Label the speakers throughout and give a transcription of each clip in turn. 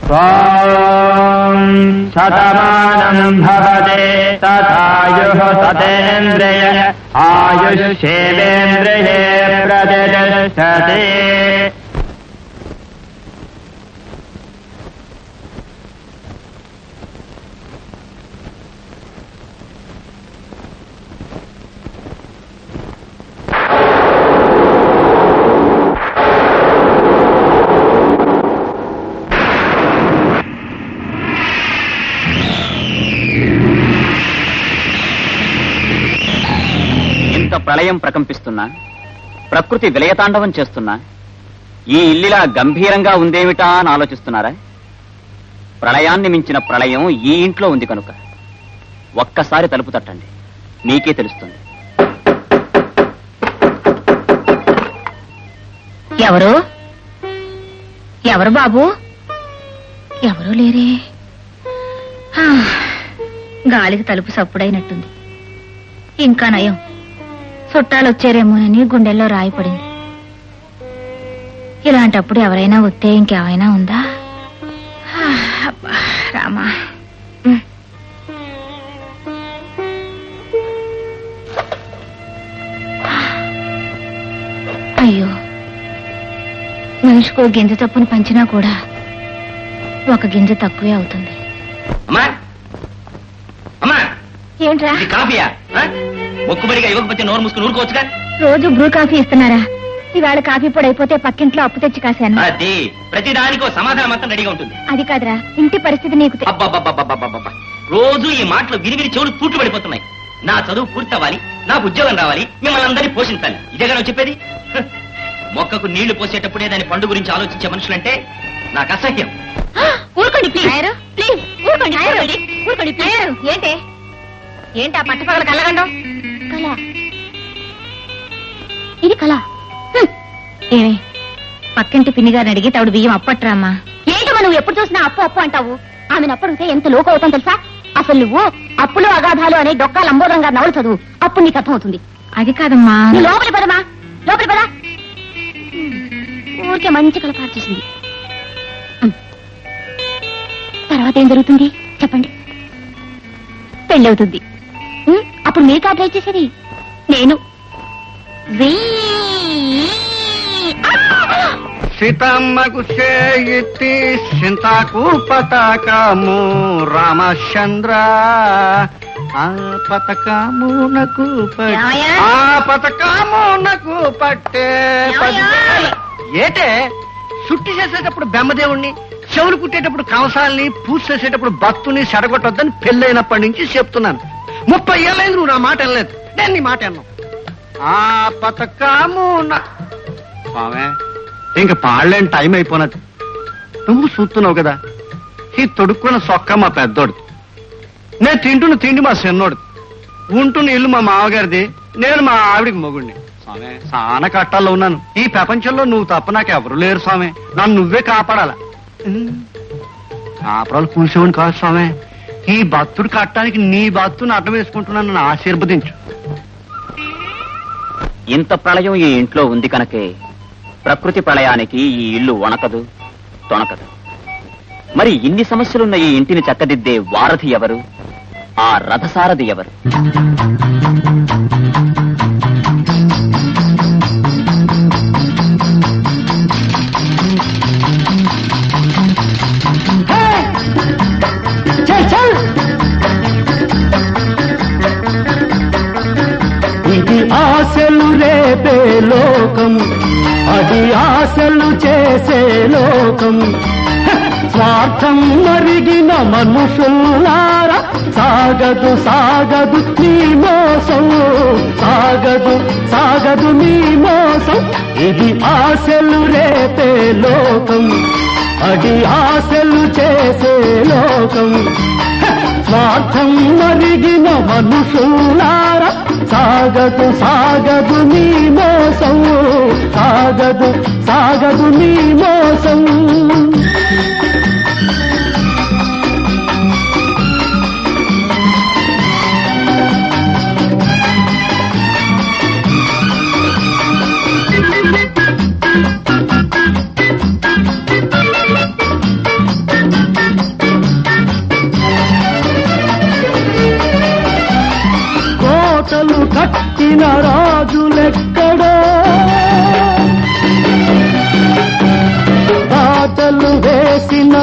Speaker 1: శతమానం భవతే తథాయుః సతేంద్రియ ఆయుష్యేంద్రియే ప్రతిష్టతే
Speaker 2: ఇంత ప్రళయం ప్రకంపిస్తున్నా ప్రకృతి విలయతాండవం చేస్తున్నా ఈ ఇల్లిలా గంభీరంగా ఉందేమిటా అని ఆలోచిస్తున్నారా ప్రళయాన్ని మించిన ప్రళయం ఈ ఇంట్లో ఉంది కనుక ఒక్కసారి తలుపు తట్టండి మీకే తెలుస్తుంది
Speaker 3: ఎవరు ఎవరు బాబు ఎవరు లేరే హా, గాలికి తలుపు సప్పుడైనట్టుంది ఇంకా నయం చుట్టాలు వచ్చారేమోనని గుండెల్లో రాయి పడింది ఇలాంటప్పుడు ఎవరైనా వస్తే ఇంకేమైనా ఉందా హా, అబ్బా, రామా ఉమ్. అయ్యో మనిషికో గింజ తప్పును పంచినా కూడా ఒక గింజ తక్కువే అవుతుంది
Speaker 4: అమ్మా అమ్మా
Speaker 3: ఏంట్రా
Speaker 4: ఇది కాఫీయా ఆ? మొక్కుబడిగా ఇవ్వకపోతే నోరు మూసుకుని ఊరుకోవచ్చుగా
Speaker 3: రోజు బ్రూ కాఫీ ఇస్తున్నారా ఇవాళ కాఫీ పొడి అయిపోతే పక్కింట్లో అప్పు తెచ్చి కాశాను
Speaker 4: అది ప్రతి దానికో సమాధానం మొత్తం రెడీగా ఉంటుంది
Speaker 3: అది కాదురా ఇంటి పరిస్థితి నీకు తె-
Speaker 4: అబ్బబ్బబ్బబ్బబ్బబ్బబ్బ. రోజు ఈ మాటలు విని విని చెవులు పూట్లు పడిపోతున్నాయి నా చదువు పూర్తవ్వాలి నాకు ఉద్యోగం రావాలి మిమ్మల్ని అందరినీ పోషించాలి ఇదేగా నువ్వు చెప్పేది హ. మొక్కకు నీళ్లు పోసేటప్పుడే దాని పండు గురించి ఆలోచించే మనుషులంటే నాకు అసహ్యం
Speaker 3: ఊరుకోండి ప్లీజ్ ప్లీజ్ ఊరుకోండి ఊరుకోండి ఊరుకోండి ప్లీజ్ ఏంటి ఏంటి ఆ పట్టపగల కళ్ళగండం కళ ఇది కళ హ్మ్. ఏమి పక్కింటి పిన్ని గారిని అడిగి తవుడు బియ్యం అప్పట్రామ్మా ఏంటమ్మా నువ్వు ఎప్పుడు చూసినా అప్పు అప్పు అంటావు ఆమెను అప్పుడుంటే ఎంత లోకు అవుతాం తెలుసా అసలు నువ్వు అప్పులు అగాధాలు అనే డొక్కా లంబోదరం గారు నవలు చదువు అప్పుడు నీకు అర్థమవుతుంది అది కాదమ్మా లోపలి పదమా లోపలి పదా ఊరికే మంచి కలపాటు చేసింది తర్వాత ఏం జరుగుతుంది చెప్పండి పెళ్ళి అవుతుంది ఉం? అప్పుడు మీరు కాదు ట్రై చేసేది నేను జీ.
Speaker 5: సీతమ్మకు చేయితి సింతాకు పతాకము రామచంద్ర ఆ పతకమునకు ప-
Speaker 3: ఏమయ్యా?
Speaker 5: ఆ పతకమునకు పట్టే పది-
Speaker 3: ఏమయ్యా?
Speaker 5: ఏటే సుట్టి చేసేటప్పుడు బెమ్మదేవుణ్ణి చెవులు కుట్టేటప్పుడు కంసాల్ని పూజ చేసేటప్పుడు భక్తుని చెడగొట్టొద్దని పెళ్ళైనప్పటి నుంచి చెప్తున్నాను ముప్పై ఏళ్ళైంది నువ్వు నా మాట వినలేదు నేను నీ మాట విన్నాను ఆ పతకమున స్వామే ఇంక పాడలేని టైం అయిపోయినట్టు నువ్వు చూస్తున్నావు కదా ఈ తొడుక్కున్న సొక్క మా పెద్దోడు నేను తింటున్న తిండి మా చిన్నోడు ఉంటున్న ఇల్లు మా మామగారిది నేను మా ఆవిడికి మొగుడిని స్వామి సాన కట్టాల్లో ఉన్నాను ఈ ప్రపంచంలో నువ్వు తప్ప నాకు ఎవరు లేరు స్వామి నన్ను నువ్వే కాపాడాల కాపరాలు కూల్చేవాడిని కాదు స్వామి ఈ భక్తుడు కట్టడానికి నీ భక్తుని అడ్డం వేసుకుంటున్నాను నన్ను ఆశీర్వదించు
Speaker 2: ఇంత ప్రళయం ఈ ఇంట్లో ఉంది కనుకే ప్రకృతి ప్రళయానికి ఈ ఇల్లు వణకదు తొణకదు మరి ఇన్ని సమస్యలున్న ఈ ఇంటిని చక్కదిద్దే వారధి ఎవరు ఆ రథసారథి ఎవరు
Speaker 6: ఇది ఆశలు రేపే లోకం అది ఆశలు చేసే లోకం హ! స్వార్థం మరిగిన మనుషుల్లారా సాగదు సాగదు నీ మోసం సాగదు సాగదు నీ మోసం ఇది ఆశలు రేపే లోకం అది ఆశలు చేసే లోకం హ! స్వార్థం మరిగిన మనుషులారా సాగదు సాగదు నీ మోసం సాగదు సాగదు నీ మోసం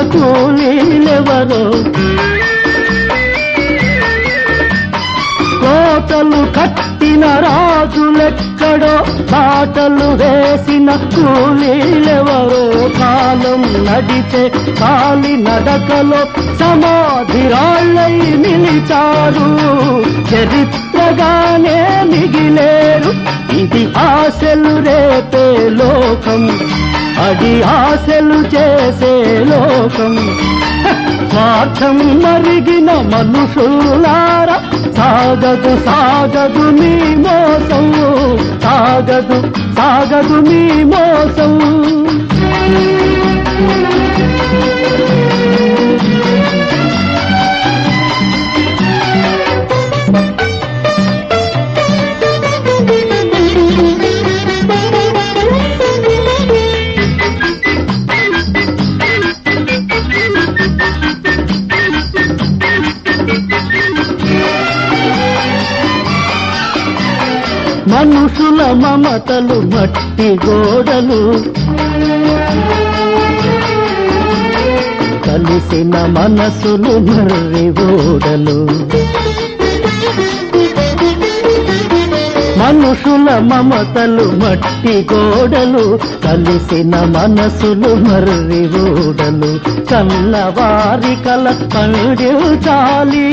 Speaker 6: కూలీలెవరో కోటలు కట్టిన రాజులెక్కడో బాటలు వేసిన కూలీలెవరో కాలం నడిచే కాలి నడకలో సమాధి రాళ్ళై నిలిచారు చరిత్రగానే మిగిలేరు ఇది ఆశలు రేపే లోకం అది ఆశలు చేసే లోకం స్వార్థం మరిగిన మనుషులార సాగదు సాగదు నీ మోసం సాగదు సాగదు నీ మోసం మనుషుల మమతలు మట్టి గోడలు కలిసిన మనసులు మర్రి ఓడలు మనుషుల మమతలు మట్టి గోడలు కలిసిన మనసులు మర్రి ఓడలు కన్నవారి కల పండించాలి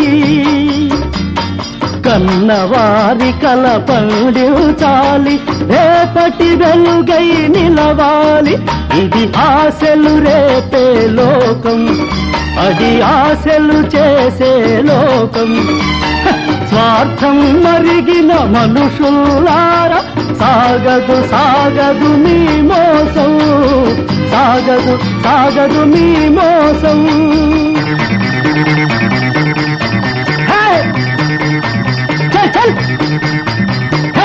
Speaker 6: కన్నవారి కల పండించాలి రేపటి వెలుగై నిలవాలి ఇది ఆశలు రేపే లోకం అది ఆశలు చేసే లోకం హ! స్వార్థం మరిగిన మనుషులార సాగదు సాగదు నీ మోసం సాగదు సాగదు నీ మోసం హే! చల్ చల్ hey!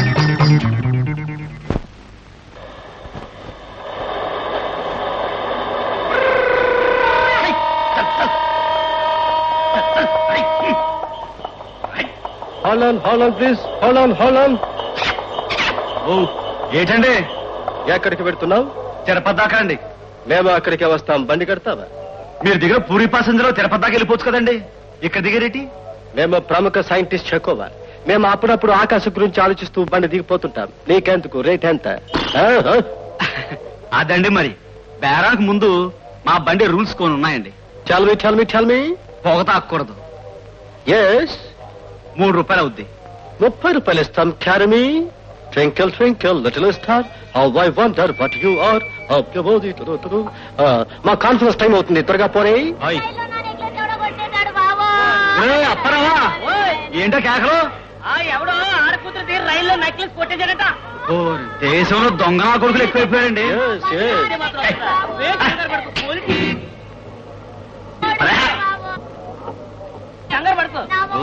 Speaker 5: Hold on hold on please hold on hold on
Speaker 7: ఓ ఏంటండి
Speaker 5: ఎక్కడికి పెడుతున్నావు
Speaker 7: తిరుపతి దాకా అండి
Speaker 5: మేము అక్కడికే వస్తాం బండి కడతావా
Speaker 7: మీరు దిగిన పూరి పాసెంజర్ తిరుపతి దాకా వెళ్ళిపోవచ్చు కదండి ఇక్కడ దిగరేటి
Speaker 5: మేము ప్రముఖ సైంటిస్ట్ చెకోవా మేము అప్పుడప్పుడు ఆకాశం గురించి ఆలోచిస్తూ బండి దిగిపోతుంటాం నీకెందుకు రేట్ ఎంత ఆ, ఆ.
Speaker 7: అదండి మరి బేరాకు ముందు మా బండి రూల్స్ కొని ఉన్నాయండి
Speaker 5: Tell me, tell me, tell me.
Speaker 7: పొగ తాకూడదు
Speaker 5: Yes.
Speaker 7: మూడు రూపాయలు అవుద్ది
Speaker 5: ముప్పై రూపాయలు ఇస్తాం క్యారీ మీ twinkle twinkle little star how I wonder what you are మా కాన్ఫరెన్స్ టైం అవుతుంది త్వరగా పోనీ
Speaker 7: ఓయ్. ఏయ్, అప్పరావా ఏంటో కేకలు
Speaker 8: ఎవడో ఆడకూతురు రైల్లో నెక్లెస్ కొట్టేశాడట
Speaker 7: ఓ, దేశంలో దొంగ నా కొడుకులు ఎక్కువైపోయారండి
Speaker 5: Yes, yes.
Speaker 8: కంగారు పడుకో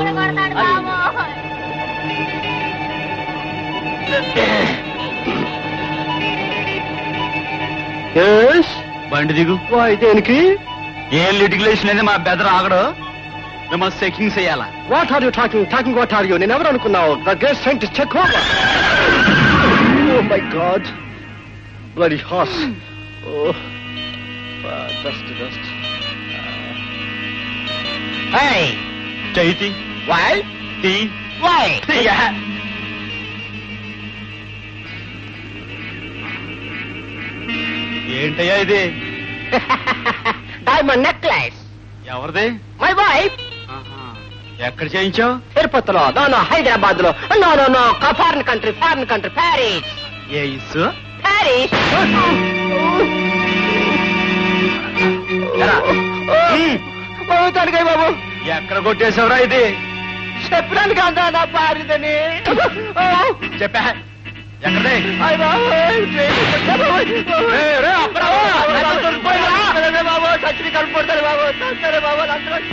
Speaker 5: Yes.
Speaker 7: బండి దిగు
Speaker 5: Why, దేనికి
Speaker 7: ఏం లిటిగలేషన్ అనేది మా బెదర్ ఆగడు మిమ్మల్ని చెకింగ్ చేయాలా
Speaker 5: what are you talking talking what are you నేను ఎవరు అనుకున్నావు the great scientist check oh my god bloody horse oh dust dust
Speaker 7: చైతి
Speaker 5: వై
Speaker 7: తీ
Speaker 5: వై
Speaker 7: తీయ. ఏంటయ్యా ఇది
Speaker 5: డైమండ్ నెక్లెస్
Speaker 7: ఎవరిది
Speaker 5: మై వైఫ్
Speaker 7: ఆహా. ఎక్కడ చేయించావు
Speaker 5: తిరుపతిలో నో నో హైదరాబాద్ లో no no no foreign country foreign country Paris
Speaker 7: ఏ ఇస్సు
Speaker 5: ప్యారిస్
Speaker 7: ఎరా?
Speaker 5: తనకాయ బాబు
Speaker 7: ఎక్కడ కొట్టేశావురా ఇది
Speaker 5: చెప్పడానికి అందా నా పారిదని
Speaker 7: చెప్పా ఎక్కడే
Speaker 5: బాబు సచ్చిని కలుపుతారు బాబు సరే బాబు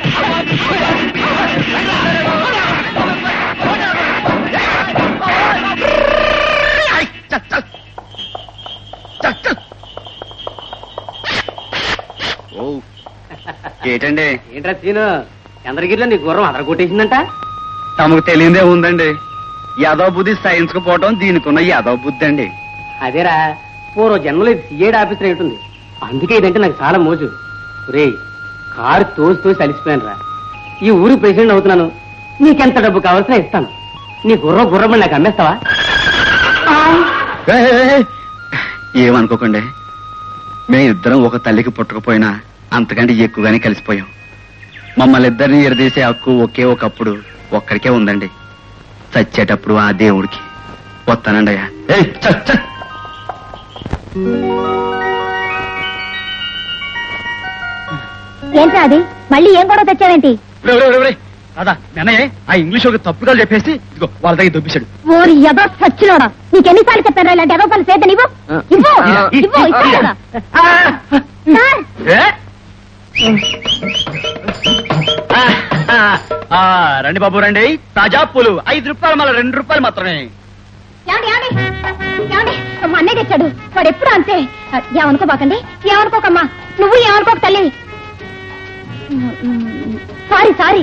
Speaker 7: ఓ ఏంటండి
Speaker 8: ఏంట్రా సీను చంద్రగిరిలో నీ గుర్రం అదర కొట్టేసిందంట
Speaker 7: తమకు తెలియదే ఉందండి యాదవ్ బుద్ధి సైన్స్ కు పోవటం దీనికున్న యాదవ్ బుద్ధి అండి
Speaker 8: అదేరా పూర్వ జన్మలో ఇది సిఐడి ఆఫీసర్ ఉంటుంది అందుకే ఇదంటే నాకు చాలా మోజు
Speaker 6: రే కారు తోసి తోసి అలిసిపోయాను రా ఈ ఊరు ప్రెసిడెంట్ అవుతున్నాను నీకెంత డబ్బు కావాల్సిన ఇస్తాను నీ గుర్ర గుర్రమని నాకు అమ్మేస్తావా
Speaker 7: ఏ, ఏ, ఏ, ఏమనుకోకండి మేము ఇద్దరం ఒక తల్లికి పుట్టకపోయినా అంతకంటే ఎక్కువగానే కలిసిపోయాం మమ్మల్ని ఇద్దరిని ఎరదీసే హక్కు ఒకే ఒకప్పుడు ఒక్కడికే ఉందండి చచ్చేటప్పుడు ఆ దేవుడికి వస్తానండి అయ్యా ఏయ్, చ, చ.
Speaker 3: ఏంట్రా అది మళ్ళీ ఏం గొడవ తెచ్చావేంటి
Speaker 7: ఒరేయ్, ఒరేయ్, ఒరేయ్, ఒరేయ్. రాదా నాన్నయ్య ఆ ఇంగ్లీష్ ఒక తప్పుగా చెప్పేసి ఇదిగో వాళ్ళ దగ్గర దొబ్బిశాడు
Speaker 3: ఓరి ఎదో సచ్చినోడా నీకెన్నిసార్లు చెప్పాను ఇలాంటి ఎదో పని చేద్దాం ఇవ్వు ఇవ్వు ఇవ్వు ఇస్తాను కదా సార్
Speaker 7: ఏ? ఆ, ఆ, ఆ, రండి బాబు రండి తాజా పూలు ఐదు రూపాయలు మళ్ళీ రెండు రూపాయలు మాత్రమే
Speaker 3: ఏమండి ఏమండి ఏమండి మా అన్నయ్య తెచ్చాడు వాడు ఎప్పుడు అంతే ఏమనుకోబాకండి ఏమనుకోకమ్మా నువ్వు ఏమనుకోక తల్లి సారీ సారీ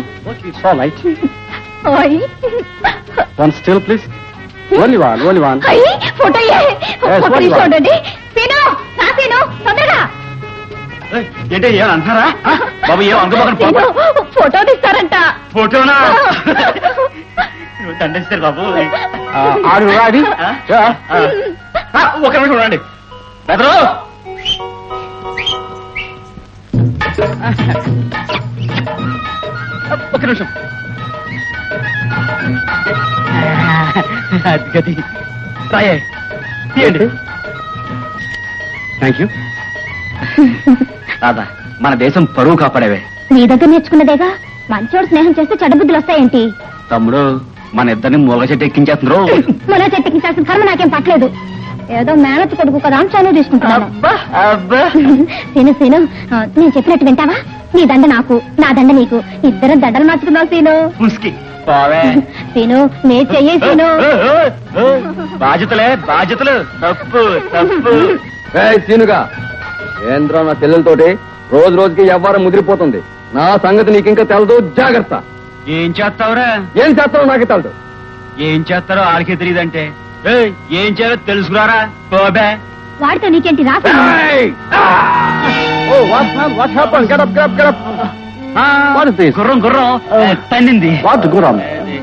Speaker 3: ఓయ్
Speaker 6: one still please only one only one
Speaker 3: అయ్యి photo photo
Speaker 6: what you want?
Speaker 3: చూడండి సీను రా సీను తొందరగా
Speaker 7: ఏంటి ఏమంటారా బాబు ఏం అనుకోబాకండి
Speaker 3: సీను ఫోటో తీస్తారంట
Speaker 7: ఫోటోనా దండేస్తారు బాబు
Speaker 6: ఆడు అది
Speaker 7: ఆ? ఆ, ఒక నిమిషం ఉండండి బెదరు ఒక నిమిషం అది గది రాయే తీయండి థ్యాంక్ యూ రాదా మన దేశం పరువు కాపాడేవే
Speaker 3: మీ దగ్గర నేర్చుకున్నదేగా మంచోడు స్నేహం చేస్తే చెడ్డ బుద్ధులు వస్తాయేంటి
Speaker 7: తమ్ముడు మన ఇద్దరిని మూల చెట్టు ఎక్కించేస్తున్నారు
Speaker 3: మొన్న చెట్టుకించాల్సిన కర్మ నాకేం పట్టలేదు ఏదో మేనత్ కొడుకు కదా అని చనువు తీసుకుంటున్నాను సీను సీను ఆ, నేను చెప్పినట్టు వింటావా నీ దండ నాకు నా దండ నీకు ఇద్దరం దండలు మార్చుకుందాం సీను
Speaker 7: ముసుకి పోవే
Speaker 3: సీను నే చెయ్యి సీను
Speaker 7: బాధ్యతలే బాధ్యతలు తప్పు తప్పు
Speaker 9: సీనుగా ఏంద్రా నా పిల్లలతోటి రోజు రోజుకి వ్యవహారం ముదిరిపోతుంది నా సంగతి నీకు ఇంకా తెలదు జాగ్రత్త
Speaker 7: ఏం చేస్తావురా
Speaker 9: ఏం చేస్తావు నాకు తెలదు
Speaker 7: ఏం చేస్తారో ఆడికే తెలియదంటే ఏయ్, ఏం చేయాలో తెలుసుకురారా పోబే
Speaker 3: వాడితో నీకేంటి రా Seenu.
Speaker 9: Oh what what happen get up get up What is this?
Speaker 7: గుర్రం గుర్రం ఏ, తన్నింది
Speaker 9: వాట్ గురం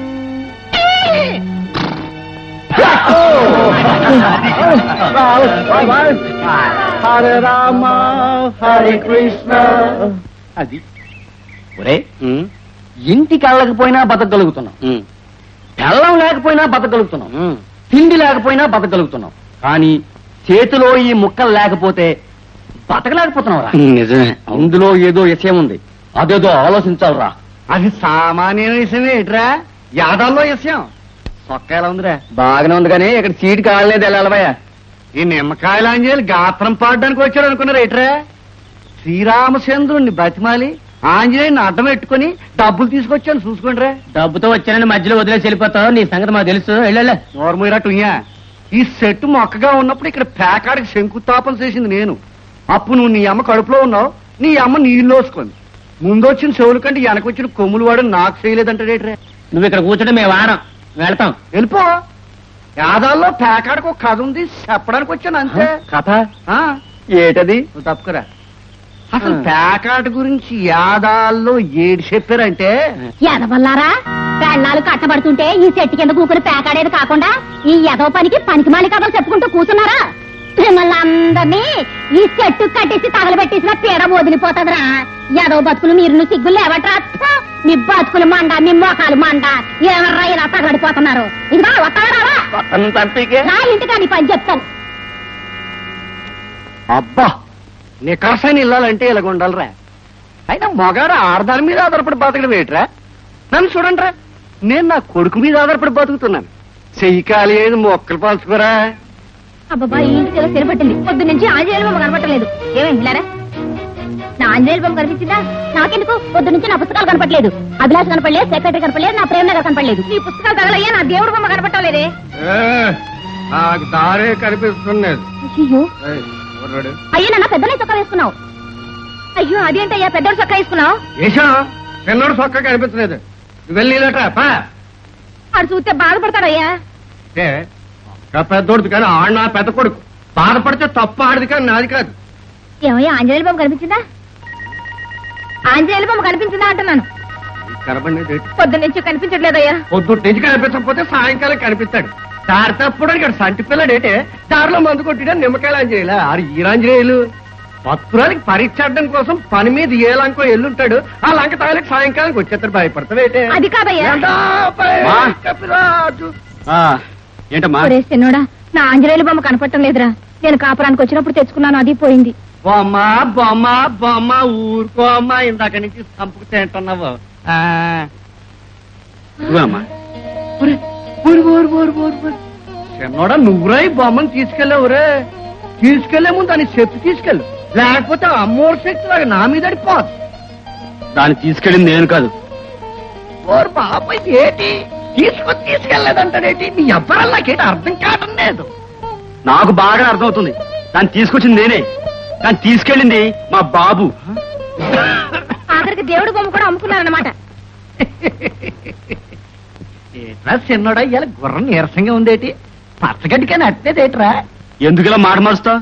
Speaker 9: హరే రామ హరే కృష్ణ
Speaker 6: అది ఒరే ఇంటికి వెళ్ళకపోయినా బతకగలుగుతున్నాం పెళ్ళం లేకపోయినా బతకగలుగుతున్నాం తిండి లేకపోయినా బతకగలుగుతున్నాం కానీ చేతిలో ఈ ముక్కలు లేకపోతే బతకలేకపోతున్నావురా
Speaker 5: నిజమే
Speaker 6: అందులో ఏదో విషయం ఉంది అదేదో ఆలోచించాలరా
Speaker 5: అది సామాన్య విషయమే ఏట్రా యాదాల్లో విషయం సొక్క ఎలా ఉందిరా
Speaker 9: బాగానే ఉంది కానీ ఇక్కడ సీట్ కాలేదు వెళ్ళాలవయ్యా
Speaker 5: ఈ నిమ్మకాయలు ఆంజనేయులు గాత్రం పాడడానికి వచ్చాడు అనుకున్నారు ఏట్రా శ్రీరామచంద్రుణ్ణి బతిమాలి ఆంజనేయుని అడ్డం పెట్టుకుని డబ్బులు తీసుకొచ్చాను చూసుకోండి రా
Speaker 6: డబ్బుతో వచ్చానని మధ్యలో వదిలేసి వెళ్ళిపోతావు నీ సంగతి మాకు తెలుసు వెళ్ళలే
Speaker 5: నోర్మూరా టుయ్యా ఈ సెట్ మొక్కగా ఉన్నప్పుడు ఇక్కడ పేకాడికి శంకుస్థాపన చేసింది నేను అప్పుడు నువ్వు నీ అమ్మ కడుపులో ఉన్నావు నీ అమ్మ నీళ్ళు వేసుకుంది ముందొచ్చిన చెవుల కంటే వెనకొచ్చిన కొమ్ములు వాడు నాకు చేయలేదంటాడేట్రా
Speaker 6: నువ్వు ఇక్కడ కూర్చుంటే మేము వారం వెళ్తాం
Speaker 5: వెళ్ళిపో యాదాల్లో పేకాడికి ఒక కథ ఉంది చెప్పడానికి వచ్చాను అంతే
Speaker 6: కథ
Speaker 5: ఆ,
Speaker 9: ఏటది
Speaker 5: నువ్వు తప్పుకురా అసలు పేకాట గురించి యాదాల్లో ఏడు చెప్పారంటే
Speaker 3: ఎదవల్లారా పెళ్ళాలు కట్టబడుతుంటే ఈ చెట్టు కింద కూకుని పేకాడేది కాకుండా ఈ ఎదవ పనికి పనికిమాలి కథలు చెప్పుకుంటూ కూర్చున్నారా మిమ్మల్ని అందరినీ ఈ చెట్టు కట్టేసి తగలబెట్టేసిన పీడ వదిలిపోతుందిరా ఎదవ బతుకులు మీరు సిగ్గులు లేవట్రా చ్చ! మీ బతుకులు మండ మీ మోకాలు మండ ఎవర్రా ఇలా తగలడిపోతున్నారు ఇదిగా వస్తావా రా ఇంటికా నీ పని చెప్తాను
Speaker 5: అబ్బా నికర్సైన ఇల్లాలంటే ఇలాగ ఉండాలిరా అయినా మగాడు ఆడదాని మీద ఆధారపడి బతకడం ఏంట్రా నన్ను చూడండిరా నేను నా కొడుకు మీద ఆధారపడి బతుకుతున్నాను చెయ్యి కాలి ఏది మొక్కలు పాల్చుకోరా
Speaker 3: అబ్బాబా ఈ ఇంటికి ఏదో స్థిరపట్టింది పొద్దు నుంచి ఆంజనేయుల బొమ్మ కనపట్టలేదు ఏమైంది లేరా నా ఆంజనేయుల బొమ్మ కనిపించిందా నాకెందుకు పొద్దు నుంచి నా పుస్తకాలు కనపట్లేదు అభిలాష్ కనపడలేదు సెక్రటరీ కనపడలేదు నా ప్రేమ నగర్ కనపడలేదు నీ పుస్తకాలు తగలయ్యా నా దేవుడు బొమ్మ కనపట్టలేదే
Speaker 5: నాకు దారే కనిపిస్తున్నది
Speaker 3: అయ్యో అయ్యో నాన్న పెద్దనే చొక్కా వేసుకున్నావు అయ్యో అదేంటయ్యా పెద్దోడు చొక్కా వేసుకున్నావు
Speaker 5: ఏషా పిల్లడు సొక్క కనిపిస్తున్నది నువ్వు వెళ్ళి ఇలాట, పా
Speaker 3: ఆడు చూస్తే బాధపడతాడయ్యా
Speaker 5: ఏ, ఒక్క పెద్దోడిది కానీ ఆడ నా పెద్ద కొడుకు బాధపడితే తప్ప ఆడిది కానీ నాది కాదు
Speaker 3: ఏమయ్యా ఆంజనేయుల బొమ్మ కనిపించిందా ఆంజనేయుల బొమ్మ కనిపించిందా అంటున్నాను
Speaker 5: కనబడి
Speaker 3: పొద్దున్న నుంచి కనిపించట్లేదయ్యా
Speaker 5: పొద్దుటి నుంచి కనిపించకపోతే సాయంకాలం కనిపిస్తాడు దారి తప్పుడు ఇక్కడ సంటి పిల్లడు ఏంటే దారిలో మందు కొట్టిడా నిమ్మకాయలు అంజనేయులు ఆరు ఈరాంజనేయులు భక్తురానికి పరీక్ష అడ్డం కోసం పని మీద ఏ లంకో ఎల్లుంటాడు ఆ లంక తాగలేక సాయంకాలానికి వచ్చేస్తారు భయపడతావేటే
Speaker 3: అది కాదయ్యా
Speaker 7: మా.
Speaker 5: కపిరాజు
Speaker 7: ఆ, ఏంటమ్మా
Speaker 3: ఒరే చిన్నోడా నా ఆంజనేయుల బొమ్మ కనపడటం లేదురా నేను కాపురానికి వచ్చినప్పుడు తెచ్చుకున్నాను అది పోయింది
Speaker 5: బొమ్మ బొమ్మ బొమ్మ ఊరుకో అమ్మా ఇందాక నుంచి సంపుకు తింటున్నావు ఆ.
Speaker 7: ఇదిగో అమ్మా
Speaker 5: ఒరే, ఊరు, ఊరు, ఊరు, ఊరు, ఊరు. చిన్నోడా నువ్వురా ఈ బొమ్మను తీసుకెళ్ళావురే తీసుకెళ్లే ముందు దాన్ని చెప్పి తీసుకెళ్ళు లేకపోతే అమ్మోరు శక్తి లాగా నా మీద అడిపోదు
Speaker 7: దాన్ని తీసుకెళ్ళింది నేను కాదు
Speaker 5: ఓరు బాబాయ్ ఏంటి తీసుకొని తీసుకెళ్లేదంటాడేంటి నీ ఎవ్వరల్లాకేంటి అర్థం కావడం లేదు
Speaker 7: నాకు బాగా అర్థమవుతుంది దాన్ని తీసుకొచ్చింది నేనే దాన్ని తీసుకెళ్ళింది మా బాబు
Speaker 3: ఆఖరికి దేవుడి బొమ్మ కూడా అమ్ముకున్నారన్నమాట
Speaker 5: ఏట్రా చిన్నోడా ఇవాళ గుర్రం నీరసంగా ఉందేటి పచ్చగడ్డికని అట్టేదేట్రా
Speaker 7: ఎందుకు ఇలా మాట మారుస్తా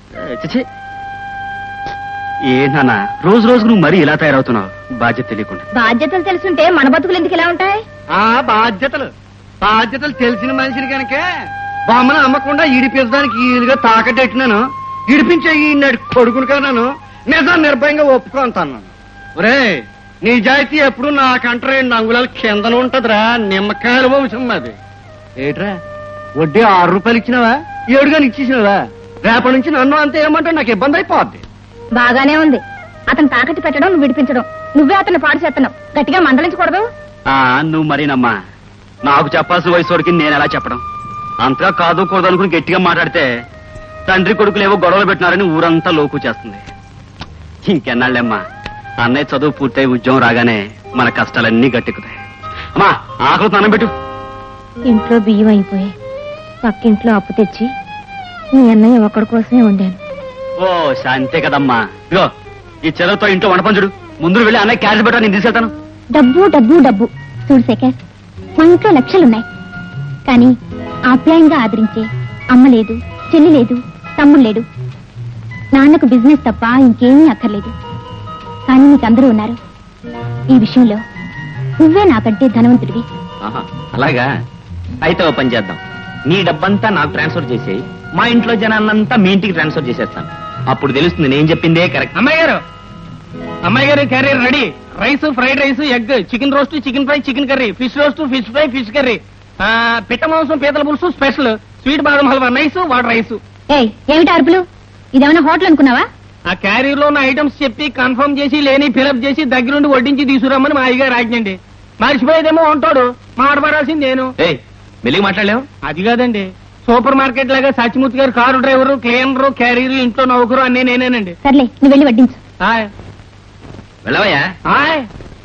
Speaker 7: ఏంటన్నా రోజు రోజు నువ్వు మరీ ఇలా తయారవుతున్నావు బాధ్యత తెలియకుండా
Speaker 3: బాధ్యతలు తెలుసుంటే మన బతుకులు ఎందుకు ఇలా ఉంటాయి
Speaker 5: ఆ బాధ్యతలు బాధ్యతలు తెలిసిన మనిషిని కనుక బొమ్మను అమ్మకుండా ఇడిపించడానికి ఈలుగా తాకట్టెట్టినాను ఇడిపించే ఈ నడి కొడుకుని కన్నాను నిజం నిర్భయంగా ఒప్పుకుంటాను ఒరే నిజాయితీ ఎప్పుడు నాకంట రెండు అంగుళాల కిందన ఉంటదిరా నిమ్మకాయల వంశం అది ఏట్రా వడ్డీ ఆరు రూపాయలు ఇచ్చినావా ఏడుగాని ఇచ్చేసినావా రేపటి నుంచి నన్ను అంతే ఏమంటే నాకు ఇబ్బంది అయిపోద్ది
Speaker 3: బాగానే ఉంది అతను తాకట్టు పెట్టడం నువ్వు విడిపించడం నువ్వే అతన్ని పాడు చేస్తున్నావు గట్టిగా మందలించకూడదు
Speaker 7: ఆ నువ్వు మరీనమ్మా నాకు చెప్పాల్సిన వయసు వరకు నేను ఎలా చెప్పడం అంతగా కాదు కూడదు అనుకుని గట్టిగా మాట్లాడితే తండ్రి కొడుకులేవో గొడవలు పెట్టినారని ఊరంతా లోకు చేస్తుంది ఇంకెన్నాళ్ళేమ్మా అన్నయ్య చదువు పూర్తయి ఉద్యోగం రాగానే మన కష్టాలన్నీ గట్టెక్కుతాయి అమ్మా ఆకలి తనం పెట్టు
Speaker 3: ఇంట్లో బియ్యం అయిపోయాయి పక్కింట్లో అప్పు తెచ్చి మీ అన్నయ్య ఒక్కడి కోసమే వండాను
Speaker 7: ఓ అంతే కదమ్మా ఇగో ఈ చెలవుతో ఇంట్లో వండపంచుడు ముందు వెళ్ళి అన్నయ్య క్యాష్ పెట్టా నేను తీసుకెళ్తాను
Speaker 3: డబ్బు డబ్బు డబ్బు చూడు శేఖర్ మా ఇంట్లో లక్షలున్నాయి కానీ ఆప్యాయంగా ఆదరించే అమ్మ లేదు చెల్లి లేదు తమ్ముడు లేడు నాన్నకు బిజినెస్ తప్ప ఇంకేమీ అక్కర్లేదు కానీ నీకు అందరూ ఉన్నారు ఈ విషయంలో నువ్వే నాకంటే ధనవంతుడివి
Speaker 4: ఆహా, అలాగా అయితే ఓ పని చేద్దాం నీ డబ్బంతా నాకు ట్రాన్స్ఫర్ చేసేయి మా ఇంట్లో జనాన్నంతా మీ ఇంటికి ట్రాన్స్ఫర్ చేసేస్తాను అప్పుడు తెలుస్తుంది నేను చెప్పిందే కరెక్ట్
Speaker 8: అమ్మాయి గారు అమ్మాయి గారు carrier ready rice fried rice egg chicken roast chicken fry chicken curry fish roast fish fry fish curry ఆ, పిట్ట మాంసం పీతల పులుసు స్పెషల్ స్వీట్ బాదం హల్వా నైస్ వాటర్ రైస్
Speaker 3: ఏయ్ ఏమిటి అరుపులు ఇదేమైనా హోటల్ అనుకున్నావా
Speaker 8: ఆ క్యారియర్ లో ఉన్న ఐటమ్స్ చెప్పి కన్ఫర్మ్ చేసి లేని ఫిలప్ చేసి దగ్గరుండి వడ్డించి తీసుకురమ్మని మా అయ్యగారు ఆజ్ఞండి మర్చిపోయేదేమో ఉంటాడు మాట్లాడాల్సింది నేను
Speaker 4: ఏయ్ మెల్లిగా మాట్లాడలేవు
Speaker 8: అది కాదండి సూపర్ మార్కెట్ లాగా సచిమూర్తి గారు కారు డ్రైవరు క్లీనరు క్యారియర్ ఇంట్లో నౌకరు అన్నీ నేనేనండి
Speaker 3: సర్లే నువ్వు వెళ్ళి వడ్డించు
Speaker 8: హాయ్
Speaker 4: వెళ్ళవయ్యా
Speaker 8: హాయ్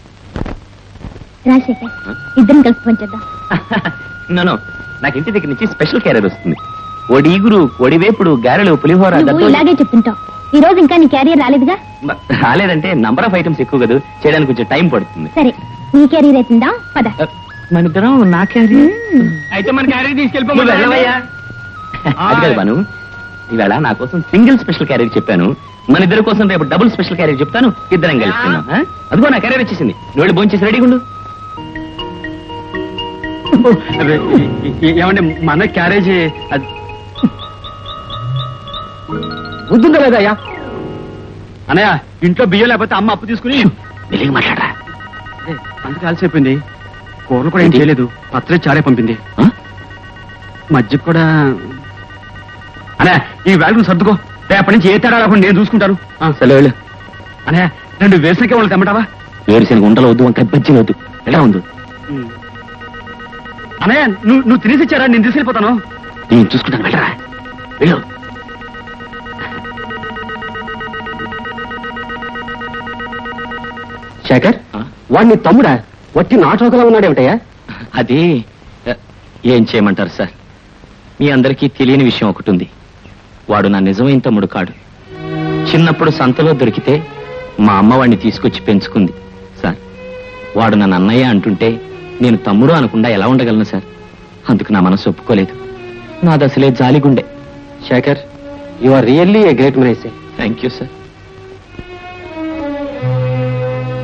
Speaker 3: రాజశేఖర్ ఇద్దరం కలిసి పంచేద్దాం
Speaker 4: నో నాకు ఇంటి దగ్గర నుంచి స్పెషల్ క్యారియర్ వస్తుంది ఒడిగురు ఒడివేపుడు గారెలు పులిహోర
Speaker 3: నువ్వు
Speaker 4: దద్దోజనం.
Speaker 3: ఇలాగే చెప్తుంటావు ఈ రోజు ఇంకా నీ క్యారియర్ రాలేదుగా
Speaker 4: బ- రాలేదంటే నంబర్ ఆఫ్ ఐటమ్స్ ఎక్కువ కదా చేయడానికి కొంచెం టైం పడుతుంది
Speaker 3: సరే నీ క్యారియర్ అవుతుందా పద
Speaker 4: మన ఇద్దరం నా క్యారియర్
Speaker 3: మ్మ్.
Speaker 8: అయితే మన క్యారియర్
Speaker 4: నువ్వు
Speaker 8: తీసుకెళ్ళిపోమని
Speaker 4: వెళ్ళవయ్యా అది కాదు బాను ఈవేళ నా కోసం సింగిల్ స్పెషల్ క్యారియర్ చెప్పాను మన ఇద్దరి కోసం రేపు డబుల్ స్పెషల్ క్యారియర్ చెప్తాను ఇద్దరం కలుస్తున్నాం ఆ? అదిగో నా క్యారియర్ వచ్చేసింది నువ్వు వెళ్ళి భోంచేసి రెడీగా ఉండు
Speaker 7: అదే, ఏ- ఏ- ఏమండి మన క్యారేజీ అది- బుద్ధుందా లేదయ్యా అన్నయ్య ఇంట్లో బియ్యం లేకపోతే అమ్మ అప్పు తీసుకుని
Speaker 4: మెల్లిగా మాట్లాడరా
Speaker 7: ఏ, అంత కాల్సిపోయింది కూరలు కూడా ఏం చేయలేదు పత్రే చారే పంపింది
Speaker 4: ఆ?
Speaker 7: మధ్య కూడా అన్నయ్య ఈ వేళ నువ్వు సర్దుకో రేపటి నుంచి ఏ తేడా రాకుండా నేను చూసుకుంటాను ఆ,
Speaker 4: సరే వెళ్ళు
Speaker 7: అన్నయ్య రెండు వేసకే వాళ్ళు తెమ్మటావా
Speaker 4: వేరుశనగ ఉండలు వద్దు వంకాయ బజ్జీలు వద్దు ఎలా ఉంది
Speaker 7: అన్నయ్య నువ్వు నువ్వు తినేసి ఇచ్చారా నేను తీసుకెళ్ళిపోతాను
Speaker 4: నేను చూసుకుంటాను వెళ్ళరా వెళ్ళు
Speaker 6: శేఖర్
Speaker 4: ఆ?
Speaker 6: వాడిని తమ్ముడా వట్టి నాటోకలా ఉన్నాడేమిటయ్యా
Speaker 4: అది ఆ, ఏం చేయమంటారు సార్ మీ అందరికీ తెలియని విషయం ఒకటి ఉంది వాడు నా నిజమైన తమ్ముడు కాడు చిన్నప్పుడు సంతలో దొరికితే మా అమ్మ వాడిని తీసుకొచ్చి పెంచుకుంది సార్ వాడు నన్ను అన్నయ్య అంటుంటే నేను తమ్ముడు అనకుండా ఎలా ఉండగలను సార్ అందుకు నా మనసు ఒప్పుకోలేదు నాది అసలే జాలిగుండె
Speaker 6: Sekhar you are really a great మనేసే
Speaker 4: థ్యాంక్ యూ సార్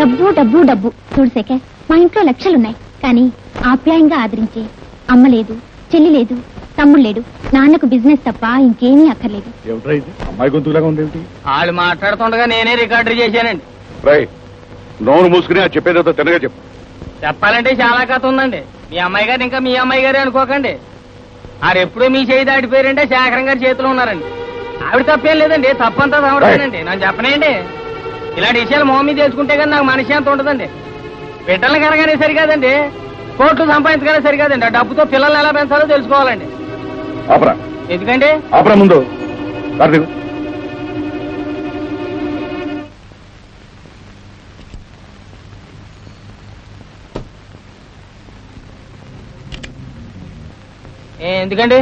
Speaker 3: డబ్బు డబ్బు డబ్బు చూడు శేఖర్ మా ఇంట్లో లక్షలున్నాయి కానీ ఆప్యాయంగా ఆదరించే అమ్మ లేదు చెల్లి లేదు తమ్ముడు లేడు నాన్నకు బిజినెస్ తప్ప ఇంకేమీ అక్కర్లేదు
Speaker 9: ఏమిట్రా ఇది అమ్మాయి గొంతులాగా ఉంది ఏమిటి
Speaker 8: వాళ్ళు మాట్లాడుతుండగా నేనే రికార్డు చేశానండి
Speaker 9: రై నోరు మూసుకుని ఆ చెప్పేదేదో తినగా చెప్పు
Speaker 8: చెప్పాలంటే చాలా కథ ఉందండి మీ అమ్మాయి గారు ఇంకా మీ అమ్మాయి గారే అనుకోకండి ఆరు ఎప్పుడూ మీ చేయి దాటిపోయారంటే శేఖరం గారి చేతిలో ఉన్నారండి ఆవిడ తప్పేం లేదండి తప్పంతా తమడేనండి నాకు చెప్పనేయండి ఇలాంటి విషయాలు మొహం మీద తెలుసుకుంటే కానీ నాకు మనిషి అంత ఉండదండి బిడ్డలు కనగానే సరికాదండి కోట్లు సంపాదించగానే సరికాదండి ఆ డబ్బుతో పిల్లల్ని ఎలా పెంచాలో తెలుసుకోవాలండి
Speaker 9: ఆపరా
Speaker 8: ఎందుకండి
Speaker 9: ఆపరా ముందు కారు దిగు.
Speaker 8: ఏ, ఎందుకండి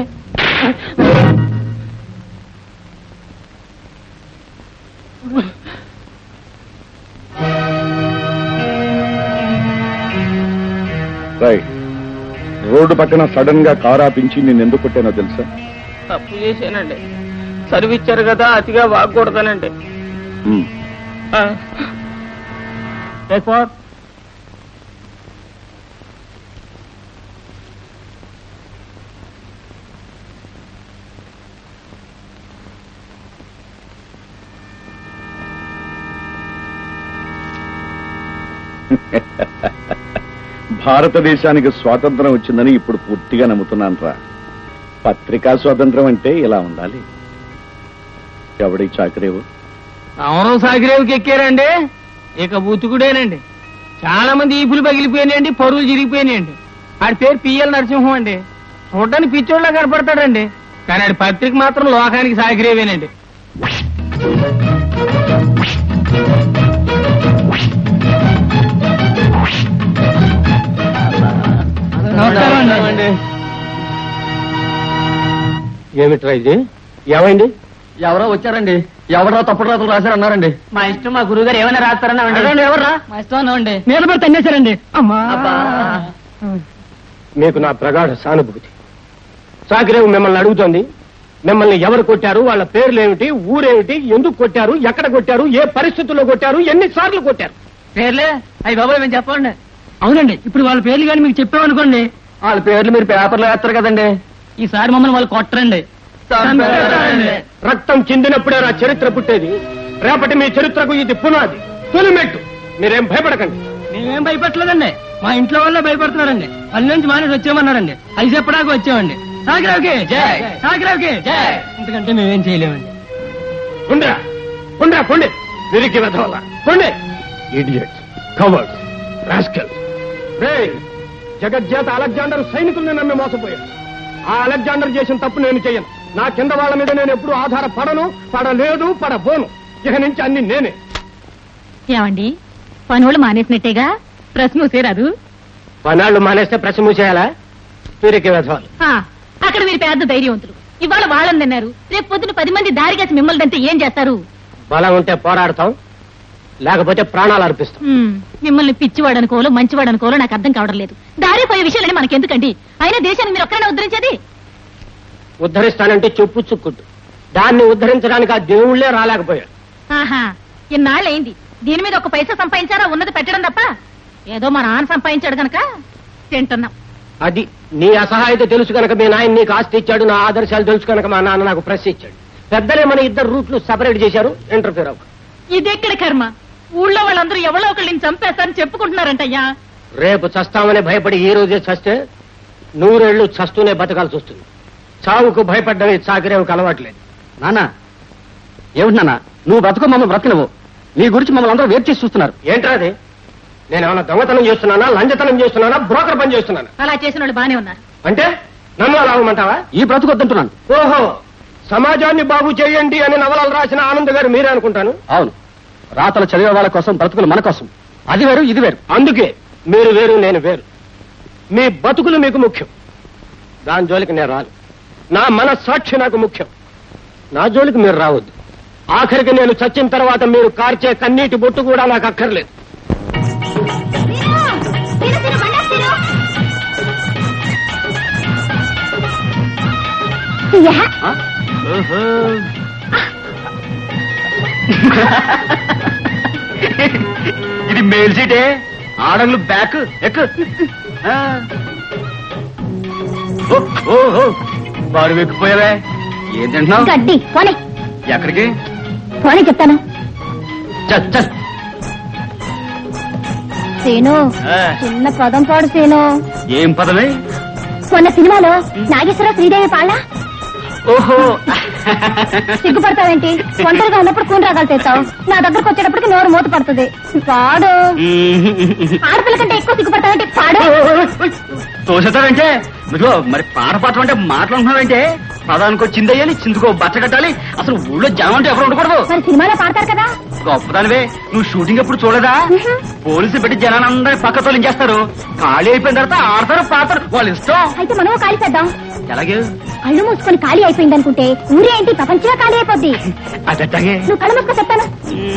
Speaker 9: రై రోడ్డు పక్కన సడన్ గా కారు ఆపించి నేను ఎందుకు కొట్టానో తెలుసా
Speaker 8: తప్పు చేశానండి చదివిచ్చారు కదా అతిగా వాగకూడదనండి
Speaker 9: ఉమ్. భారతదేశానికి స్వాతంత్రం వచ్చిందని ఇప్పుడు పూర్తిగా నమ్ముతున్నాను రా పత్రికా స్వాతంత్రం అంటే ఇలా ఉండాలి ఎవడి చాకరేవు
Speaker 8: అవును సాగిరేవుకి ఎక్కారండి ఇక బుతుకుడేనండి చాలా మంది ఈపులు పగిలిపోయినాయండి పరువులు చిరిగిపోయినాయండి ఆడి పేరు పిఎల్ నరసింహం అండి చూడడానికి పిచ్చోళ్ళ కనపడతాడండి కానీ ఆడి పత్రిక మాత్రం లోకానికి సాగిరేవేనండి
Speaker 6: ఏమిట్రా ఇది ఏమైంది ఎవరో వచ్చారండి ఎవరో తప్పుడు రాతలు రాశారన్నారండి మా ఇష్టం మా గురువు గారు ఏమైనా రాస్తారన్నా ఎవర్రా మా ఇష్టం అన్నామండి
Speaker 8: నిలబడి తన్నేశారండి అమ్మా
Speaker 6: మీకు నా ప్రగాఢ సానుభూతి సాకిరేవు మిమ్మల్ని అడుగుతోంది మిమ్మల్ని ఎవరు కొట్టారు వాళ్ళ పేర్లు ఏమిటి ఊరేమిటి ఎందుకు కొట్టారు ఎక్కడ కొట్టారు ఏ పరిస్థితుల్లో కొట్టారు ఎన్నిసార్లు కొట్టారు
Speaker 8: పేర్లే అయ్యి బాబాయ్ మేము చెప్పండి అవునండి ఇప్పుడు వాళ్ళ పేర్లు కానీ మీకు చెప్పామనుకోండి
Speaker 6: వాళ్ళ పేర్లు మీరు పేపర్లో వేస్తారు కదండి
Speaker 8: ఈసారి మమ్మల్ని వాళ్ళు కొట్టరండి
Speaker 6: రక్తం చిందినప్పుడే నా చరిత్ర పుట్టేది రేపటి మీ చరిత్రకు ఇది పునాది తొలిమెట్టు మీరేం భయపడకండి
Speaker 8: మేమేం భయపడలేదండి మా ఇంట్లో వాళ్ళే భయపడుతున్నారండి పని నుంచి మానేసి వచ్చామన్నారండి అది చెప్పడానికి వచ్చామండి సాగిరావుకి జై సాగిరావుకి జై ఎందుకంటే మేమేం చేయలేమండి
Speaker 6: ఉండ్రా ఉండ్రా పొండి విరికి వెధవల్ల పొండి ఇడియట్స్ కవర్స్ రాస్కల్స్ రే జగజ్జాత అలెగ్జాండర్ సైనికుల్ని నమ్మి మోసపోయాడు ఆ అలెగ్జాండర్ చేసిన తప్పు నేను చెయ్యను నా కింద వాళ్ళ మీద నేను ఎప్పుడు ఆధారపడను పడలేదు పడబోను ఇక నుంచి అన్ని నేనే
Speaker 3: ఏమండి పనులు మానేసినట్టేగా ప్రశ్న మూసేరాదు
Speaker 6: పనాళ్ళు మానేస్తే ప్రశ్న మూసేయాలా వీరికి వెధవాలు
Speaker 3: ఆ, అక్కడ మీరు పెద్ద ధైర్యవంతులు ఇవాళ వాళ్ళని తిన్నారు రేపు పొద్దున పది మంది దారిగేసి మిమ్మల్ని దంటే ఏం చేస్తారు
Speaker 6: బలం ఉంటే పోరాడతాం లేకపోతే ప్రాణాలు అర్పిస్తాం
Speaker 3: హ్మ్, మిమ్మల్ని పిచ్చివాడు అనుకోవాలో మంచివాడు అనుకోవాలో నాకు అర్థం కావడం లేదు దారి పోయే విషయాలని మనకెందుకండి అయినా దేశాన్ని మీరు ఒక్కరైనా ఉద్ధరించేది
Speaker 6: ఉద్ధరిస్తానంటే చెప్పు చుక్కుంటు దాన్ని ఉద్ధరించడానికి ఆ దేవుళ్లే రాలేకపోయాడు
Speaker 3: ఆహా ఇన్నాళ్ళైంది దీని మీద ఒక పైసా సంపాదించారా ఉన్నది పెట్టడం తప్ప ఏదో మా నాన్న సంపాదించాడు గనక తింటున్నాం
Speaker 6: అది నీ అసహాయత తెలుసు కనుక మీ నాయన నీకు ఆస్తి ఇచ్చాడు నా ఆదర్శాలు తెలుసు కనుక మా నాన్న నాకు ప్రెస్ ఇచ్చాడు పెద్దలే మన ఇద్దరు రూట్లు సెపరేట్ చేశారు ఇంటర్ఫియర్ అవ్వ
Speaker 3: ఇదెక్కడ కర్మ ఊళ్ళో వాళ్ళందరూ ఎవరో ఒకళ్ళని చంపేస్తారని చెప్పుకుంటున్నారంటయ్యా
Speaker 6: రేపు చస్తామని భయపడి ఈ రోజే చస్తే నూరేళ్లు చస్తూనే బతకాల్సి వస్తుంది చావుకు భయపడ్డం ఈ చాకరేవుకు అలవాట్లేదు
Speaker 7: నాన్న ఏమిటి నాన్న నువ్వు బ్రతుకు మమ్మల్ని బ్రతకలేవు నీ గురించి మమ్మల్ని అందరూ వేరు చేసి చూస్తున్నారు
Speaker 6: ఏంట్రా అది నేను ఏమైనా దొంగతనం చేస్తున్నానా లంచతనం చేస్తున్నానా బ్రోకర్ పని చేస్తున్నానా
Speaker 3: అలా చేసిన వాళ్ళు బానే ఉన్నారు
Speaker 6: అంటే నన్ను అలా అవ్వమంటావా
Speaker 7: ఈ బ్రతుకు వద్దంటున్నాను
Speaker 6: ఓహో సమాజాన్ని బాగు చేయండి అని నవలలు రాసిన ఆనంద్ గారు మీరే అనుకుంటాను
Speaker 7: అవును రాతలు చదివే వాళ్ళ కోసం బ్రతుకులు మన కోసం అది వేరు ఇది వేరు
Speaker 6: అందుకే మీరు వేరు నేను వేరు మీ బతుకులు మీకు ముఖ్యం దాని జోలికి నేను రాను నా మనస్సాక్షి నాకు ముఖ్యం నా జోలికి మీరు రావద్దు ఆఖరికి నేను చచ్చిన తర్వాత మీరు కార్చే కన్నీటి బొట్టు కూడా నాకు అక్కర్లేదు
Speaker 7: ఇది మేల్ సీటే ఆడంగులు బ్యాక్ ఎక్కు ఆ. ఓ, ఓ, ఓ. బారు ఎక్కిపోయావే ఏం తింటున్నావు
Speaker 3: గడ్డి పోనీ
Speaker 7: ఎక్కడికి
Speaker 3: పోనీ చెప్తాను
Speaker 7: చల్ చల్
Speaker 3: సీను
Speaker 7: ఆ.
Speaker 3: చిన్న పదం పాడు సీను
Speaker 7: ఏం పదమే
Speaker 3: మొన్న సినిమాలో నాగేశ్వర శ్రీదేవి పాళ్ళ
Speaker 7: ఓహో
Speaker 3: సిగ్గుపడతావేంటి ఒంటరిగా ఉన్నప్పుడు కూని రాగాలు తెస్తావు నా దగ్గరకు వచ్చేటప్పటికి నోరు మూత పడుతుంది పాడు ఆడపిల్ల కంటే ఎక్కువ సిగ్గుపడతావేంటి పాడు
Speaker 7: తోసేతావంటే ఇదిగో మరి పాట పాట అంటే మాట్లాడుతున్నావంటే పదానికి వచ్చిందయ్యాలి చిందుకో బట్ట కట్టాలి అసలు ఊళ్ళో జనం అంటే ఎవరు ఉండకూడదు
Speaker 3: మరి సినిమాలో పాడతారు కదా
Speaker 7: గొప్పదానివే నువ్వు షూటింగ్ ఎప్పుడు చూడదా
Speaker 3: ఉహు.
Speaker 7: పోలీసులు పెట్టి జనాన్ని అందరి పక్క తొలించేస్తారు ఖాళీ అయిపోయిన తర్వాత ఆడతారు పాడతారు వాళ్ళు ఇష్టం
Speaker 3: అయితే మనము ఖాళీ చేద్దాం
Speaker 7: ఎలాగే
Speaker 3: కళ్ళు మూసుకొని ఖాళీ అయిపోయింది అనుకుంటే ఊరే ఏంటి ప్రపంచమే ఖాళీ అయిపోద్ది
Speaker 7: అదట్టాగే
Speaker 3: నువ్వు కళ్ళు మూసుకొని చెప్తాను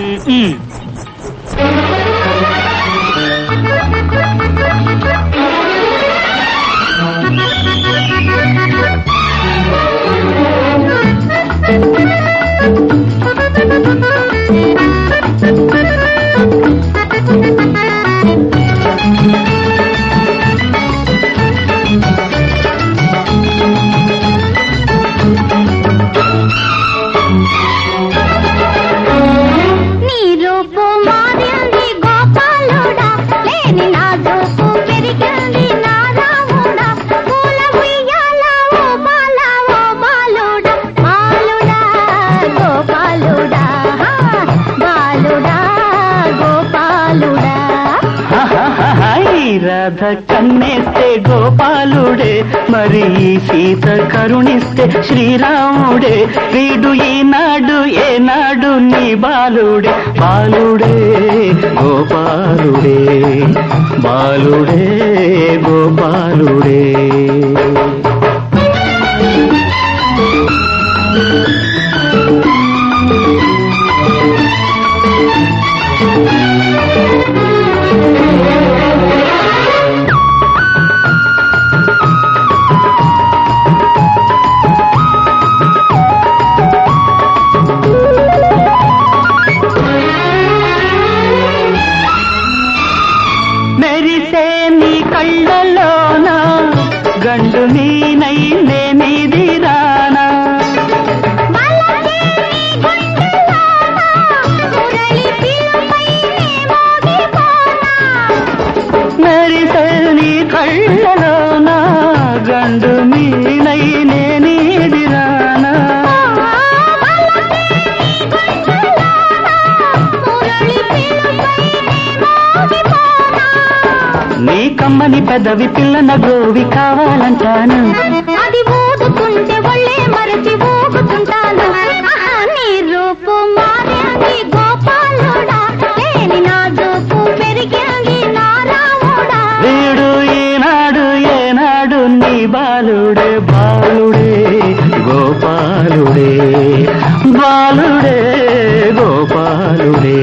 Speaker 3: నీ రూపు మారింది గోపాలుడా లేని నా రూపు పెరిగింది నా రాముడా పూల ఉయ్యాల ఓ బాల ఓ బాలుడా బాలుడా గోపాలుడా బాలుడా గోపాలుడా
Speaker 10: రాధ కన్నేస్తే గోపాలుడే మరి ఈ సీత కరుణిస్తే శ్రీరాముడే వీడు ఈనాడు ఏనాడు నీ బాలుడే బాలుడే గోపాలుడే బాలుడే గోపాలుడే మెరిసే నీ కళ్ళలోన గండు నీనై నేనిది రానా
Speaker 3: మలచే నీ గుండెలోన మురళి పిలుపై నే మోగిపోనా
Speaker 10: మెరిసే నీ కళ్ళలోన గండు నీనై నేనిది రానా నీ కమ్మని పెదవి పిల్లన గోవి కావాలంటాను
Speaker 3: అది ఊదుకుంటే ఒళ్ళే మరచి ఊగుతుంటాను ఆహా, నీ రూపు మారింది గోపాలుడా లేని నా దూపు పెరిగింది నా రాముడా
Speaker 10: వీడు ఈనాడు ఏనాడు నీ బాలుడే బాలుడే గోపాలుడే బాలుడే గోపాలుడే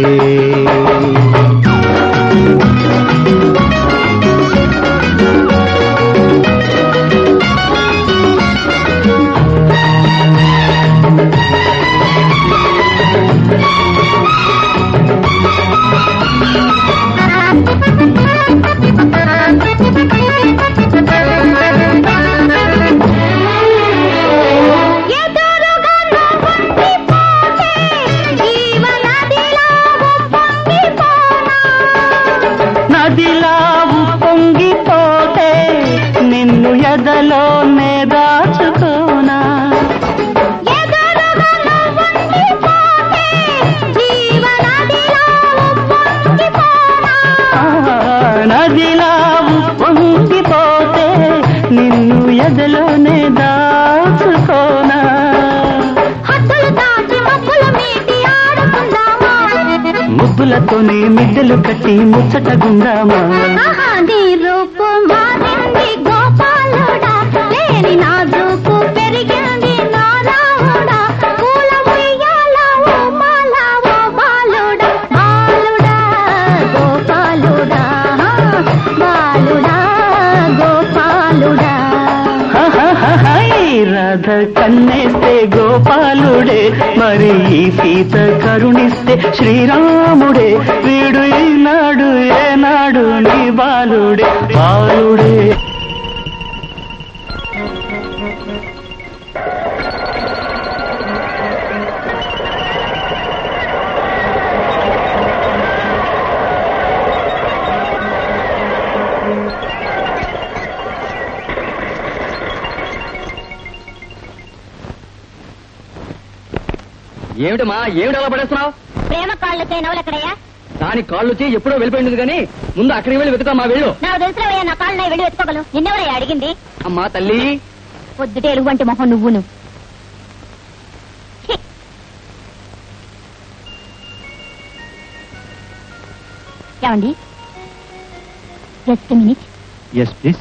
Speaker 3: ఎదురుగా నువ్వుండిపోతే జీవనదిలో ఉప్పొంగిపోనా.
Speaker 10: నదిలా పొంగిపోతే నిన్ను ఎదలోనే దాచుకోనా
Speaker 3: ఎదురుగా నువ్వుండిపోతే జీవనదిలో ఉప్పొంగిపోనా.
Speaker 10: ఆ, నదిలా పొంగిపోతే నిన్ను ఎదలోనే దాచుకోనా
Speaker 3: హద్దులు దాటి మబ్బుల మీటి ఆడుకుందామా
Speaker 10: ముద్దులతోనే మిద్దెలు కట్టి ముచ్చటగుందామా
Speaker 3: ఆహా, నీ రూపు మారింది గోపాలుడా లేని నా రూపు పెరిగింది నా రాముడా పూల ఉయ్యాల ఓ మాల ఓ బాలుడా బాలుడా గోపాలుడా బాలుడా గోపాలుడా
Speaker 10: హహహహై, రాధ కన్నేస్తే గోపాలుడే మరి ఈ సీత కరుణిస్తే శ్రీరాముడే వీడు ఈనాడు
Speaker 11: ఏమిటమ్మా ఏమిటి అలా పడేస్తున్నావు
Speaker 3: ప్రేమ కాళ్ళకి నవలు ఎక్కడయ్యా
Speaker 11: దాని కాళ్ళు వచ్చి ఎప్పుడో వెళ్ళిపోయింది కానీ ముందు అక్కడికి వెళ్ళి వెతుకమ్మా వెళ్ళు
Speaker 3: నాకు తెలిసినవయ్యా నా కాళ్ళు నా వెళ్ళి వెతుకోగలవు నిన్నెవరయ్యా అడిగింది
Speaker 11: అమ్మా తల్లి
Speaker 3: పొద్దుటే ఎలుగుంటి మొహం నువ్వును ఛీ! ఏమండి జస్ట్ మినిట్
Speaker 7: ఎస్ ప్లీజ్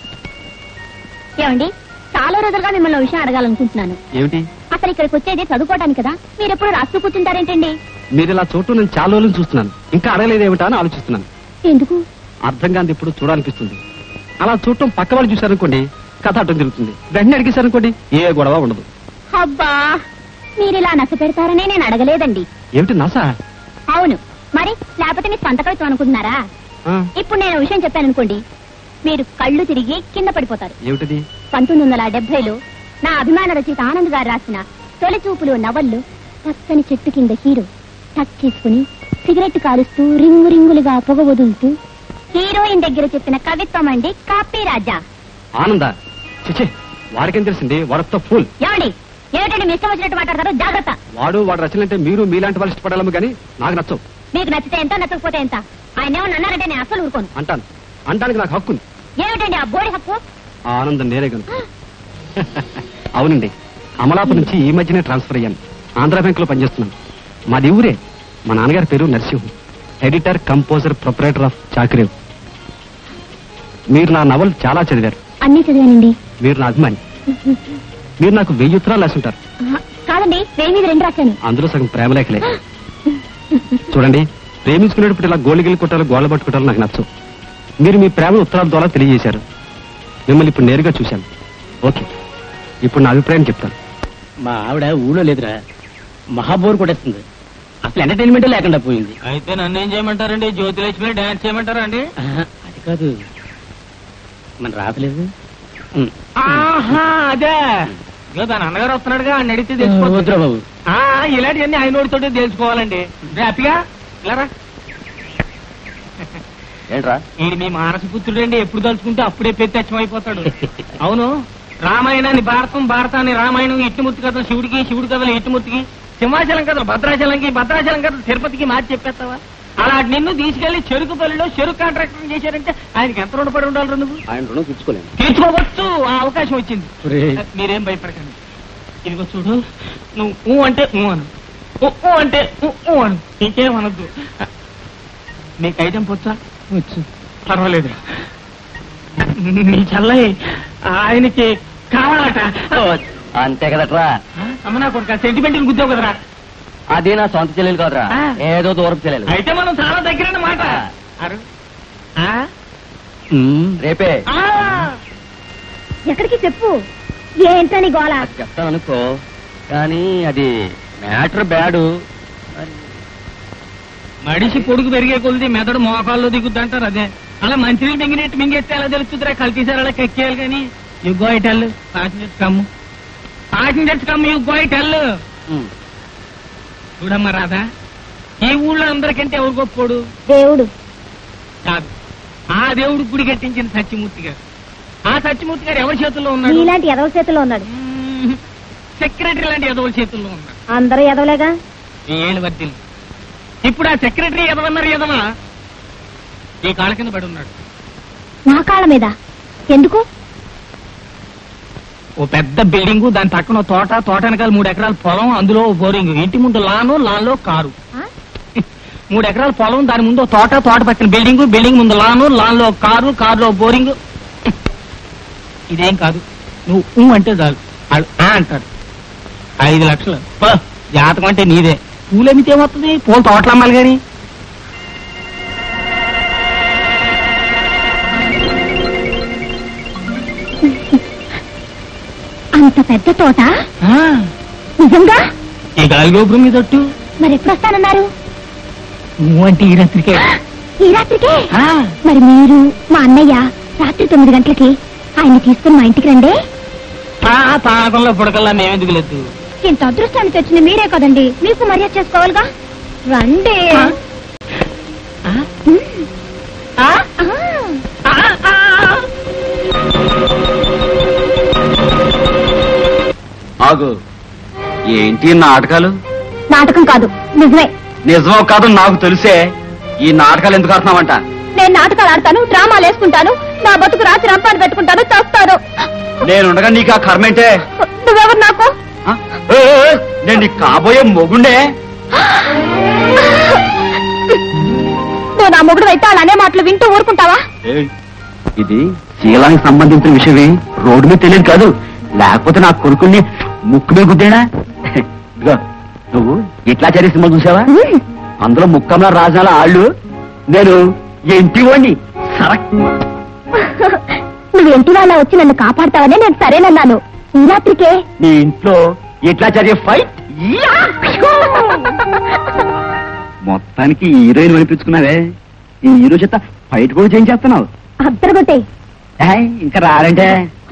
Speaker 3: ఏమండి చాలా రోజులుగా మిమ్మల్ని ఓ విషయం అడగాలనుకుంటున్నాను
Speaker 7: ఏమిటి
Speaker 3: అసలు ఇక్కడికి వచ్చేది చదువుకోవటానికి కదా మీరు ఎప్పుడు రాస్తూ కూర్చుంటారేంటండి
Speaker 7: మీరు ఇలా చూడటం నేను చాలా రోజులు చూస్తున్నాను ఇంకా అడగలేదేమిటా అని ఆలోచిస్తున్నాను
Speaker 3: ఎందుకు
Speaker 7: అర్థం కాని ఇప్పుడు చూడాలనిపిస్తుంది అలా చూడటం పక్క వాళ్ళు చూశారనుకోండి కథ అడ్డం తిరుగుతుంది వెంటనే అడిగేశారనుకోండి ఏ గొడవ ఉండదు
Speaker 3: అబ్బా మీరు ఇలా నచ్చ పెడతారనే నేను అడగలేదండి
Speaker 7: ఏమిటి నాసా
Speaker 3: అవును మరి లేకపోతే మీరు సంతకవిత్వం అనుకుంటున్నారా
Speaker 7: ఆ,
Speaker 3: ఇప్పుడు నేను ఓ విషయం చెప్పాను అనుకోండి మీరు కళ్ళు తిరిగి కింద పడిపోతారు
Speaker 7: ఏమిటది
Speaker 3: పంతొమ్మిది వందల డెబ్బైలో నా అభిమాన రచయిత ఆనంద్ గారు రాసిన తొలి చూపులు నవళ్ళు పచ్చని చెట్టు కింద హీరో టచ్ చేసుకుని సిగరెట్ కాలుస్తూ రింగు రింగులుగా పొగ వదులుతూ హీరోయిన్ దగ్గర చెప్పిన కవిత్వం అండి కాపీ రాజా
Speaker 7: ఆనంద చిచే వాడికేం తెలిసింది వాడొక్క ఫుల్
Speaker 3: ఏమండి ఏమిటండి మీ ఇష్టం వచ్చినట్టు మాట్లాడతారు జాగ్రత్త
Speaker 7: వాడు వాడు రచనంటే మీరు మీలాంటి వాళ్ళు ఇష్టపడాలము కానీ నాకు నచ్చవు
Speaker 3: మీకు నచ్చితే ఎంత నచ్చకపోతే ఎంత ఆయన ఏమన్నా అన్నారంటే నేను అసలు ఊరుకోను
Speaker 7: అంటాను అంటానికి నాకు హక్కుంది
Speaker 3: ఏమిటండి ఆ బోడి హక్కు
Speaker 7: ఆ ఆనందం నేనే కనుక అవునండి అమలాపు నుంచి ఈ మధ్యనే ట్రాన్స్ఫర్ అయ్యాను ఆంధ్ర బ్యాంక్ లో పనిచేస్తున్నాను మాది ఊరే మా నాన్నగారి పేరు Narasimham editor composer proprietor of చాకరేవ్ మీరు నా నవలు చాలా చదివారు
Speaker 3: అన్నీ చదివానండి
Speaker 7: మీరు నా అభిమాని మీరు నాకు వెయ్యి ఉత్తరాలు రాసి ఉంటారు
Speaker 3: ఆహా, కాదండి వేయి మీద రెండు రాశాను
Speaker 7: అందులో సగం ప్రేమలేఖలే చూడండి ప్రేమించుకునేటప్పుడు ఇలా గోళిగిలి కొట్టాలి గోళ్ళ పట్టుకుంటారు నాకు నచ్చవు మీరు మీ ప్రేమ ఉత్తరాల ద్వారా తెలియజేశారు మిమ్మల్ని ఇప్పుడు నేరుగా చూశాను ఓకే ఇప్పుడు నా అభిప్రాయం చెప్తాను
Speaker 11: మా ఆవిడ ఊళ్ళో లేదురా మహాబోర్ కొట్టేస్తుంది అసలు ఎంటర్టైన్మెంట్ లేకుండా పోయింది
Speaker 8: అయితే నన్ను ఏం చేయమంటారండి జ్యోతిలక్ష్మి డాన్స్ చేయమంటారా అండి
Speaker 11: ఆహా, అది కాదు మన రావట్లేదు ఉమ్.
Speaker 8: ఆహా అదే ఇదిగో దాని అన్నగారు వస్తున్నాడుగా ఆయన అడిగితే
Speaker 11: వద్దురా
Speaker 8: తెలిసిపోతుంది
Speaker 11: బాబు
Speaker 8: ఆ, ఇలాంటివన్నీ ఆయన నోటితోటి తెలుసుకోవాలండి హ్యాపీగా ఇలారా
Speaker 2: ఏంట్రా
Speaker 8: ఈ మీ మానసపుత్రుడు అండి ఎప్పుడు తలుచుకుంటే అప్పుడే ప్రత్యక్షం అయిపోతాడు అవును రామాయణాన్ని భారతం భారతాన్ని రామాయణం ఇట్టుమూర్తి కథలు శివుడికి శివుడి కథలు ఇట్టుమూర్తికి సింహాచలం కథలు భద్రాచలంకి భద్రాచలం కథలు తిరుపతికి మార్చి చెప్పేస్తావా అలాంటి నిన్ను తీసుకెళ్లి చెరుకుపల్లిలో చెరుకు కాంట్రాక్టర్ చేశారంటే ఆయనకి ఎంత రుణపడి ఉండాలి నువ్వు
Speaker 7: ఆయన రుణం తీర్చుకోలేను
Speaker 8: తీర్చుకోవచ్చు ఆ అవకాశం వచ్చింది
Speaker 7: ఒరేయ్.
Speaker 8: మీరేం భయపడకండి ఇదిగో చూడు నువ్వు ఊ అంటే ఊ అను ఊ ఊ అంటే ఊ ఊ అను ఇంకేమనద్దు మీకు ఐటెం పొచ్చా వచ్చు పర్వాలేదు నీ చల్లయి ఆయనకి కావాలట
Speaker 11: అంతే కదట్రా
Speaker 8: అమ్మ నా కొడుక సెంటిమెంట్ గుద్దావు కదరా
Speaker 11: అది నా సొంత చెల్లెలు కాదురా
Speaker 8: ఆ.
Speaker 11: ఏదో దూరపు చెల్లెలు
Speaker 8: అయితే మనం చాలా దగ్గర మాట అరు ఆ?
Speaker 11: ఉమ్, రేపే
Speaker 8: ఆ!
Speaker 3: ఎక్కడికి చెప్పు ఏంటని గోళ
Speaker 11: చెప్తాను అనుకో కానీ అది మ్యాటర్ బ్యాడు
Speaker 8: మడిసి పొడుగు పెరిగే కొలిది మెదడు మోకాల్లో దిగుద్ది అంటారు అదే అలా మంచినీళ్ళు మింగినట్టు మింగేస్తే ఎలా తెలుస్తుందిరా కల్తీసారి అలా ఎక్కేయాలి కానీ you go it hell passengers come passengers come you go it hell చూడమ్మా రాధా ఈ ఊళ్ళో అందరికంటే ఎవరు గొప్పోడు
Speaker 3: దేవుడు
Speaker 8: కాదు ఆ దేవుడు గుడి కట్టించిన సత్యమూర్తి గారు ఆ సత్యమూర్తి గారు ఎవరి చేతుల్లో ఉన్నాడు
Speaker 3: నీలాంటి ఎదవ చేతిలో ఉన్నాడు
Speaker 8: మ్మ్. సెక్రటరీ లాంటి ఎదవల చేతుల్లో ఉన్నాడు
Speaker 3: అందరూ ఎదవలేగా
Speaker 8: ఈ ఏళ్ళు వర్తిల్లు ఇప్పుడు ఆ సెక్రటరీ ఎదవన్నారు ఎదవా ఈ కాళ్ళ కింద పడి ఉన్నాడు
Speaker 3: నా కాళ్ళ మీద ఎందుకు
Speaker 8: ఓ పెద్ద బిల్డింగ్ దాని పక్కన ఓ తోట తోట వెనకాల మూడు ఎకరాల పొలం అందులో ఓ బోరింగ్ ఇంటి ముందు లాను లాన్లో కారు
Speaker 3: ఆ?
Speaker 8: మూడు ఎకరాల పొలం దాని ముందు ఓ తోట తోట పక్కన బిల్డింగ్ బిల్డింగ్ ముందు లాను లాన్లో కారు కారులో బోరింగ్ ఇదేం కాదు నువ్వు ఊ అంటే చాలు ఆడు ఆ అంటాడు ఐదు లక్షలు పో, జాతకం అంటే నీదే పూలు అమ్మితే ఏమవుతుంది పూలు తోటలు అమ్మాలి కానీ
Speaker 3: అంత పెద్ద తోట నిజంగా
Speaker 8: ఈ గాలి గోపురం మీద ఒట్టు
Speaker 3: మరి ఎప్పుడు వస్తానన్నారు
Speaker 8: నువ్వు అంటే ఈ రాత్రికే
Speaker 3: ఈ రాత్రికే
Speaker 8: ఆ,
Speaker 3: మరి మీరు మా అన్నయ్య రాత్రి తొమ్మిది గంటలకి ఆయన్ని తీసుకుని మా ఇంటికి రండి
Speaker 8: ఆ తాకంలో పుడకల్లా మేమెందుకు లేదు
Speaker 3: ఇంత అదృష్టాన్ని తెచ్చిన మీరే కదండి మీకు మర్యాద చేసుకోవాలిగా రండి
Speaker 8: ఆ? ఆ?
Speaker 3: ఉమ్.
Speaker 8: ఆ?
Speaker 3: ఆ.
Speaker 8: ఆ, ఆ.
Speaker 7: ఆగు ఏంటి ఈ నాటకాలు
Speaker 3: నాటకం కాదు నిజమే
Speaker 7: నిజమో కాదు నాకు తెలిసే ఈ నాటకాలు ఎందుకు ఆడుతున్నావంట
Speaker 3: నేను నాటకాలు ఆడతాను డ్రామాలు వేసుకుంటాను నా బతుకు రాత్రి రంపాన్ని పెట్టుకుంటాను చేస్తాను
Speaker 7: నేనుండగా నీకు ఆ కర్మేంటే
Speaker 3: నువ్వెవరు నాకు
Speaker 7: ఆ? ఏ, ఏ, ఏ, నేను నీకు కాబోయే మొగుండే
Speaker 3: నువ్వు నా మొగుడు అయితే అలానే మాటలు వింటూ ఊరుకుంటావా
Speaker 7: ఏయ్, ఇది శీలానికి సంబంధించిన విషయమే రోడ్డు మీద తెలియదు కాదు లేకపోతే నా కొడుకుని ముక్కు మీద గుద్దేనా ఇదిగో నువ్వు ఇట్లా చర్య సినిమా చూసావా అందులో ముక్కమ్మ రాజాల ఆళ్ళు నేను ఎంటి వాణ్ణి సరక్
Speaker 3: నువ్వు ఇంటి వాళ్ళ వచ్చి నన్ను కాపాడతావనే నేను సరేనన్నాను ఈ రాత్రికే
Speaker 7: నీ ఇంట్లో ఇట్లా చదివే ఫైట్ మొత్తానికి హీరోయిన్ అనిపించుకున్నావే ఈ హీరో చేత ఫైట్ కూడా చేయించేస్తున్నావు
Speaker 3: అద్దరగొట్టే
Speaker 7: ఏయ్, ఇంకా రారంటే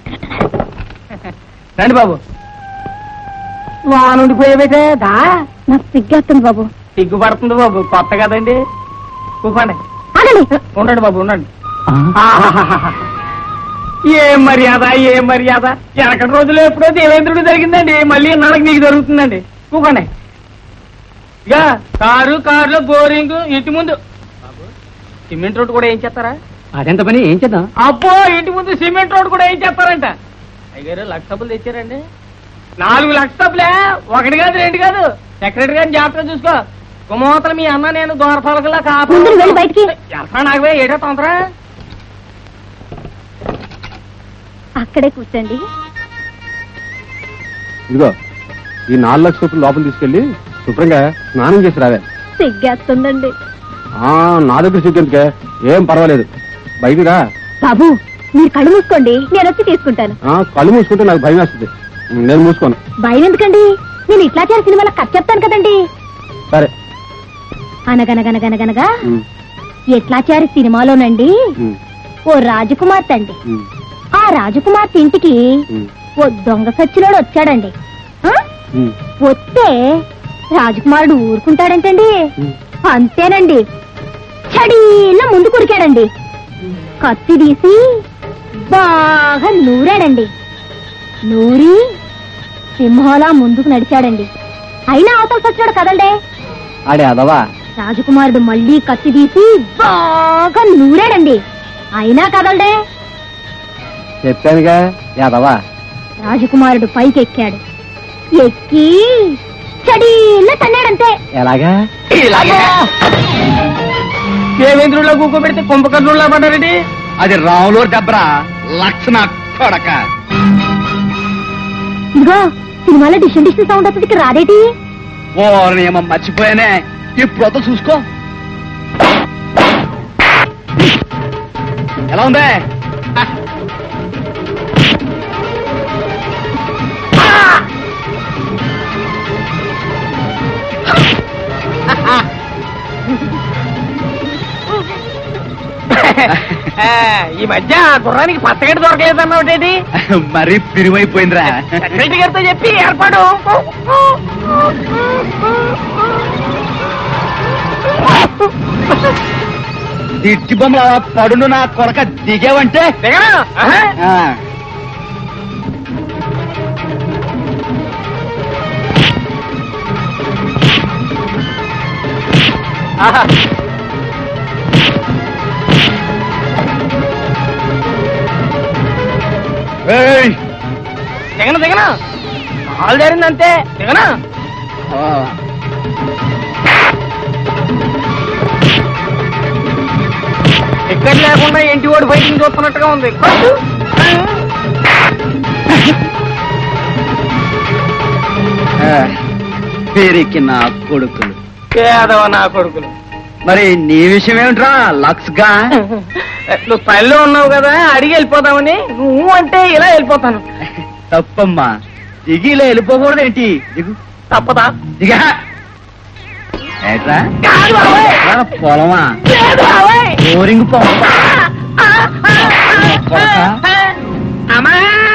Speaker 8: రండి బాబు వానుండిపోయేబెట్టే దా
Speaker 3: నాకు సిగ్గేస్తుంది బాబు
Speaker 8: సిగ్గుపడుతుంది బాబు కొత్త కదండి కూపండి
Speaker 3: ఆగండి
Speaker 8: ఉండండి బాబు ఉండండి ఆహాహాహా. ఏం మర్యాద ఏం మర్యాద వెనకటి రోజులు ఎప్పుడో దేవేంద్రుడు జరిగిందండి మళ్ళీ నాళ్ళకి మీకు జరుగుతుందండి కూకోండి ఇక కారు కారులో బోరింగ్ ఇంటి ముందు బాబు, సిమెంట్ రోడ్ కూడా ఏం చేస్తారా
Speaker 11: అదెంత పని ఏం చేద్దాం
Speaker 8: అబ్బో ఇంటి ముందు సిమెంట్ రోడ్ కూడా ఏం చేస్తారంట అయ్యారు లక్ష డబ్బులు తెచ్చారండి నాలుగు లక్ష డబ్బులే ఒకటి కాదు రెండు కాదు సెక్రటరీ గారిని జాగ్రత్తగా చూసుకో గుమోతలు మీ అన్న నేను దూరఫలకలా కాపు
Speaker 3: ముందు నువ్వు వెళ్ళి బయటికి.
Speaker 8: ఎల్తా నాకువే ఏటో తొందర
Speaker 3: అక్కడే కూర్చోండి
Speaker 6: ఇదిగో ఈ నాలుగు లక్షల రూపాయలు లోపల తీసుకెళ్లి శుభ్రంగా స్నానం చేసి రావే
Speaker 3: సిగ్గేస్తుందండి
Speaker 6: ఆ, నా దగ్గర సిగ్గెందుకే ఏం పర్వాలేదు బయటికి రా
Speaker 3: బాబు మీరు కళ్ళు మూసుకోండి నేను వచ్చి తీసుకుంటాను
Speaker 6: ఆ, కళ్ళు మూసుకుంటే నాకు భయం వేస్తుంది నేను మూసుకోను
Speaker 3: భయం ఎందుకండి నేను ఇట్లా చేసిన సినిమాలో కథ చెప్తాను కదండి
Speaker 6: సరే
Speaker 3: అనగనగనగనగనగా
Speaker 6: ఉమ్,
Speaker 3: ఎట్లాచారి సినిమాలోనండి
Speaker 6: ఉమ్,
Speaker 3: ఓ రాజకుమార్తె అండి
Speaker 6: ఉమ్,
Speaker 3: ఆ రాజకుమార్తె ఇంటికి
Speaker 6: ఉమ్,
Speaker 3: ఓ దొంగ సచ్చినోడు వచ్చాడండి ఆ?
Speaker 6: ఉమ్,
Speaker 3: వస్తే రాజకుమారుడు ఊరుకుంటాడంటండి
Speaker 6: ఉమ్.
Speaker 3: అంతేనండి చడీలా ముందు కురికాడండి కత్తి తీసి బాగా నూరాడండి నూరి సింహాలా ముందుకు నడిచాడండి అయినా అవతల సచ్చాడు కదండే
Speaker 7: ఆడే అదవా
Speaker 3: రాజకుమారుడు మళ్ళీ కత్తి తీసి బాగా నూరాడండి అయినా కదలడే
Speaker 7: చెప్పానుగా యాదవా
Speaker 3: రాజకుమారుడు పైకి ఎక్కాడు ఎక్కి చడీలా తన్నాడంతే
Speaker 7: ఎలాగా
Speaker 8: దేవేంద్రుడిలో కూకో పెడితే కుంభకర్ణుల్లో పడ్డారండి
Speaker 7: అది రాములో దెబ్బరా లక్షణ కొడక
Speaker 3: ఇదిగో సినిమాలో డిషన్ డిషన్ సౌండ్ వస్తుంది ఇక్కడ రాదేటి
Speaker 7: ఓ నియమం మర్చిపోయానే ఇప్పుడు చూసుకో ఎలా ఉంది
Speaker 8: ఆ, ఈ మధ్య గుర్రానికి పచ్చగడ్డి దొరకలేదన్నావుటేటి
Speaker 7: మరీ పిరిమైపోయిందిరా
Speaker 8: సెక్రటరీ గారితో చెప్పి ఏర్పాటు
Speaker 7: దిట్టి బొమ్మల పడును నా కొడక దిగేవంటే
Speaker 8: దిగనా ఆహా.
Speaker 7: ఆ,
Speaker 8: ఆహా.
Speaker 7: ఏయ్!
Speaker 8: దిగను దిగను కాలు జరిగిందంతే దిగనా
Speaker 7: ఆ,
Speaker 8: టికెట్ లేకుండా ఇంటి ఓడి ఫైటింగ్ చూస్తున్నట్టుగా ఉంది కొట్టు.
Speaker 7: ఆ, పేరెక్కి నా కొడుకులు
Speaker 8: పేదవ నా కొడుకులు
Speaker 7: మరి నీ విషయం ఏమిట్రా లక్స్ గా
Speaker 8: నువ్వు పనిలో ఉన్నావు కదా అడిగి వెళ్ళిపోదామని నువ్వు అంటే ఇలా వెళ్ళిపోతాను
Speaker 7: తప్పమ్మా దిగిలా వెళ్ళిపోకూడదు ఏంటి దిగు
Speaker 8: తప్పదా
Speaker 7: దిగా ఏట్రా
Speaker 8: కాదు బాబోయ్.
Speaker 7: ఆ, పొలమా
Speaker 8: లేదు బాబోయ్.
Speaker 7: బోరింగ్ పొలం కొడకా?
Speaker 8: అమ్మా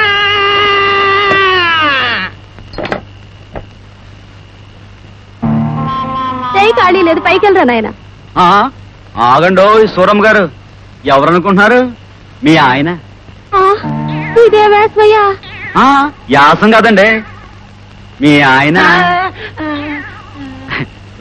Speaker 3: చేయి ఖాళీ లేదు పైకి వెళ్ళరా నాయన
Speaker 7: ఆ, ఆగండో ఈ సూరమ్మ గారు ఎవరనుకుంటున్నారు మీ ఆయన
Speaker 3: ఇదే వేసయ్యా
Speaker 7: ఆ, యాసం కాదండి మీ ఆయన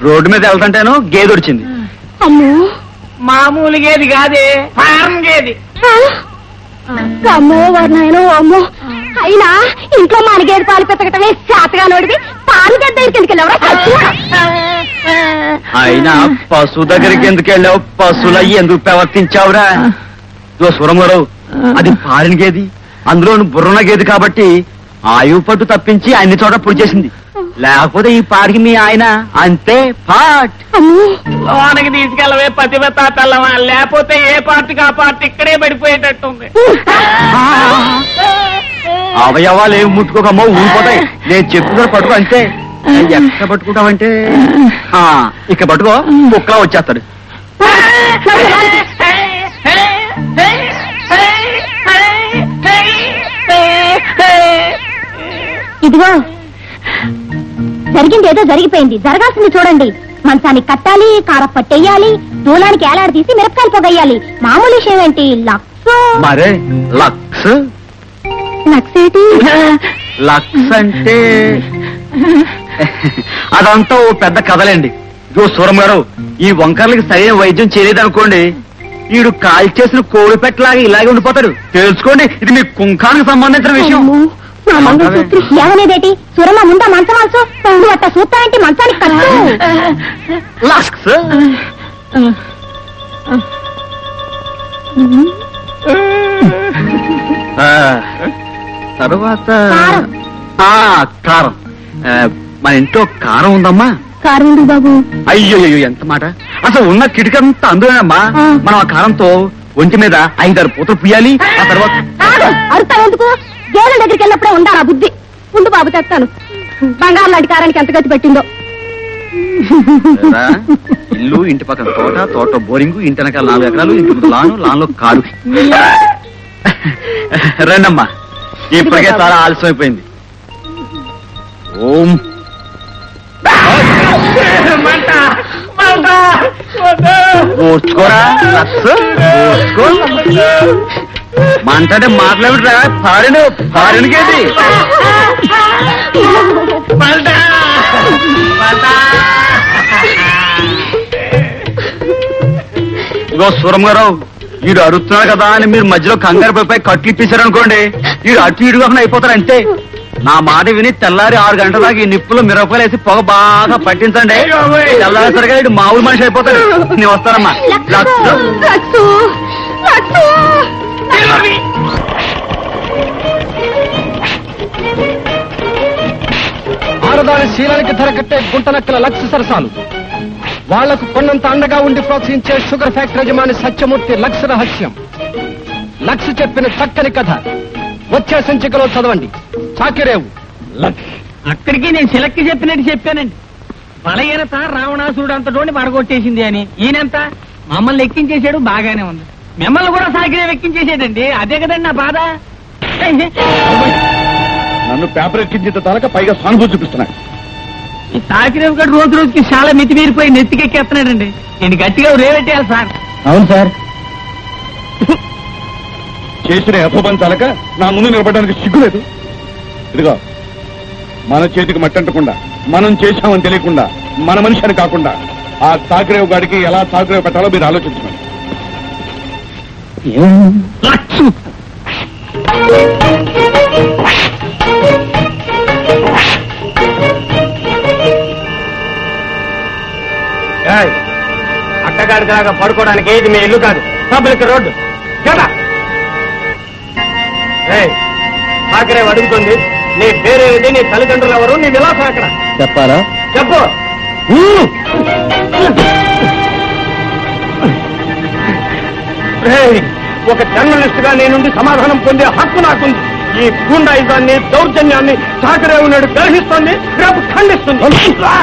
Speaker 7: రోడ్డు మీద వెళ్తుంటేను గేదె వచ్చింది
Speaker 3: అమ్మో
Speaker 8: మామూలు గేది కాదే ఫారం గేది
Speaker 3: అమ్మో వర్ణాయనో అమ్మో అయినా ఇంట్లో మనగేది పాలు పెతకటమే శాతగా నోడిది పాలు గద్ద దగ్గరికి
Speaker 7: అయినా పశువు దగ్గరికి ఎందుకు వెళ్ళావు పశువులు అయ్యి ఎందుకు ప్రవర్తించావురా ఇదిగో సురమరావు అది పారిన గేది అందులో బుర్రన గేది కాబట్టి ఆయువు పట్టు తప్పించి అన్ని చోట పొడి చేసింది లేకపోతే ఈ పాడికి మీ ఆయన అంతే పాట్
Speaker 8: లోనకి తీసుకెళ్ళవే పతివత తెల్లవా లేకపోతే ఏ పార్టీకి ఆ పార్టీ ఇక్కడే పడిపోయేటట్టుంది
Speaker 7: అవయవాలు ఏమి ముట్టుకోకమ్మో ఊరిపోతాయి నేను చెప్పుకున్న పట్టుకో అంతే ఎక్కడ పట్టుకుంటావంటే ఆ, ఇక్కడ పట్టుకో కుక్కలా వచ్చేస్తాడు
Speaker 3: ఇదిగో జరిగింది ఏదో జరిగిపోయింది జరగాల్సింది చూడండి మంచానికి కట్టాలి కార పట్టేయాలి దూలానికి ఏలాడి తీసి మిరపకాయలు పొగయ్యాలి మామూలు విషయం ఏంటి లక్స్
Speaker 7: మరే లక్స్
Speaker 3: లక్స్ ఏంటి
Speaker 7: లక్స్ అంటే అదంతా ఓ పెద్ద కథలేండి ఇదిగో సూరం గారు ఈ వంకర్లకి సరైన వైద్యం చేయలేదనుకోండి వీడు కాల్ చేసిన కోడి పెట్టలాగా ఇలాగే ఉండిపోతాడు తెలుసుకోండి ఇది మీ కుంకానికి సంబంధించిన విషయం
Speaker 3: అమ్మో, నా మంగళసూత్రం ఏమనేదేటి సురమ ముందా మంచం మంచు నువ్వు అట్ట సూత్తానంటే మంచానికి కట్టు
Speaker 7: లక్స్ ఆ, తర్వాత
Speaker 3: కారం.
Speaker 7: ఆ కారం ఆ, మన ఇంట్లో కారం ఉందమ్మా
Speaker 3: కారు ఉంది బాబు
Speaker 7: అయ్యో అయ్యో ఎంత మాట అసలు ఉన్న కిటికంతా అందులోనమ్మా
Speaker 3: ఆ.
Speaker 7: మనం ఆ కారంతో ఒంటి మీద ఐదారు పూతలు పుయ్యాలి ఆ తర్వాత
Speaker 3: అరుతావు ఎందుకు గేదెల దగ్గరికి వెళ్ళినప్పుడే ఉందా నా బుద్ధి ఉండు బాబు తెస్తాను బంగారు లాంటి కారానికి ఎంత గతి పెట్టిందో
Speaker 7: రా, ఇల్లు ఇంటి పక్కన తోట తోట బోరింగు ఇంటి వెనకాల నాలుగు ఎకరాలు ఇంటి ముందు లాను లాన్లో కారు రండమ్మా ఇప్పటికే చాలా ఆలస్యం అయిపోయింది ఓం
Speaker 8: మంట మంట
Speaker 7: ఓర్చుకోరా లక్స్ ఓర్చుకో మంటంటే మాట్లాడురా ఫారిన్ ఫారిన్ గేది
Speaker 8: మంట మంట
Speaker 7: ఇగో సూరమ్మగారావు వీడు అరుస్తున్నాడు కదా అని మీరు మధ్యలో కంగారు పడిపోయి కట్లు ఇప్పించారనుకోండి వీడు అటు ఇటు కాకుండా అయిపోతారు అంతే నా మాట విని తెల్లారి ఆరు గంటల దాకా ఈ నిప్పులు మిరపకాయలు వేసి పొగ బాగా పట్టించండి తెల్లారేసరిగా వీడు మామూలు మనిషి అయిపోతాడు నేను వస్తానమ్మా లక్స్.
Speaker 3: లక్సు లక్సు
Speaker 6: ఆడదాని శీలానికి ధర కట్టే గుంటనక్కల లక్ష సరసాలు వాళ్లకు కొన్నంత అండగా ఉండి ప్రోత్సహించే షుగర్ ఫ్యాక్టరీ యజమాని సత్యమూర్తి లక్ష రహస్యం లక్ష చెప్పిన చక్కని కథ వచ్చే సంచికలో చదవండి చాకిరేవు లక్ష
Speaker 8: అక్కడికి నేను చిలక్కి చెప్పినట్టు చెప్పానండి బలహీనత రావణాసురుడు అంతటోని పడగొట్టేసింది అని ఈయనంత మమ్మల్ని ఎక్కించేశాడు బాగానే ఉంది మిమ్మల్ని కూడా సాకిరే ఎక్కించేసాడండి అదే కదండి నా బాధ
Speaker 9: నన్ను పేపర్ ఎక్కించిన తనక పైగా సానుభూతి చూపిస్తున్నాడు
Speaker 8: ఈ సాకిరేవు గడు రోజు రోజుకి చాలా మితిమీరిపోయి నెత్తికెక్కేస్తున్నాడండి నేను గట్టిగా రేవెట్టేయాలి సార్
Speaker 6: అవును సార్
Speaker 9: చేసిన అపబం చాలక నా ముందు నిలబడడానికి సిగ్గులేదు ఇదిగో మన చేతికి మట్టంటకుండా మనం చేశామని తెలియకుండా మన మనిషి అని కాకుండా ఆ సాగరేవు గాడికి ఎలా సాగరేవు పెట్టాలో మీరు ఆలోచించండి
Speaker 8: లక్షు
Speaker 6: అట్టగాడి దాకా పడుకోవడానికి ఏది మీ ఇల్లు కాదు పబ్లిక్ రోడ్డు కదా సాకరే అడుగుతుంది నీ పేరేమిటి నీ తల్లిదండ్రులు ఎవరు నీ విలాసం ఎక్కడ
Speaker 7: చెప్పారా
Speaker 6: చెప్పు రేయ్, ఒక జర్నలిస్ట్ గా నీ నుండి సమాధానం పొందే హక్కు నాకుంది ఈ గూండాయిజాన్ని దౌర్జన్యాన్ని సాకరేవు నాడు గ్రహిస్తుంది రేపు ఖండిస్తుంది రా.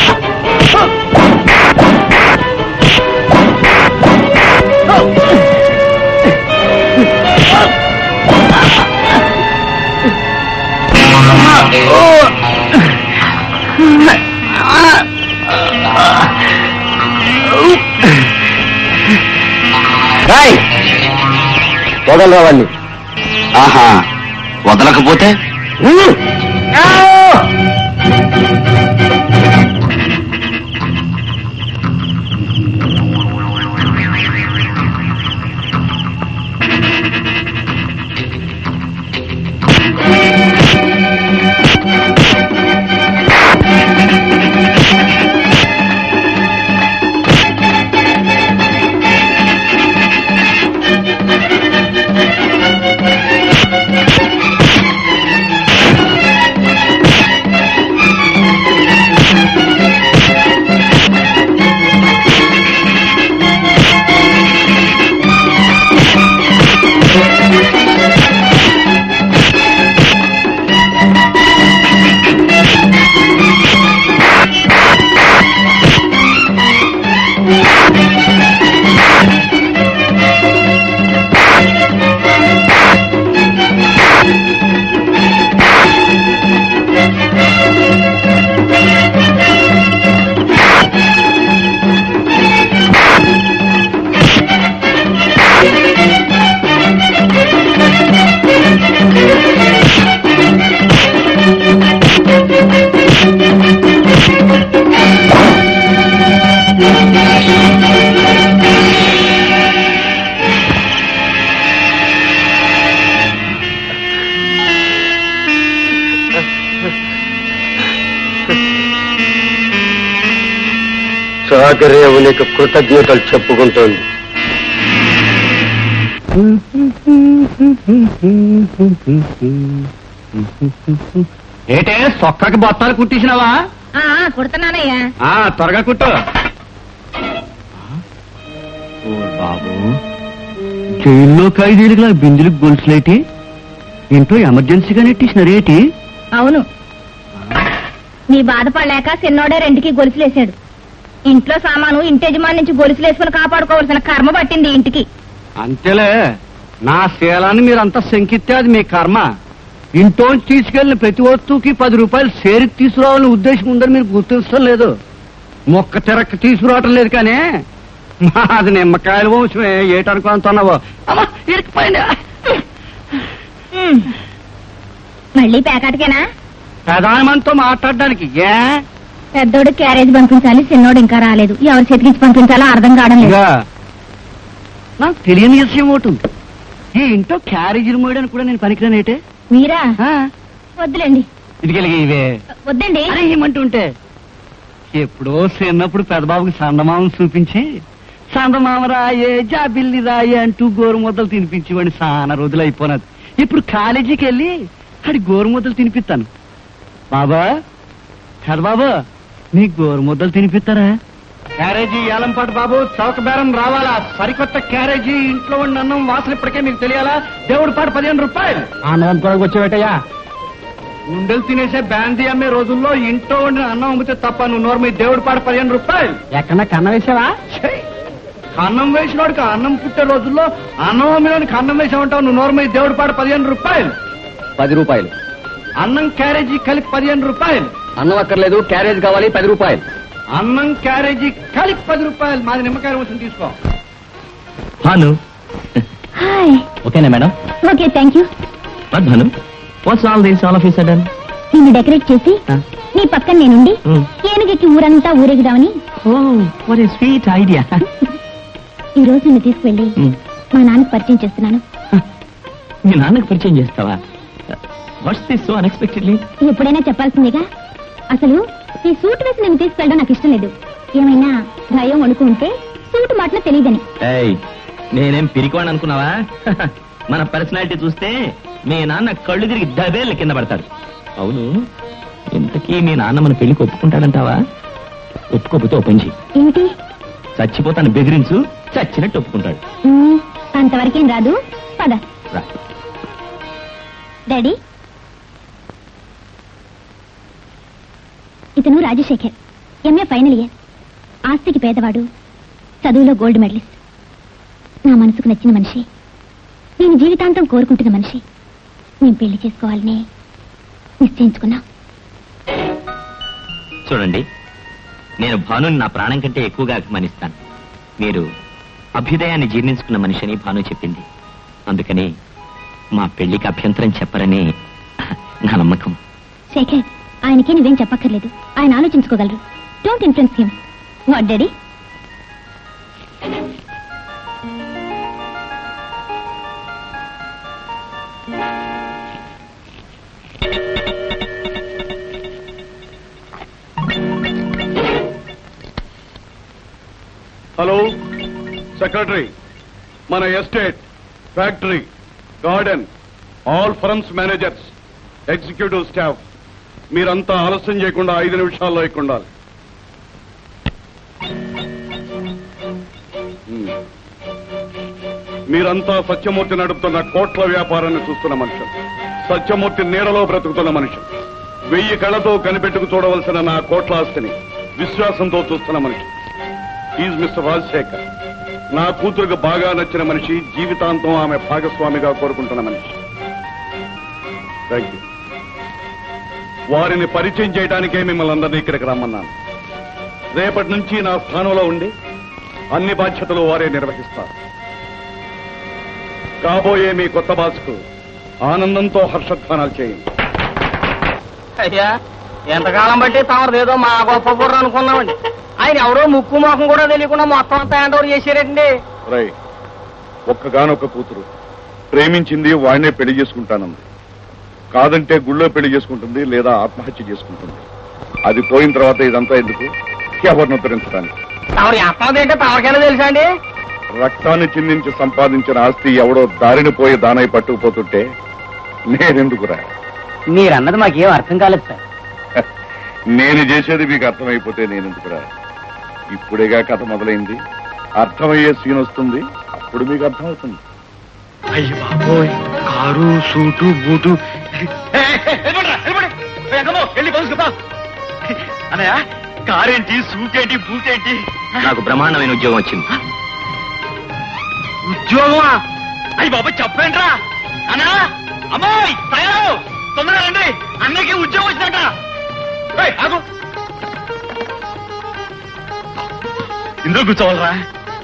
Speaker 7: వదలరా వాళ్ళని ఆహా వదలకపోతే
Speaker 6: సాగరేవునికి కృతజ్ఞతలు చెప్పుకుంటోంది
Speaker 5: ఏటే సొక్కకి బొత్తాలు కుట్టించినావా
Speaker 3: ఆ, కుడుతున్నానయ్యా
Speaker 5: ఆ త్వరగా కుట్టు ఓ బాబు జైల్లో ఖైదీలకు నాకు బిందులకు గొలుసులేటి ఇంట్లో ఎమర్జెన్సీగా నెట్టిసినారేటి
Speaker 3: అవును నీ బాధపడలేక చిన్నోడే రెండుకి గొలుసులేసాడు ఇంట్లో సామాను ఇంటి యజమాని నుంచి గొలుసులేసుకుని కాపాడుకోవాల్సిన కర్మ పట్టింది ఈ ఇంటికి
Speaker 5: అంతేలే నా శీలాన్ని మీరంతా శంకిస్తే అది మీ కర్మ ఇంట్లో తీసుకెళ్లిన ప్రతి వస్తువుకి పది రూపాయలు సేరికి తీసుకురావాలని ఉద్దేశం ఉందని మీరు గుర్తించడం లేదు మొక్క తిరక్క తీసుకురావటం లేదు కానీ మాది నిమ్మకాయల వంశమే ఏటనుకుంటున్నావో అమ్మా ఇరికిపోయింది
Speaker 3: మళ్ళీ ప్యాకెట్కేనా
Speaker 5: ప్రధానమంత్రితో మాట్లాడడానికి ఏ
Speaker 3: పెద్దోడు క్యారేజ్ పంపించాలి చిన్నోడు ఇంకా రాలేదు ఎవరి చేతికిచ్చి పంపించాలో అర్థం కావడం లేదు
Speaker 5: ఇక నాకు తెలియని విషయం ఒకటి ఉంది ఈ ఇంట్లో క్యారేజీలు మోయడానికి కూడా నేను పనికిరానేటే
Speaker 3: మీరా
Speaker 5: ఆ,
Speaker 3: వద్దులేండి
Speaker 5: ఇది కలిగి ఇవే
Speaker 3: వద్దండి
Speaker 5: అరే ఏమంటుంటే ఎప్పుడో చిన్నప్పుడు పెద్దబాబుకి సందమామం చూపించి సందమామ రాయే జాబిల్లి రాయే అంటూ గోరు ముద్దలు తినిపించి వాడిని చాలా రోజులు అయిపోయినది ఇప్పుడు కాలేజీకి వెళ్ళి ఆడి గోరు ముద్దలు తినిపిస్తాను బాబా పెద్దబాబు నీకు గోరు ముద్దలు తినిపిస్తారా క్యారేజీ ఏలంపాటు బాబు చౌక బేరం రావాలా సరికొత్త క్యారేజీ ఇంట్లో ఉండి అన్నం వాసన ఇప్పటికే మీకు తెలియాలా దేవుడి పాటు పదిహేను రూపాయలు
Speaker 11: ఆనందం కూడా వచ్చేవేటయ్యా
Speaker 5: ఉండలు తినేసే బ్యాందీ అమ్మే రోజుల్లో ఇంట్లో ఉండిన అన్నం అమ్మితే తప్ప నువ్వు నోరు మీ దేవుడి పాట పదిహేను రూపాయలు
Speaker 11: ఎక్కడన్నా కన్న వేసావా
Speaker 5: ఛీ! కన్నం వేసినోడికి అన్నం పుట్టే రోజుల్లో అన్నం అమ్మినోడికి అన్నం వేసామంటావు నువ్వు నోరు మీ దేవుడి పాట పదిహేను రూపాయలు
Speaker 11: పది రూపాయలు
Speaker 5: అన్నం క్యారేజీ కలిపి పదిహేను రూపాయలు
Speaker 11: అన్నం అక్కర్లేదు క్యారేజ్ కావాలి పది రూపాయలు
Speaker 5: అన్నం క్యారేజీ కలిపి పది రూపాయలు మాది నిమ్మకాయ వచ్చిన తీసుకో
Speaker 4: భాను
Speaker 3: హాయ్
Speaker 4: ఓకేనా madam
Speaker 3: okay thank you
Speaker 4: what Bhanu what's all these all of you sudden
Speaker 3: నిన్ను డెకరేట్ చేసి నీ పక్కన నేనుండి
Speaker 4: Hmm.
Speaker 3: ఏనుగెక్కి ఊరంతా ఊరేగుదామని
Speaker 4: oh what a sweet idea
Speaker 3: ఈ రోజు నిన్ను తీసుకువెళ్ళి మా నాన్నకి పరిచయం చేస్తున్నాను
Speaker 4: మీ నాన్నకు పరిచయం చేస్తావా వాట్స్ దిస్ సో అన్ఎక్స్పెక్టెడ్లీ
Speaker 3: ఎప్పుడైనా చెప్పాల్సిందేగా అసలు ఈ సూట్ వేసి నేను తీసుకెళ్ళడం నాకు ఇష్టం లేదు ఏమైనా భయం వణుకు ఉంటే సూట్ మాటలు తెలియదని
Speaker 4: ఏయ్ నేనేం పిరికోని అనుకున్నావా మన పర్సనాలిటీ చూస్తే మీ నాన్న కళ్ళు తిరిగి దబేళ్ళు కింద పడతాడు అవును ఇంతకీ మీ నాన్న మన పెళ్లికి ఒప్పుకుంటాడంటావా ఒప్పుకోకపోతే ఓ పని చెయ్యి
Speaker 3: ఏమిటి
Speaker 4: చచ్చిపోతాను బెదిరించు చచ్చినట్టు ఒప్పుకుంటాడు
Speaker 3: మ్మ్, అంతవరకేం రాదు పద
Speaker 4: రా
Speaker 3: డాడీ ఇతను రాజశేఖర్ ఎంఏ ఫైనల్ ఇయర్ ఆస్తికి పేదవాడు చదువులో గోల్డ్ మెడలిస్ట్ నా మనసుకు నచ్చిన మనిషి నేను జీవితాంతం కోరుకుంటున్న మనిషి నేను పెళ్లి చేసుకోవాలని నిశ్చయించుకున్నా
Speaker 4: చూడండి నేను భానుని నా ప్రాణం కంటే ఎక్కువగా అభిమానిస్తాను మీరు అభ్యుదయాన్ని జీర్ణించుకున్న మనిషిని భాను చెప్పింది అందుకని మా పెళ్లికి అభ్యంతరం చెప్పరని నా నమ్మకం
Speaker 3: శేఖర్ ఆయనకి నువ్వేం చెప్పక్కర్లేదు ఆయన ఆలోచించుకోగలరు don't influence him what daddy
Speaker 9: hello secretary మన estate factory garden all firms managers executive staff మీరంతా ఆలస్యం చేయకుండా ఐదు నిమిషాల్లో ఇక్కడ ఉండాలి Hmm. మీరంతా సత్యమూర్తి నడుపుతున్న కోట్ల వ్యాపారాన్ని చూస్తున్న మనుషులు సత్యమూర్తి నీడలో బ్రతుకుతున్న మనుషులు వెయ్యి కళ్ళతో కనిపెట్టుకు చూడవలసిన నా కోట్ల ఆస్తిని విశ్వాసంతో చూస్తున్న మనిషి ఈజ్ మిస్టర్ రాజశేఖర్ నా కూతురుకు బాగా నచ్చిన మనిషి జీవితాంతం ఆమె భాగస్వామిగా కోరుకుంటున్న మనిషి థ్యాంక్ యూ వారిని పరిచయం చేయడానికే మిమ్మల్ని అందరినీ ఇక్కడికి రమ్మన్నాను రేపటి నుంచి నా స్థానంలో ఉండి అన్ని బాధ్యతలు వారే నిర్వహిస్తారు కాబోయే మీ కొత్త బాసుకు ఆనందంతో హర్షధ్వానాలు చేయండి
Speaker 8: అయ్యా ఎంతకాలం బట్టి తమరిదేదో మా గొప్ప బుర్ర అనుకున్నామండి ఆయన ఎవరో ముక్కు మొఖం కూడా తెలియకుండా మొత్తం అంతా హ్యాండ్ ఓవర్ చేశారండి
Speaker 9: రై ఒక్కగానొక్క కూతురు ప్రేమించింది వాడినే పెళ్లి చేసుకుంటానంది కాదంటే గుళ్ళో పెళ్లి చేసుకుంటుంది లేదా ఆత్మహత్య చేసుకుంటుంది అది పోయిన తర్వాత ఇదంతా ఎందుకు ఎవరిని ఉద్ధరించడానికి
Speaker 8: తమరు చేస్తాం ఏంటో తమరికైనా తెలుసా అండి
Speaker 9: రక్తాన్ని చిందించి సంపాదించిన ఆస్తి ఎవడో దారిన పోయి దానై పట్టుకుపోతుంటే నేనెందుకురా
Speaker 11: మీరన్నది మాకేం అర్థం కాలేదు సార్
Speaker 9: నేను చేసేది మీకు అర్థమైపోతే నేనెందుకురా ఇప్పుడేగా కథ మొదలైంది అర్థమయ్యే సీన్ వస్తుంది అప్పుడు మీకు అర్థమవుతుంది
Speaker 5: అయ్య బాబోయ్ కారు సూటు బూటు
Speaker 4: వెళ్ళి పలుసుకుపా అన్నయ్య కారేంటి సూట్ ఏంటి బూట్ ఏంటి నాకు బ్రహ్మాండమైన ఉద్యోగం వచ్చింది
Speaker 5: ఉద్యోగమా
Speaker 4: అయ్యి బాబు చెప్పండ్రా అన్నా అమ్మాయి తయారు తొందరగా రండి అన్నకి ఉద్యోగం వచ్చిందట ఏయ్, ఆగు ఇందులో కూర్చోవాలరా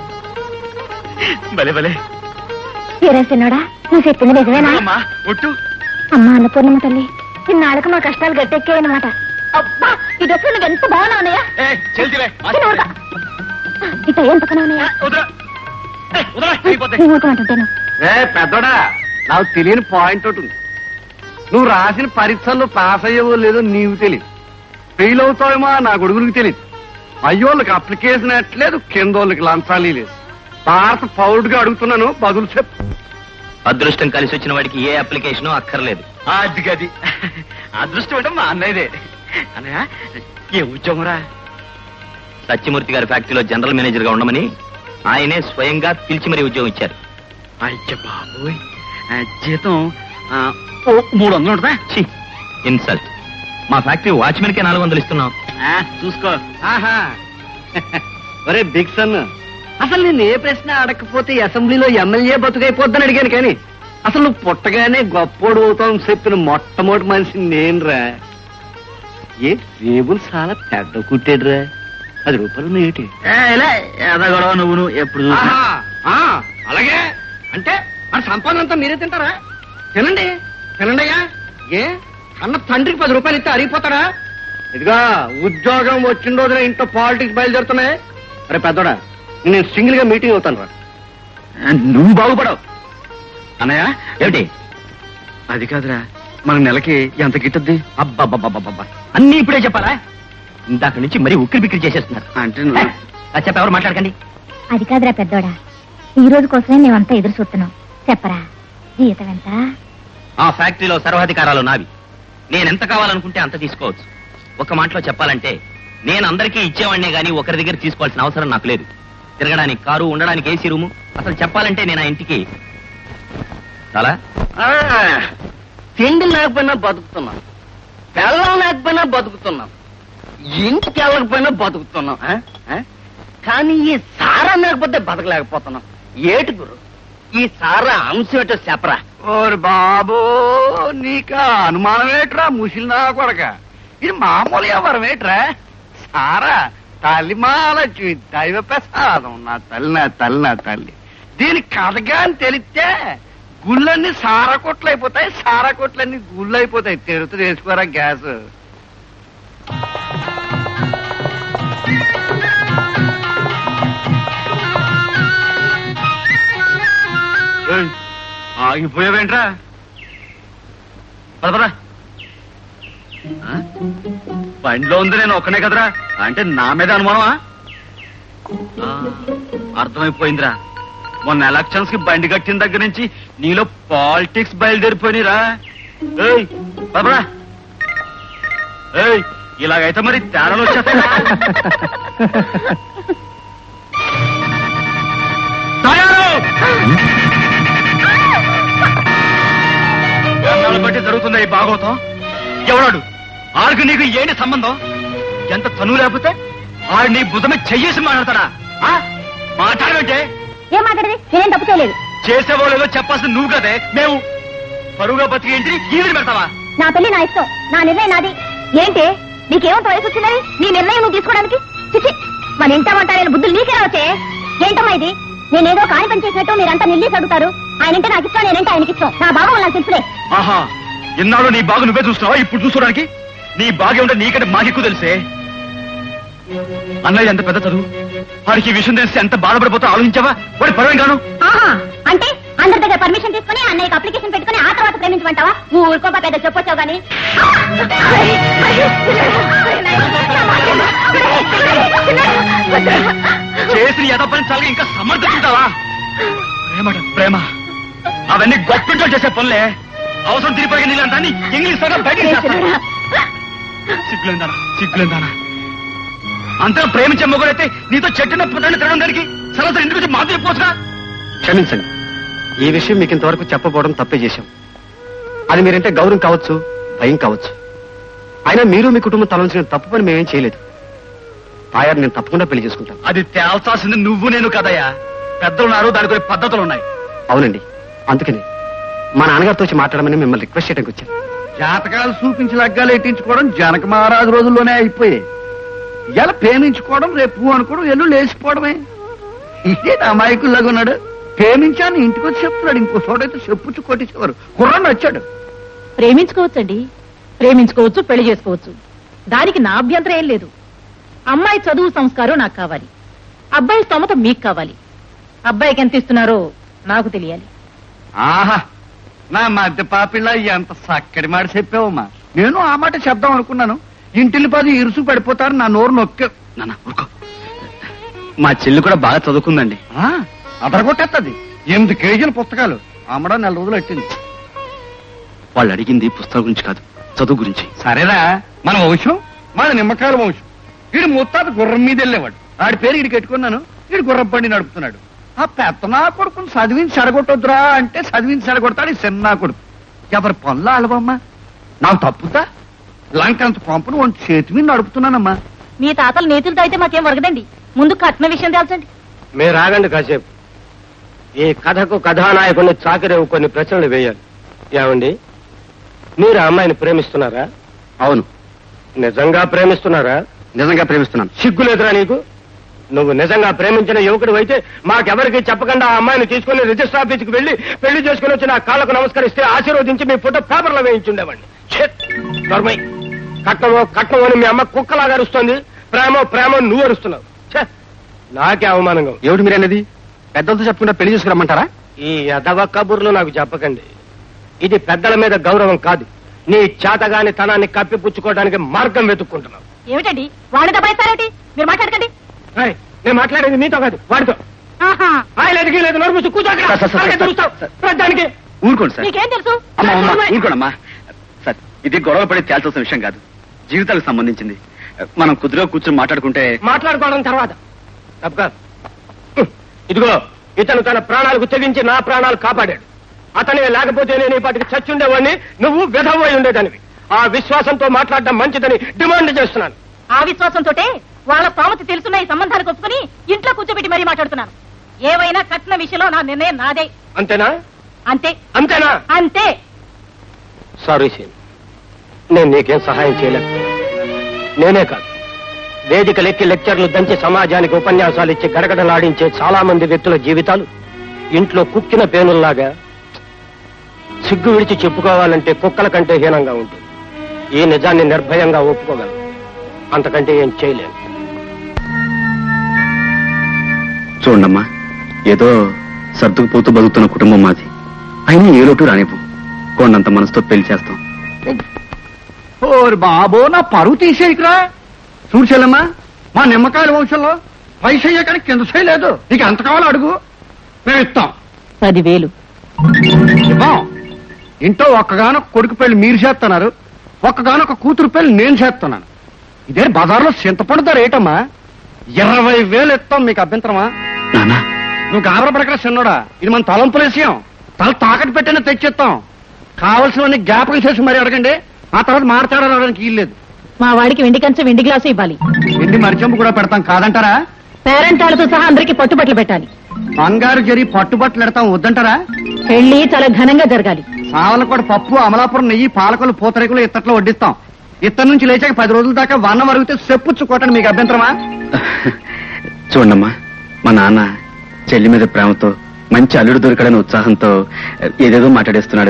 Speaker 4: భలే భలే
Speaker 3: ఏరా చిన్నోడా నువ్వు చెప్పింది నిజమేనా
Speaker 4: అమ్మా ఒట్టు
Speaker 3: అమ్మా అన్నపూర్ణమ్మ తల్లి ఇన్నాళ్ళకు మా కష్టాలు గట్టెక్కాయనమాట అబ్బా ఈ డ్రెస్ నువ్వు ఎంత బాగున్నావు అన్నయ్య
Speaker 4: ఏ చెల్తివే
Speaker 3: చిన్నోడుగా. ఇట ఏం పక్కన ఉన్నాయా
Speaker 4: వదరా ఏయ్, వదరా అయిపోతాయి
Speaker 3: నువ్వు ఊరుకోమంటుంటాను
Speaker 5: ఏ పెద్దోడా నాకు తెలియని పాయింట్ ఒకటి ఉంది నువ్వు రాసిన పరీక్షల్లో పాస్ అయ్యేవో లేదో నీకు తెలియదు ఫెయిల్ అవుతావేమో నా కొడుకులకు తెలియదు అయ్యోళ్ళకి అప్లికేషన్ ఎట్లేదు కింద వాళ్ళకి లంచాలి లేదు భారత పౌరుడిగా అడుగుతున్నాను బదులు చెప్పు
Speaker 4: అదృష్టం కలిసి వచ్చిన వాడికి ఏ అప్లికేషన్ అక్కర్లేదు అది గది అదృష్టం అంటే మా అన్నయ్యదే అన్నయ్య ఏ ఉద్యోగం రా సత్యమూర్తి గారి ఫ్యాక్టరీలో జనరల్ మేనేజర్ గా ఉండమని ఆయనే స్వయంగా పిలిచి మరీ ఉద్యోగం ఇచ్చారు
Speaker 7: అయ్య బాబోయ్ ఆ, జీతం ఆ, ఓ మూడు వందలు ఉంటుందా
Speaker 4: ఇన్సల్ట్ మా ఫ్యాక్టరీ వాచ్మెన్ కే నాలుగు వందలు ఇస్తున్నాం
Speaker 7: ఆ, చూసుకో
Speaker 5: ఆహా ఒరే బిగ్ సన్ అసలు నేను ఏ ప్రశ్న అడగకపోతే అసెంబ్లీలో ఎమ్మెల్యే బతుకైపోద్దని అడిగాను కానీ అసలు నువ్వు పుట్టగానే గొప్పోడు అవుతాం చెప్పిన మొట్టమొదటి మనిషి నేనురా ఏ జేబులు చాలా పెద్ద కుట్టాడురా పది రూపాయలు ఏంటి
Speaker 7: ఎదగొడవ నువ్వు నువ్వు ఎప్పుడు చూసినా.
Speaker 5: ఆహా, ఆ, అలాగే అంటే మరి సంపాదన అంతా మీరే తింటారా తినండి తినండి అయ్యా ఏ అన్న తండ్రికి పది రూపాయలు ఇస్తే అరిగిపోతాడా ఇదిగా ఉద్యోగం వచ్చిన రోజున ఇంట్లో పాలిటిక్స్ బయలుదేరుతున్నాయి అరే పెద్దోడా నేను సింగిల్ గా మీటింగ్ అవుతాను రా
Speaker 7: ఆ, నువ్వు బాగుపడవు అన్నయ్య
Speaker 4: ఏమిటి
Speaker 7: అది కాదురా మన నెలకి ఎంత గిట్టద్ది
Speaker 4: అబ్బబ్బబ్బబ్బబ్బ అన్ని ఇప్పుడే చెప్పాలా ఇందాక నుంచి మరీ ఉక్కిరి బిక్కిరి చేసేస్తున్నారు
Speaker 7: అంటే
Speaker 4: ఏ,
Speaker 7: నువ్వు-
Speaker 4: ఆ చెప్ప ఎవరు మాట్లాడకండి
Speaker 3: అది కాదురా పెద్దోడా ఈ రోజు కోసమే మేమంతా ఎదురు చూస్తున్నాం చెప్పరా జీతం ఎంత
Speaker 4: ఆ ఫ్యాక్టరీలో సర్వాధికారాలు నావి నేను ఎంత కావాలనుకుంటే అంత తీసుకోవచ్చు ఒక మాటలో చెప్పాలంటే నేను అందరికీ ఇచ్చేవాడినే గానీ ఒకరి దగ్గర తీసుకోవాల్సిన అవసరం నాకు లేదు తిరగడానికి కారు ఉండడానికి ఏసీ రూము అసలు చెప్పాలంటే నేను ఆ ఇంటికి చాలా
Speaker 5: ఆ, తిండి లేకపోయినా బతుకుతున్నాం పెళ్ళం లేకపోయినా బతుకుతున్నాం ఇంటికి వెళ్ళకపోయినా బతుకుతున్నాం ఆ? ఆ? కానీ ఈ సారా లేకపోతే బతకలేకపోతున్నాం ఏటి గురు ఈ సారా అంశం ఏంటో చెప్పరా ఓరి బాబు నీకు అనుమానం ఏట్రా ముసిలి నా కొడక ఇది మామూలు ఎవరం ఏట్రా సారా తల్లి మాలక్ష్మి దైవ ప్రసాదం నా తల్లి నా తల్లి నా తల్లి దీని కథగా అని తెలిస్తే గుళ్ళన్నీ సారా కొట్లు అయిపోతాయి సారా కొట్లన్నీ గుళ్ళు అయిపోతాయి తెరుతు వేసుకోరా గ్యాస్ ఏయ్, ఆగిపోయావేంట్రా పద పద
Speaker 7: ఆ? బండిలో ఉంది నేను ఒక్కనే కదరా అంటే నా మీద అనుమానమా ఆ, అర్థమైపోయిందిరా మొన్న ఎలక్షన్స్ కి బండి కట్టిన దగ్గర నుంచి నీలో పాలిటిక్స్ బయలుదేరిపోయినరా ఏయ్ పదరా ఏయ్ ఇలాగైతే మరి తేడాలు వచ్చేస్తాయి ఎన్నాళ్ళ బట్టి జరుగుతుంది ఈ భాగవతం ఎవడాడు ఆడికి నీకు ఏంటి సంబంధం ఎంత తనువు లేకపోతే ఆడు నీ భుజమే చెయ్యేసి మాట్లాడతాడా ఆ? మాట్లాడమంటే
Speaker 3: ఏం మాట్లాడేది నేనేం తప్పు చేయలేదు
Speaker 7: చేసేవో లేదో చెప్పాల్సింది నువ్వు కదే మేము పరువుగా బతికి ఏంటిని ఈవిని పెడతావా
Speaker 3: నా పెళ్లి నా ఇష్టం నా నిర్ణయం నాది ఏంటి నీకేమంత వయసు వచ్చిందని నీ నిర్ణయం నువ్వు తీసుకోవడానికి చిచి మన ఇంట వంట ఆయన బుద్ధులు నీకే వచ్చే ఏంటమ్మా ఇది నేనేదో కాని పని చేసినట్టు మీరంతా నిల్లీసి అడుగుతారు ఆయన ఇంటే నాకు ఇష్టం నేనంటే ఆయనకి ఇష్టం నా భావం నాకు తెలుసులే
Speaker 7: ఆహా ఇన్నాళ్ళు నీ బాగు నువ్వే చూస్తున్నావా ఇప్పుడు చూసుకోవడానికి నీ బాగా ఉంటే నీకంటే మాకెక్కువ తెలిసే అన్నయ్య ఎంత పెద్ద చదువు వాడికి ఈ విషయం తెలిసి ఎంత బాధపడిపోతా ఆలోచించావా వాడి పర్వం కాను
Speaker 3: ఆహా అంటే అందరి దగ్గర పర్మిషన్ తీసుకుని అన్నయ్యకి అప్లికేషన్ పెట్టుకుని ఆ తర్వాత ప్రేమించమంటావా ఊరుకోపా పెద్ద చెప్పొచ్చావు గానీ
Speaker 7: చేసిన ఎదపని చాలా ఇంకా సమర్థించుంటావా ప్రేమ ప్రేమ అవన్నీ గొప్పింటో చేసే పనులే అవసరం తిరిగిపోయి నీళ్ళంతా ఇంగ్లీష్ సగం బయట సిగ్గులేందానా సిగ్గులేందానా అంతగా ప్రేమించే మొగుడైతే నీతో చెట్టున పుట్టాన్ని తినడం దానికి సరసరి ఇంటికి వచ్చి మాతో చెప్పొచ్చుగా
Speaker 6: క్షమించండి ఈ విషయం మీకు ఇంతవరకు చెప్పబోవడం తప్పే చేశాం అది మీరంటే గౌరవం కావచ్చు భయం కావచ్చు అయినా మీరు మీ కుటుంబం తలంచిన తప్పు పని మేమేం చేయలేదు తాయారు నేను తప్పకుండా పెళ్లి చేసుకుంటాను
Speaker 7: అది తేల్చాల్సింది నువ్వు నేను కదయ్యా పెద్దలున్నారు దానికి కొన్ని పద్ధతులు ఉన్నాయి
Speaker 6: అవునండి అందుకని మా నాన్నగారితో వచ్చి మాట్లాడమని మిమ్మల్ని రిక్వెస్ట్ చేయడానికి వచ్చాను
Speaker 5: జాతకాలు చూపించి లగ్గాలు ఎట్టించుకోవడం జనక మహారాజు రోజుల్లోనే అయిపోయాయి ఇలా ప్రేమించుకోవడం రేపు అనుకోవడం ఎల్లు లేచిపోవడమే ఇదే అమాయకుల్లాగా ఉన్నాడు ప్రేమించాను ఇంటికి వచ్చి చెప్తున్నాడు ఇంకో చోటైతే చెప్పుచ్చు కొట్టేసేవారు కుర్రాన్ని వచ్చాడు
Speaker 12: ప్రేమించుకోవచ్చండి ప్రేమించుకోవచ్చు పెళ్లి చేసుకోవచ్చు దానికి నా అభ్యంతరం ఏం లేదు అమ్మాయి చదువు సంస్కారం నాకు కావాలి అబ్బాయి స్తోమత మీకు కావాలి అబ్బాయికి ఎంత ఇస్తున్నారో నాకు తెలియాలి
Speaker 5: ఆహా నా మధ్య పాపిల్ల ఎంత చక్కటి మాట చెప్పావమ్మా నేను ఆ మాట చెప్దాం అనుకున్నాను ఇంటిని పది ఇరుసు పడిపోతారు నా నోరు నొక్కే
Speaker 7: నాన్న ఊరుకో మా చెల్లి కూడా బాగా చదువుకుందండి
Speaker 5: అదరగొట్టేస్తుంది ఎనిమిది కేజీల పుస్తకాలు అమ్మడం నెల రోజులు పెట్టింది
Speaker 7: వాళ్ళు అడిగింది పుస్తకం గురించి కాదు చదువు గురించి
Speaker 5: సరేరా మన వంశం మన నిమ్మకాయల వంశం వీడు ముత్తాత గుర్రం మీద వెళ్ళేవాడు ఆడి పేరు వీడికి పెట్టుకున్నాను వీడు గుర్రం బండి నడుపుతున్నాడు ఆ పెత్తనా కొడుకుని చదివించి చెడగొట్టొద్దురా అంటే చదివించి చెడగొడతాడు ఈ చిన్న కొడుకు ఎవరి పనులు అలవమ్మా నాకు తప్పుతా లంకంత పంపును వంటి చేతి మీద నడుపుతున్నానమ్మా
Speaker 12: మీ తాతలు నేతులతో అయితే మాకేం వరగదండి ముందు కట్న విషయం తేల్చండి
Speaker 6: మీరు ఆగండి కాసేపు ఈ కథకు కథానాయకుడిని చాకరేవు కొన్ని ప్రశ్నలు వేయాలి ఏమండి మీరు ఆ అమ్మాయిని ప్రేమిస్తున్నారా అవును నిజంగా ప్రేమిస్తున్నారా నిజంగా ప్రేమిస్తున్నాను సిగ్గులేదురా నీకు నువ్వు నిజంగా ప్రేమించిన యువకుడు అయితే మాకెవరికి చెప్పకుండా ఆ అమ్మాయిని తీసుకుని రిజిస్టర్ ఆఫీస్కి వెళ్లి పెళ్లి చేసుకుని వచ్చి నా కాళ్ళకు నమస్కరిస్తే ఆశీర్వదించి మీ ఫోటో పేపర్లో వేయించుండేవాడిని ఛెత్! నోర్మయ్ కట్నమో కట్నం అని మీ అమ్మ కుక్కలాగా అరుస్తోంది ప్రేమో ప్రేమో నువ్వు అరుస్తున్నావు ఛే! నాకే అవమానంగా ఏమిటి మీరన్నది పెద్దలతో చెప్పకుండా పెళ్లి చేసుకురమ్మంటారా ఈ యదవ కబుర్లు నాకు చెప్పకండి ఇది పెద్దల మీద గౌరవం కాదు నీ చేతగాని తనాన్ని కప్పిపుచ్చుకోవడానికి మార్గం వెతుక్కుంటున్నావు
Speaker 12: ఏమిటండి వాళ్ళని దబాయిస్తారేటి మీరు మాట్లాడకండి
Speaker 6: ఏయ్, నేను మాట్లాడేది నీతో కాదు వాడితో
Speaker 12: ఆహా
Speaker 6: ఆయనకి లేదు నోరు మూసి కూర్చో అక్కడ. అలాగే చూస్తావు. దానికి
Speaker 7: ఊరుకోండి సార్
Speaker 12: నీకేం తెలుసు
Speaker 7: అమ్మా అమ్మా ఊరుకోండమ్మా సార్ ఇది గొడవ పడి తేల్చాల్సిన విషయం కాదు జీవితాలకు సంబంధించింది మనం కుదురుగా కూర్చొని మాట్లాడుకుంటే
Speaker 6: మాట్లాడుకోవడం తర్వాత తప్పుగా ఇదిగో ఇతను తన ప్రాణాలకు తెగించి నా ప్రాణాలు కాపాడాడు అతనే లేకపోతే నేను ఈ పాటికి చచ్చుండేవాడిని నువ్వు విధవై ఉండేదానివి ఆ విశ్వాసంతో మాట్లాడడం మంచిదని డిమాండ్ చేస్తున్నాను
Speaker 12: ఆ విశ్వాసంతో వాళ్ళ స్తోమత తెలుసున్న ఈ సంబంధానికి ఒప్పుకుని ఇంట్లో కూర్చోబెట్టి మరీ మాట్లాడుతున్నాను ఏవైనా కట్న విషయంలో నా నిర్ణయం నాదే
Speaker 6: అంతేనా
Speaker 12: అంతే
Speaker 6: అంతేనా
Speaker 12: అంతే
Speaker 6: సారీ సీన్ నేను నీకేం సహాయం చేయలేకపోయాను నేనే కాదు వేదికలెక్కి లెక్చర్లు దంచి సమాజానికి ఉపన్యాసాలు ఇచ్చి గడగడలాడించే చాలా మంది వ్యక్తుల జీవితాలు ఇంట్లో కుక్కిన పేనుల్లాగా సిగ్గు విడిచి చెప్పుకోవాలంటే కుక్కల కంటే హీనంగా ఉంటుంది ఈ నిజాన్ని నిర్భయంగా ఒప్పుకోగలను అంతకంటే ఏం చేయలేను
Speaker 7: చూడమ్మా ఏదో సర్దుకుపోతూ బతుకుతున్న కుటుంబం మాది అయినా ఏ లోటు రానివ్వు కొండంత మనసుతో పెళ్లి చేస్తాం
Speaker 5: ఓరి బాబో నా పరువు తీసేయకురా చూడు చెల్లమ్మా మా నిమ్మకాయల వంశంలో పైస అయ్యాకని కింద చేయలేదు నీకు ఎంత కావాలో అడుగు మేము ఇస్తాం
Speaker 12: పదివేలు
Speaker 5: ఇవ్వం ఇంట్లో ఒక్కగానొక కొడుకు పెళ్లి మీరు చేస్తున్నారు ఒక్కగానొక కూతురు పెళ్లి నేను చేస్తున్నాను ఇదే బజార్లో చింతపండు ధర ఏటమ్మా ఇరవై వేలు ఇస్తాం మీకు అభ్యంతరమా
Speaker 7: నానా
Speaker 5: నువ్వు గాబరపడకరా చిన్నోడా ఇది మన తలంపుల విషయం తల తాకట్టు పెట్టిన తెచ్చిస్తాం కావలసినవన్నీ జ్ఞాపకం చేసి మరీ అడగండి ఆ తర్వాత మాట్లాడాలి రావడానికి వీల్లేదు
Speaker 12: మా వాడికి వెండి కంచె వెండి గ్లాసు ఇవ్వాలి
Speaker 5: ఎండి మరిచెంపు కూడా పెడతాం కాదంటారా
Speaker 12: పేరెంటాలతో సహా అందరికి పట్టుబట్టలు పెట్టాలి
Speaker 5: బంగారు జరి పట్టుబట్టలు పెడతాం వద్దంటారా
Speaker 12: పెళ్లి చాలా ఘనంగా జరగాలి
Speaker 5: సావలకోట పప్పు అమలాపురం నెయ్యి పాలకొలు పూతరేకులు ఇత్తట్లో వడ్డిస్తాం ఇత్తడి నుంచి లేచాక పది రోజుల దాకా వన్నం వరిగితే చెప్పుచ్చు కొట్టండి మీకు అభ్యంతరమా
Speaker 7: చూడమ్మా మా నాన్న చెల్లి మీద ప్రేమతో మంచి అల్లుడు దొరికాడని ఉత్సాహంతో ఏదేదో మాట్లాడేస్తున్నాడు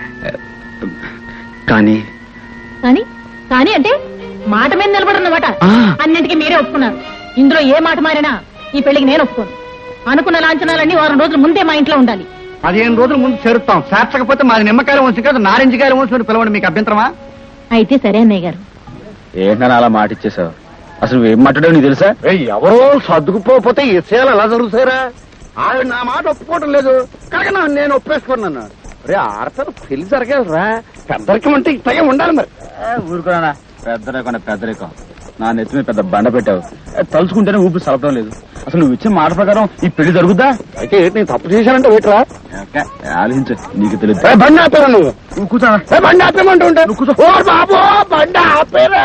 Speaker 7: కానీ
Speaker 12: కానీ కానీ అంటే మాట మీద నిలబడున్నమాట
Speaker 7: ఆ.
Speaker 12: అన్నింటికి మీరే ఒప్పుకున్నారు ఇందులో ఏ మాట మారినా ఈ పెళ్లికి నేను ఒప్పుకోను అనుకున్న లాంఛనాలన్నీ వారం రోజుల ముందే మా ఇంట్లో ఉండాలి
Speaker 5: పదిహేను రోజుల ముందు చేరుస్తాం చేర్చకపోతే మాది నిమ్మకాయల వంశం కాదు నారింజకాయల వంశం అని పిలవండి మీకు అభ్యంతరమా
Speaker 12: అయితే సరే అన్నయ్య గారు
Speaker 9: ఏంటని అలా మాట ఇచ్చేసావు
Speaker 7: అసలు ఏం మాట్లాడావు నీకు తెలుసా
Speaker 6: ఏయ్, ఎవరో సర్దుకుపోతే ఈ విషయాలు ఎలా జరుగుతారా ఆవిడ నా మాట ఒప్పుకోవటం లేదు కాక నా- నేను ఒప్పేసుకున్నాను రే ఆడతారు పెళ్లి జరగాలరా పెద్దరికం అంటే ఇట్లాగే ఉండాలి మరి
Speaker 7: ఊరుకున్నా పెద్దరేకం పెద్దరేకం నా నెత్తి మీద పెద్ద బండ పెట్టావు ఏ, తలుచుకుంటేనే ఊపి సలపడం లేదు అసలు నువ్వు ఇచ్చిన మాట ప్రకారం ఈ పెళ్లి జరుగుద్దా
Speaker 6: అయితే ఏంటి నేను తప్పు చేశానంటే వేటరా
Speaker 7: ఏక్క, ఆలోచించు నీకు తెలియదు
Speaker 6: ఏ, బండి ఆపేరా నువ్వు
Speaker 7: నువ్వు కూర్చోనా
Speaker 6: ఏ, బండి ఆపేమంటూ ఉంటా ఓ బాబు బండి ఆపేరా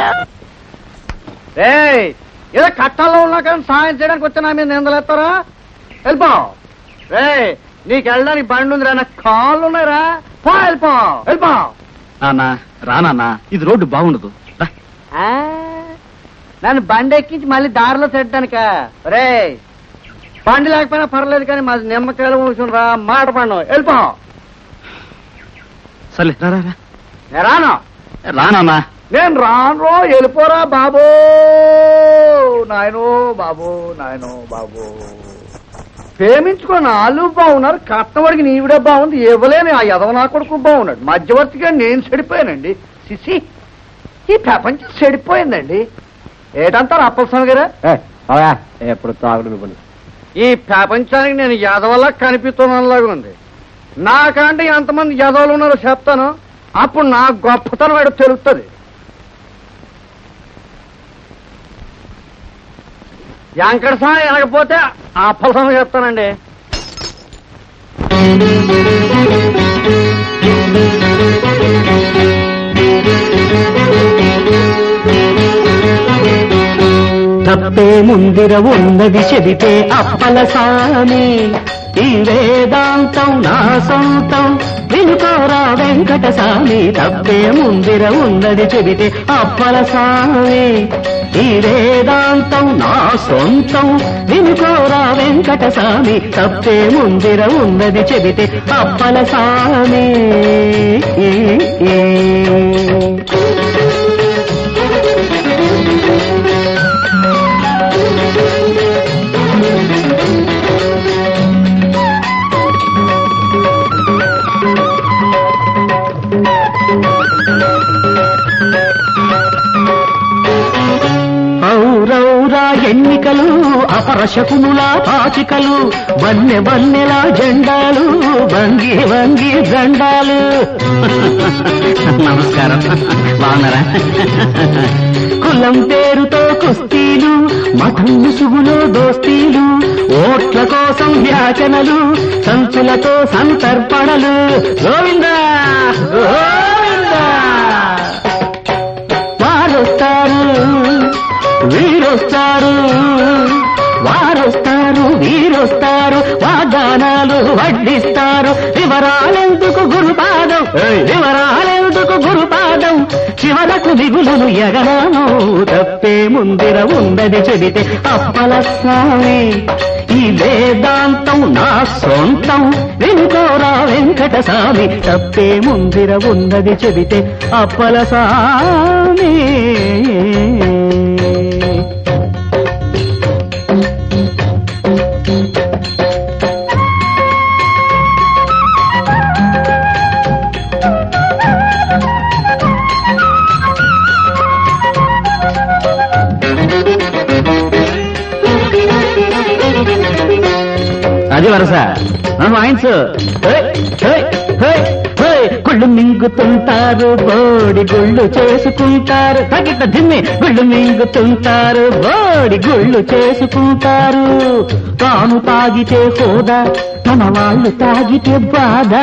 Speaker 6: ఏయ్ ఏదో కట్టాల్లో ఉన్నా కానీ సాయం చేయడానికి వచ్చి నా మీద నిందలేస్తారా వెళ్ళిపో రే నీకు వెళ్ళడానికి బండి ఉందిరా నాకు కాళ్ళు ఉన్నాయిరా పో వెళ్ళిపో వెళ్ళిపో
Speaker 7: నాన్న రా నాన్న ఇది రోడ్డు బాగుండదు రా.
Speaker 6: ఆ, నన్ను బండి ఎక్కించి మళ్ళీ దారిలో పెట్టడానిక రే బండి లేకపోయినా పర్లేదు కానీ మాది నిమ్మకాయలు కూర్చుని రా మాట పండు వెళ్ళిపో
Speaker 7: సర్లే రా రా, రా
Speaker 6: నేను రాను
Speaker 7: రా నాన్న
Speaker 6: నేను రాను రో వెళ్ళిపోరా బాబు నాయనో బాబు నాయనో బాబు ప్రేమించుకున్న వాళ్ళు బాగున్నారు కట్టవాడికి నీవిడే బాగుంది ఇవ్వలేని ఆ యదవ నా కొడుకు బాగున్నాడు మధ్యవర్తిగా నేను చెడిపోయానండి సిసి ఈ ప్రపంచం చెడిపోయిందండి ఏటంటారు అప్పలస్వామి గారు
Speaker 7: ఎప్పుడు తాగుడు
Speaker 6: ఈ ప్రపంచానికి నేను యదవలా కనిపిస్తున్నాలాగా ఉంది నాకంటే ఎంతమంది యదవలు ఉన్నారో చెప్తాను అప్పుడు నా గొప్పతనం వాడు తెలుస్తుంది వెంకట స్వామి వెళ్ళకపోతే అప్పల స్వామి చెప్తానండి
Speaker 10: తప్పే ముందిర ఉన్నది చెబితే అప్పల సామి ఈ వేదాంతం నా సొంతం వినుకోరా వెంకట సామి తప్పే ముందిర ఉన్నది చెబితే అప్పల సామి ఈ వేదాంతం నా సొంతం వినుకోరా వెంకట సామి తప్పే ముందిర ఉన్నది చెబితే అప్పల సామి ఔరౌరా ఎన్నికలు అపరశకునుల పాచికలు వన్నె వన్నెల జెండాలు వంగి వంగి జెండాలు నమస్కారం బాగున్నారా కులం పేరుతో కుస్తీలు మతం ముసుగులో దోస్తీలు ఓట్ల కోసం వ్యాచనలు సంచులతో సంతర్పణలు గోవిందా గోవిందా వారొస్తారు వీరొస్తారు వారొస్తారు వీరొస్తారు వాగ్దానాలు వడ్డిస్తారు వివరాలెందుకు గురుపాదం వివరాలెందుకు గురుపాదం చివరకు దిగులను ఎగరాను తప్పే ముందిర ఉండది చెబితే అప్పల స్వామి ఈ వేదాంతం నా సొంతం వెనుకోరా వెంకట స్వామి తప్పే ముందిర ఉన్నది చెబితే అప్పల స్వామి అది వరస వాయిన్స్ గుళ్ళు మింగుతుంటారు బోడి గుళ్ళు చేసుకుంటారు తగిట దిమ్మి గుళ్ళు మింగుతుంటారు బోడి గుళ్ళు చేసుకుంటారు తాను తాగితే హోదా తన వాళ్ళు తాగితే బాధ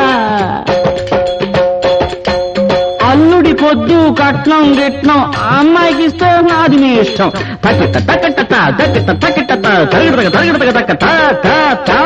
Speaker 10: అల్లుడి పొద్దు కట్నం గిట్నం అమ్మాయికి ఇస్తే నాది మీ ఇష్టం తక్కిట తక్కిట తక్కిట తక్కిట తరగడతగ తరగడతగ తక్క తా తా తా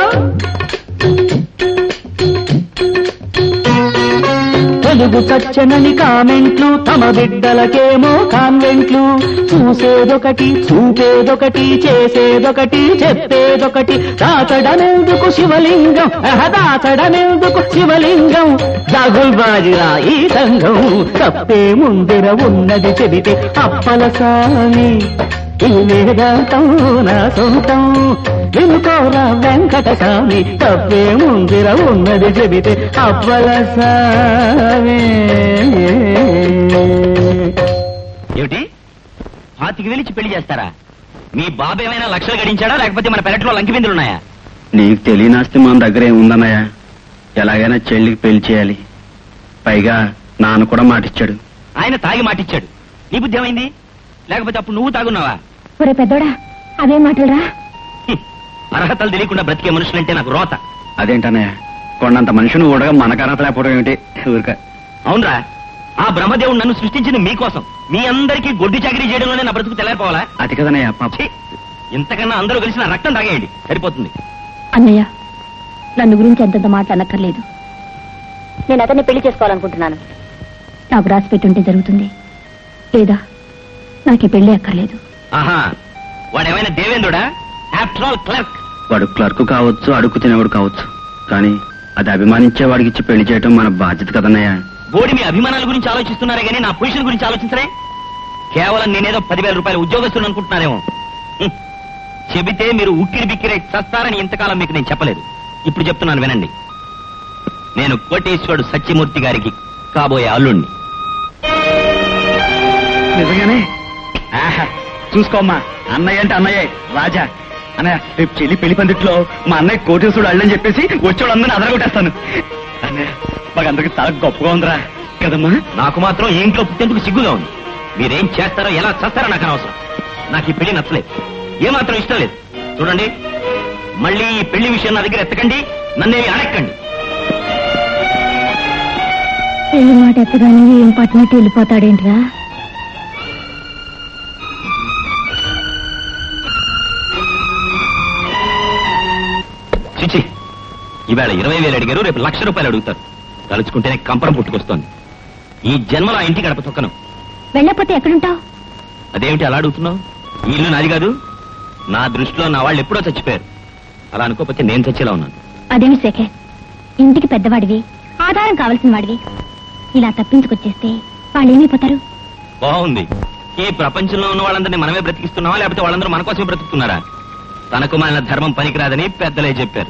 Speaker 10: తెలుగు చచ్చనని కామెంట్లు తమ బిడ్డలకేమో కాన్వెంట్లు చూసేదొకటి చూపేదొకటి చేసేదొకటి చెప్పేదొకటి దాచడమెందుకు శివలింగం అహ, దాచడమెందుకు శివలింగం దగుల్బాజిరా ఈ సంఘం తప్పే ముందిర ఉన్నది చెబితే అప్పల సామి ఈ వేదాంతం నా సొంతం వినుకోరా వెంకట స్వామి తప్పే ముందిర ఉన్నది చెబితే అప్పల స్వామి
Speaker 4: ఏమిటి పాతికి వెలిచి పెళ్లి చేస్తారా మీ బాబు ఏమైనా లక్షలు గడించాడా లేకపోతే మన పెరట్లో లంకి బిందులు ఉన్నాయా
Speaker 7: నీకు తెలియనాస్తి మన దగ్గర ఏముందన్నయ్య ఎలాగైనా చెల్లికి పెళ్లి చేయాలి పైగా నాన్న కూడా మాటిచ్చాడు
Speaker 4: ఆయన తాగి మాటిచ్చాడు నీ బుద్ధి ఏమైంది లేకపోతే అప్పుడు నువ్వు తాగున్నావా
Speaker 3: ఒరే పెద్దోడా అదే మాటలురా
Speaker 4: హ్మ్. అర్హతలు తెలియకుండా బ్రతికే మనుషులంటే నాకు రోత
Speaker 7: అదేంటన్నయ్య కొండంత మనిషిని ఊడగా మన కరాత లేకపోవడం ఏమిటి ఊరిక
Speaker 4: అవునరా ఆ బ్రహ్మదేవుడు నన్ను సృష్టించింది మీకోసం మీ అందరికీ గొడ్డు చాకరీ చేయడంలోనే నా బ్రతుకు తెల్లారిపోవాలా
Speaker 7: అది కదన్నయ్య పాప
Speaker 4: ఛీ! ఇంతకన్నా అందరూ కలిసి నా రక్తం తాగేయండి సరిపోతుంది
Speaker 3: అన్నయ్య నన్ను గురించి ఎంతంత మాట్లాడనక్కర్లేదు నేను అతన్ని పెళ్లి చేసుకోవాలనుకుంటున్నాను నాకు రాసి పెట్టుంటే జరుగుతుంది లేదా నాకు ఈ పెళ్లి అక్కర్లేదు
Speaker 4: ఆహా వాడేమైనా దేవేంద్రుడా ఆఫ్టర్ ఆల్ క్లర్క్
Speaker 7: వాడు క్లర్క్ కావచ్చు అడుగు తినేవాడు కావచ్చు కానీ అది అభిమానించే వాడికి ఇచ్చి పెళ్లి చేయటం మన బాధ్యత కదన్నయ్య
Speaker 4: బోడి మీ అభిమానాల గురించి ఆలోచిస్తున్నారే కానీ నా పొజిషన్ గురించి ఆలోచించరే కేవలం నేనేదో పదివేల రూపాయల ఉద్యోగస్తులు అనుకుంటున్నారేమో హ్మ్. చెబితే మీరు ఉక్కిరి బిక్కిరే చస్తారని ఇంతకాలం మీకు నేను చెప్పలేదు ఇప్పుడు చెప్తున్నాను వినండి నేను కోటేశ్వరుడు సత్యమూర్తి గారికి కాబోయే అల్లుణ్ణి
Speaker 7: నిజంగానే ఆహా, చూసుకోమ్మా అన్నయ్య అంటే అన్నయ్యే రాజా అన్నయ్య రేపు చెల్లి పెళ్లి పందిట్లో మా అన్నయ్య కోటేశ్వరుడు అళ్ళని చెప్పేసి వచ్చేవాడు అందరిని అదరగొట్టేస్తాను అన్నయ్య మాకందరికి చాలా గొప్పగా ఉందిరా కదమ్మా
Speaker 4: నాకు మాత్రం ఈ ఇంట్లో పుట్టేందుకు సిగ్గుగా ఉంది మీరేం చేస్తారో ఎలా చేస్తారో నాకు అనవసరం నాకు ఈ పెళ్లి నచ్చలేదు ఏమాత్రం ఇష్టం లేదు చూడండి మళ్ళీ ఈ పెళ్లి విషయం నా దగ్గర ఎత్తకండి నన్నేమి అడక్కండి
Speaker 3: పెళ్లి మాట ఎత్తగానే ఏం పట్టినట్టు వెళ్ళిపోతాడేంట్రా
Speaker 4: చిచి ఈవేళ ఇరవై వేలు అడిగారు రేపు లక్ష రూపాయలు అడుగుతారు తలుచుకుంటేనే కంపరం పుట్టుకొస్తోంది ఈ జన్మలో ఆ ఇంటి గడప తొక్కను
Speaker 3: వెళ్ళకపోతే ఎక్కడుంటావు
Speaker 4: అదేమిటి అలా అడుగుతున్నావు ఈ ఇల్లు నాది కాదు నా దృష్టిలో నా వాళ్ళు ఎప్పుడో చచ్చిపోయారు అలా అనుకోకపోతే నేను చచ్చేలా ఉన్నాను
Speaker 3: అదేమి శేఖర్ ఇంటికి పెద్దవాడివి ఆధారం కావలసిన వాడివి ఇలా తప్పించుకొచ్చేస్తే వాళ్ళు ఏమైపోతారు
Speaker 4: బాగుంది ఈ ప్రపంచంలో ఉన్న వాళ్ళందరినీ మనమే బ్రతికిస్తున్నావా లేకపోతే వాళ్ళందరూ మన కోసమే బ్రతుకుతున్నారా తనకు మన ధర్మం పనికిరాదని పెద్దలే చెప్పారు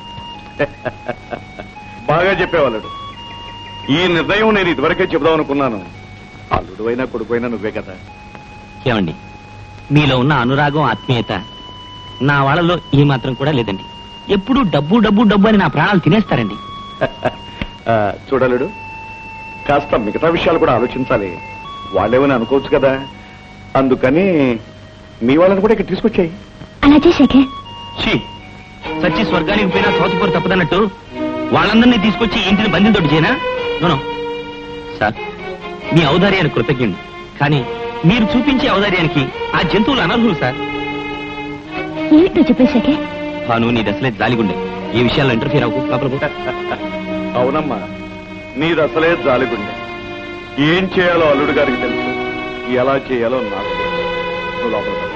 Speaker 9: బాగా చెప్పేవాళ్ళడు ఈ నిర్ణయం నేను ఇదివరకే చెబుదాం అనుకున్నాను అల్లుడు అయినా కొడుకు అయినా నువ్వే కదా
Speaker 4: ఏమండి మీలో ఉన్న అనురాగం ఆత్మీయత నా వాళ్ళలో ఈ మాత్రం కూడా లేదండి ఎప్పుడు డబ్బు డబ్బు డబ్బు అని నా ప్రాణాలు తినేస్తారండి
Speaker 9: ఆ, చూడలుడు కాస్త మిగతా విషయాలు కూడా ఆలోచించాలి వాళ్ళేమని అనుకోవచ్చు కదా అందుకని మీ వాళ్ళని కూడా ఇక్కడ తీసుకొచ్చాయి
Speaker 3: అలా చే శేఖర్
Speaker 4: ఛీ సచ్చి స్వర్గానికి పోయినా సోచిపోరు తప్పదన్నట్టు వాళ్ళందరినీ తీసుకొచ్చి ఈ ఇంటిని బంధింతోటి చేయనా నోనో సార్ మీ ఔదార్యానికి కృతజ్ఞుడు కానీ మీరు చూపించే ఔదార్యానికి ఆ జంతువులు అనర్హులు సార్
Speaker 3: ఏమిటో చెప్పే శేఖర్
Speaker 4: భాను నీ దశలే జాలిగుండే ఈ విషయాల్లో ఇంటర్ఫీర్ అవ్వకు లోపల పో.
Speaker 9: అవునమ్మా నీది అసలే జాలిగుండె ఏం చేయాలో అల్లుడు గారికి తెలుసు ఎలా చేయాలో నాకు తెలుసు నువ్వు లోపల పద.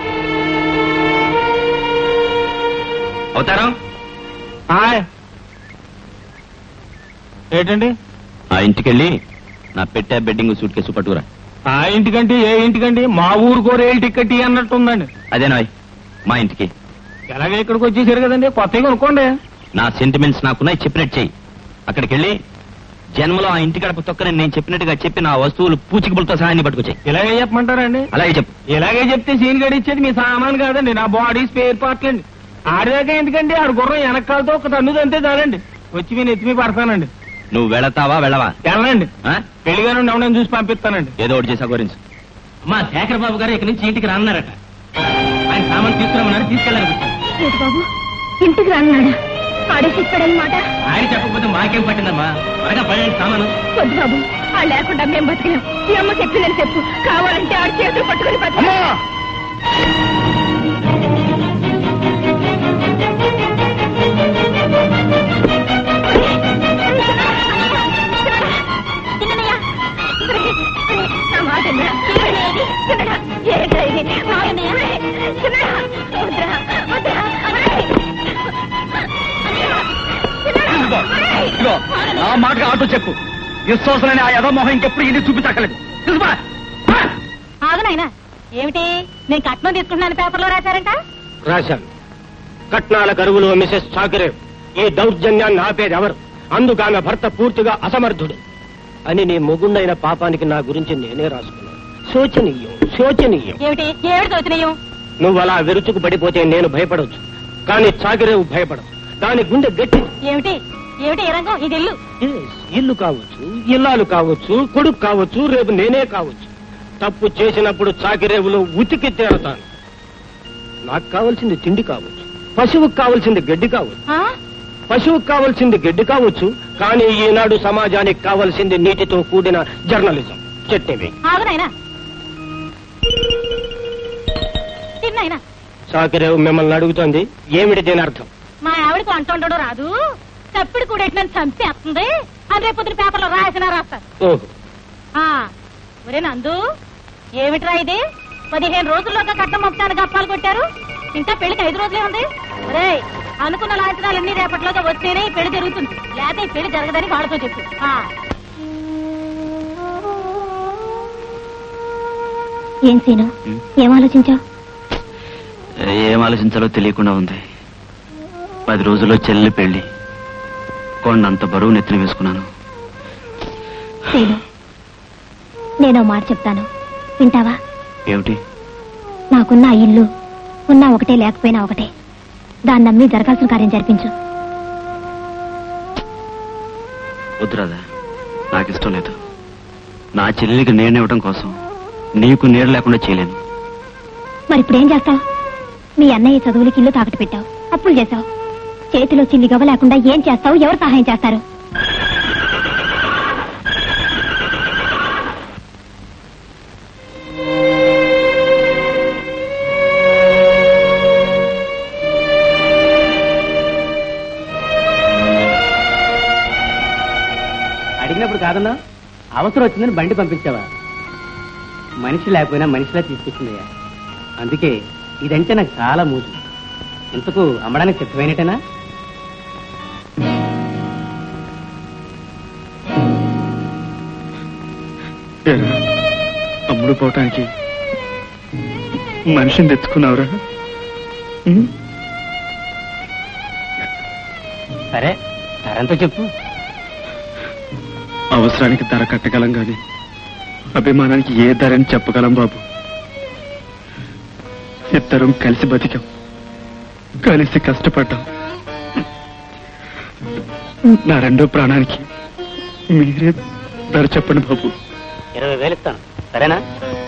Speaker 4: అవుతారం
Speaker 8: హాయ్ ఏంటండి
Speaker 4: ఆ ఇంటికెళ్ళి నా పెట్టే బెడ్డింగ్ సూట్ కేసు పట్టుకురా
Speaker 8: ఆ ఇంటికంటే ఏ ఇంటికండి మా ఊరుకో రైలు టికెట్ అన్నట్టు ఉందండి
Speaker 4: అదేనా మా ఇంటికి
Speaker 8: ఎలాగే ఇక్కడికి వచ్చేసారు కదండి కొత్తగా కొనుక్కోండి
Speaker 4: నా సెంటిమెంట్స్ నాకున్నాయి చెప్పినట్టు చెయ్యి అక్కడికి వెళ్ళి జన్మలో ఆ ఇంటి గడప తొక్కని నేను చెప్పినట్టుగా చెప్పి నా వస్తువులు పూచికబులతో సహాయాన్ని పట్టుకొచ్చాయి
Speaker 8: ఇలాగే చెప్పమంటారండి
Speaker 4: అలాగే చెప్పు
Speaker 8: ఇలాగే చెప్తే సీన్ గడిచ్చేది మీ సామాన్ కాదండి నా బాడీ స్పేర్ పార్ట్లు అండి ఆడిదాకా ఎందుకండి ఆడు గుర్రం వెనకాలతో ఒక తన్ను అంతే చాలండి వచ్చి మీ నెత్తిమి పడతానండి
Speaker 4: నువ్వు వెళతావా వెళ్ళవా
Speaker 8: వెళ్ళండి
Speaker 4: ఆ?
Speaker 8: పెళ్లిగాను ఎవరైనా చూసి పంపిస్తానండి
Speaker 4: ఏదో ఒకటి చేసా గురించి
Speaker 11: మా శేఖర్ బాబు గారు ఇక్కడి నుంచి ఇంటికి రాన్నారట ఆయన సామాన్ తీసుకురామన్నారు తీసుకెళ్ళాలి
Speaker 3: లేదు బాబు ఇంటికి రాన్నాడా ఆడేసి ఇస్తాడనమాట
Speaker 11: ఆయన చెప్పకపోతే మాకేం పట్టిందమ్మా త్వరగా పడండి సామాను
Speaker 3: వద్దు బాబు ఆ లేకుండా మేము బతికినాం ఈ అమ్మ చెప్పిందని చెప్పు కావాలంటే ఆడి చేతులు పట్టుకుని బతికి
Speaker 7: ఇదిగో నా మాటగా ఆటో చెప్పు విశ్వాసమైన ఆ యథమోహం ఇంకెప్పుడు ఇది చూపించక్కలేదు తెలుసుమా
Speaker 12: ఆగనాయనా ఏమిటి నేను కట్నం తీసుకుంటున్నాను పేపర్లో రాశారంట
Speaker 6: రాశాను కట్నాల కరువులో మిసెస్ చాకరే ఈ దౌర్జన్యాన్ని ఆపేది ఎవరు అందుకు ఆమె భర్త పూర్తిగా అసమర్థుడు అని నీ మొగుండైన పాపానికి నా గురించి నేనే రాసుకున్నాను
Speaker 8: శోచనీయం శోచనీయం
Speaker 12: ఏమిటి ఏమిటి చదువుతున్నాయో
Speaker 8: నువ్వు అలా వెరుచుకు పడిపోతే నేను భయపడవచ్చు కానీ చాకిరేవు భయపడవు దాని గుండె గట్టి
Speaker 12: ఏమిటి ఏమిటి ఏ రంగం ఇది ఇల్లు
Speaker 8: Yes, ఇల్లు కావచ్చు ఇల్లాలు కావచ్చు కొడుకు కావచ్చు రేపు నేనే కావచ్చు తప్పు చేసినప్పుడు చాకిరేవులో ఉతికి తేరతాను నాకు కావాల్సింది తిండి కావచ్చు పశువుకు కావాల్సింది గడ్డి కావచ్చు
Speaker 12: ఆ?
Speaker 8: పశువుకు కావాల్సింది గడ్డి కావచ్చు కానీ ఈనాడు సమాజానికి కావాల్సింది నీటితో కూడిన జర్నలిజం చెట్టివి
Speaker 12: ఆగు నాయనా తిన్నాయినా
Speaker 8: చాకిరేవు మిమ్మల్ని అడుగుతోంది ఏమిటి దీని అర్థం
Speaker 12: మా ఆవిడకు అంటుండడు రాదు తప్పిడి కూడా ఎట్లా చంపేస్తుంది అని రేపు పొద్దున పేపర్లో రాసినా రాస్తారు
Speaker 8: ఓహో
Speaker 12: ఆ, ఒరే నందు ఏమిట్రా ఇది పదిహేను రోజుల్లోగా కట్టం మొత్తానికి అప్పాలు కొట్టారు ఇంకా పెళ్లికి ఐదు రోజులే ఉంది ఒరే అనుకున్న లాంఛనాలన్నీ రేపట్లోగా వస్తేనే ఈ పెళ్లి జరుగుతుంది లేకపోతే ఈ పెళ్లి జరగదని వాళ్ళతో చెప్పు ఆ.
Speaker 3: ఏం సీను ఏం ఆలోచించావు
Speaker 7: ఏం ఆలోచించాలో తెలియకుండా ఉంది పది రోజుల్లో చెల్లి పెళ్లి కొండంత బరువు నెత్తిన వేసుకున్నాను
Speaker 3: సీను నేను మాట చెప్తాను వింటావా
Speaker 7: ఏమిటి
Speaker 3: నాకున్న ఆ ఇల్లు ఉన్నా ఒకటే లేకపోయినా ఒకటే దాన్ని నమ్మి జరగాల్సిన కార్యం జరిపించు
Speaker 7: వద్దురాదా నాకు ఇష్టం లేదు నా చెల్లెలికి నేనివ్వడం కోసం నీకు నీరు లేకుండా చేయలేను
Speaker 3: మరి ఇప్పుడు ఏం చేస్తావు మీ అన్నయ్య చదువులకి ఇల్లు తాకట్టు పెట్టావు అప్పులు చేశావు చేతిలో చిల్లి గవ్వ లేకుండా ఏం చేస్తావు ఎవరు సహాయం చేస్తారు
Speaker 11: అడిగినప్పుడు కాదన్నా అవసరం వచ్చిందని బండి పంపించావా మనిషి లేకపోయినా మనిషిలా తీసుకొచ్చిందయ్యా అందుకే ఇదంటే నాకు చాలా మూజు ఇంతకు అమ్మడానికి సిద్ధమైనట్టేనా
Speaker 7: అమ్ముడు పోవటానికి మనిషిని తెచ్చుకున్నావురా
Speaker 11: సరే ధరంతో చెప్పు
Speaker 7: అవసరానికి ధర కట్టగలం గాని అభిమానానికి ఏ ధరని చెప్పగలం బాబు ఇద్దరం కలిసి బతికాం కలిసి కష్టపడ్డాం నా రెండో ప్రాణానికి మీరే ధర చెప్పండి బాబు
Speaker 11: ఇరవై వేలు ఇస్తాను సరేనా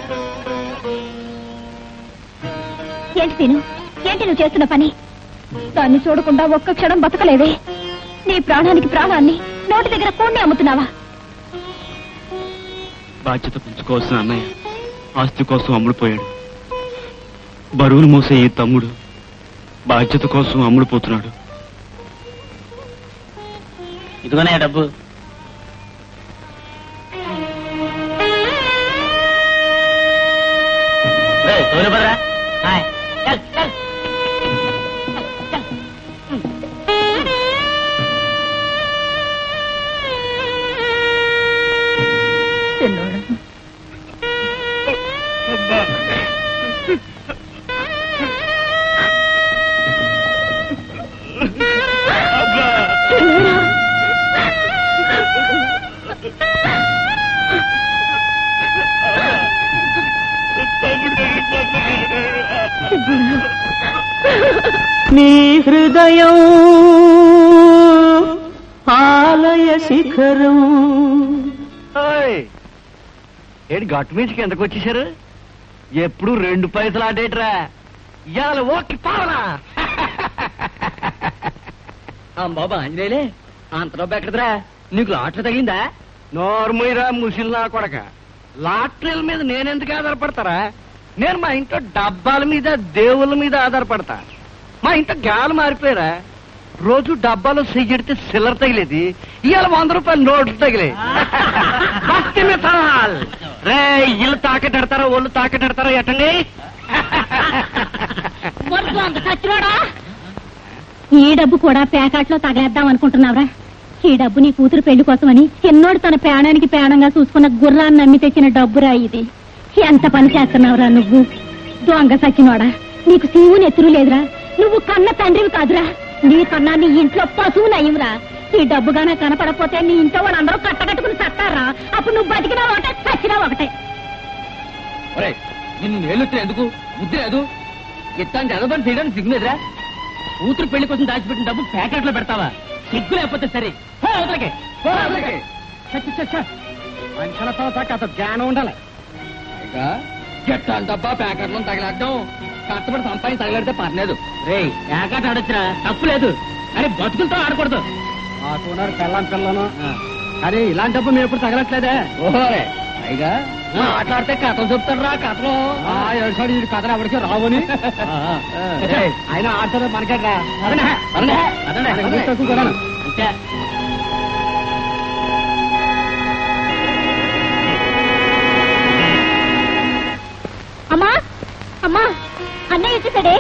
Speaker 3: ఏంటి సీను ఏంటి నువ్వు చేస్తున్న పని దాన్ని చూడకుండా ఒక్క క్షణం బతకలేదే నీ ప్రాణానికి ప్రాణాన్ని నోటి దగ్గర కోడిని అమ్ముతున్నావా
Speaker 7: బాధ్యత పెంచుకోవాల్సిన అన్నయ్య ఆస్తి కోసం అమ్ముడుపోయాడు బరువులు మోసే ఈ తమ్ముడు బాధ్యత కోసం అమ్ముడుపోతున్నాడు
Speaker 11: ఇదిగోనే డబ్బు ఏయ్, తోలు పదరా. హాయ్. చల్, చల్.
Speaker 12: చిన్నోడు
Speaker 10: నీ హృదయం ఆలయ శిఖరం
Speaker 5: ఏంటి గట్టు మించికి ఎంతకు వచ్చేసారు ఎప్పుడు రెండు పైసలు ఆడేట్రా ఇవాళ ఓకే పావనా
Speaker 11: బాబా ఆంజనేయులే అంత డబ్బు ఎక్కడదరా నీకు లాటరీ తగిలిందా
Speaker 5: నోర్మూయరా ముసిల్లా కొడక లాటరీల మీద నేనెందుకు ఆధారపడతారా నేను మా ఇంట్లో డబ్బాల మీద దేవుళ్ళ మీద ఆధారపడతా మా ఇంట్లో గాలి మారిపోయారా రోజు డబ్బాలో చెయ్యడితే సిల్లర్ తగిలేది ఇవాళ వంద రూపాయలు నోట్లు తగిలే భక్తి మిసాల్. రే ఇల్లు తాకటెడతారా ఒళ్ళు తాకటెడతారా ఎట్టండి
Speaker 3: వద్దు అంత సచ్చినోడా ఈ డబ్బు కూడా ప్యాకెట్లో తగలేద్దాం అనుకుంటున్నావురా ఈ డబ్బు నీ కూతురు పెళ్లి కోసమని ఎన్నోడు తన ప్రాణానికి ప్రాణంగా చూసుకున్న గుర్రాన్ని నమ్మి తెచ్చిన డబ్బురా ఇది ఎంత పని చేస్తున్నావురా నువ్వు దొంగ సచ్చినోడా నీకు సీవు నెత్తురు లేదురా నువ్వు కన్న తండ్రివి కాదురా నీ కన్నా నీ ఇంట్లో పశువు నయ్యంరా ఈ డబ్బుగానే కనపడకపోతే నీ ఇంట్లో వాళ్ళందరూ కట్టకట్టుకుని చస్తారా అప్పుడు నువ్వు బతికినా ఒకటే చచ్చినా ఒకటే
Speaker 8: నిన్ను ఏళ్ళొచ్చిన ఎందుకు బుద్ధి లేదు ఇట్లాంటి ఎదబని చేయడానికి సిగ్గులేదురా కూతురు పెళ్లి కోసం దాచిపెట్టిన డబ్బు ప్యాకెట్లో పెడతావా సిగ్గు లేకపోతే సరే పో అవతలకి, పో అవతలకి. ఛ, ఛ, ఛ, ఛ. మనుషులతో కాస్త జ్ఞానం ఉండాలి పైగా చెట్టాల డబ్బా ప్యాకెట్లో తగలడ్డం కష్టపడి సంపాదించి తగలడితే పర్లేదు రే ప్యాకెట్ ఆడొచ్చురా తప్పు లేదు అరే బతుకులతో ఆడకూడదు మాకున్నారు పిల్లం పిల్లను అరే ఇలాంటి డబ్బు మేము ఎప్పుడు తగలట్లేదే ఓహోరే పైగా మాట్లాడితే కథలు చెప్తాడు రా కథలు ఏడు ఈ కథలు ఎవరికి రావని ఆయన ఆడతారు మనకే రా అంతే
Speaker 3: అమ్మా అమ్మా అన్నయ్య వచ్చేసాడే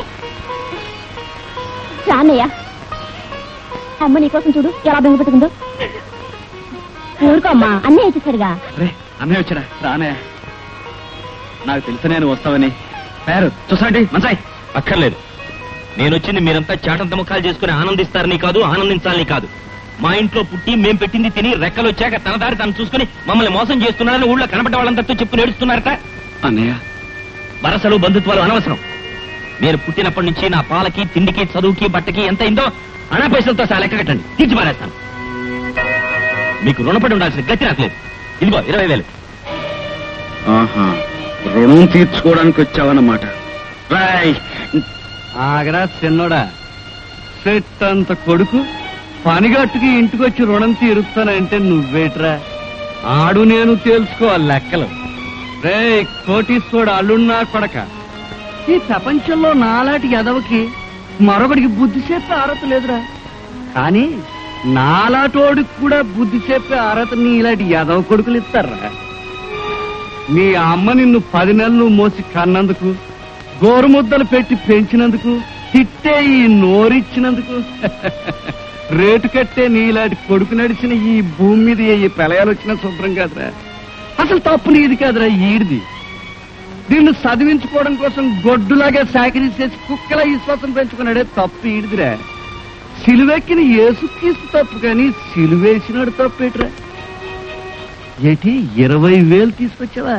Speaker 3: రాన్నయ్య అమ్మ నీకోసం చూడు ఎలా బెంగ పెట్టుకుందో ఊరుకో అమ్మా అన్నయ్య వచ్చేసాడుగా
Speaker 7: రే అన్నయ్య వచ్చాడా రానయ్య నాకు తెలుసు నేను వస్తావని పేరు చూసండి మంచాయ్
Speaker 4: అక్కర్లేదు నేను వచ్చింది మీరంతా చాటంత ముఖాలు చేసుకుని ఆనందిస్తారని కాదు ఆనందించాలని కాదు మా ఇంట్లో పుట్టి మేం పెట్టింది తిని రెక్కలు వచ్చాక తన దారి తను చూసుకుని మమ్మల్ని మోసం చేస్తున్నారని ఊళ్ళో కనబడ్డ వాళ్ళందరితో చెప్పు నేడుస్తున్నారట
Speaker 7: అన్నయ్య
Speaker 4: వరసలు బంధుత్వాలు అనవసరం నేను పుట్టినప్పటి నుంచి నా పాలకి తిండికి చదువుకి బట్టకి ఎంత అయిందో అనా పైసలతో సహా లెక్క కట్టండి తీర్చి పారేస్తాను మీకు రుణపడి ఉండాల్సిన గతి నాకు లేదు ఇదిగో ఇరవై వేలు
Speaker 7: ఆహా రుణం తీర్చుకోవడానికి వచ్చావన్నమాట రాయ్
Speaker 5: ఆగరా చిన్నోడా సెట్ అంత కొడుకు పనిగట్టుకి ఇంటికొచ్చి రుణం తీరుస్తానంటే నువ్వేట్రా ఆడు నేను తేల్చుకోవాలి లెక్కలు రే కోటీశ్వరుడు అల్లున్నా కొడక ఈ ప్రపంచంలో నాలాంటి ఎదవకి మరొకడికి బుద్ధి చెప్పే అర్హత లేదురా కానీ నాలాటోడికి కూడా బుద్ధి చెప్పే అర్హత నీలాంటి ఎదవ కొడుకులు ఇస్తారా మీ అమ్మ నిన్ను పది నెలలు మోసి కన్నందుకు గోరుముద్దలు పెట్టి పెంచినందుకు తిట్టే ఈ నోరిచ్చినందుకు రేటు కట్టే నీలాంటి కొడుకు నడిచిన ఈ భూమి మీద ఏ ప్రళయాలు వచ్చినా శుభ్రం కాదురా అసలు తప్పు నీది కాదురా ఈడిది దీన్ని చదివించుకోవడం కోసం గొడ్డులాగా సాకిరీ చేసి కుక్కల విశ్వాసం పెంచుకున్నాడే తప్పు ఈడిదిరా సిలువెక్కిన ఏసుక్రీస్తు తప్పు కానీ సిలువేసినాడు తప్పేట్రా ఏటి ఇరవై వేలు తీసుకొచ్చావా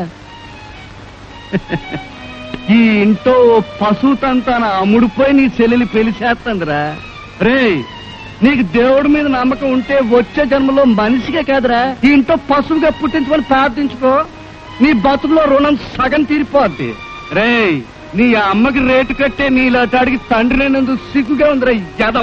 Speaker 5: ఈ ఇంట్లో ఓ పశువు తంతాన అమ్ముడుపోయి నీ చెల్లెలి పెళ్లి చేస్తుందిరా రే నీకు దేవుడి మీద నమ్మకం ఉంటే వచ్చే జన్మలో మనిషిగా కాదురా ఈ ఇంట్లో పశువుగా పుట్టించమని ప్రార్థించుకో నీ బతుకులో రుణం సగం తీరిపోద్ది రే నీ అమ్మకి రేటు కట్టే నీలాటాడికి తండ్రి నేనందుకు సిగ్గుగా ఉందిరా యదవ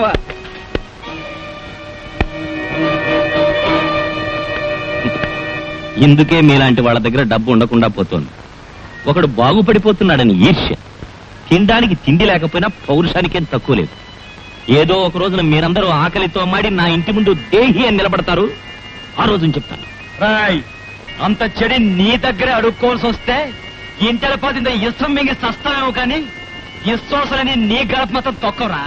Speaker 4: ఇందుకే మీలాంటి వాళ్ళ దగ్గర డబ్బు ఉండకుండా పోతోంది ఒకడు బాగుపడిపోతున్నాడని ఈర్ష్య తినడానికి తిండి లేకపోయినా పౌరుషానికేం తక్కువ లేదు ఏదో ఒక రోజున మీరందరూ ఆకలితో మాడి నా ఇంటి ముందు దేహి అని నిలబడతారు ఆ రోజున చెప్తాను
Speaker 7: రాయ్ అంత చెడి నీ దగ్గరే అడుక్కోవాల్సి వస్తే ఇంటల పోతుంది ఇష్టం మింగి చస్తావేమో కానీ ఇష్టోసలని నీ గడప మొత్తం తొక్కరా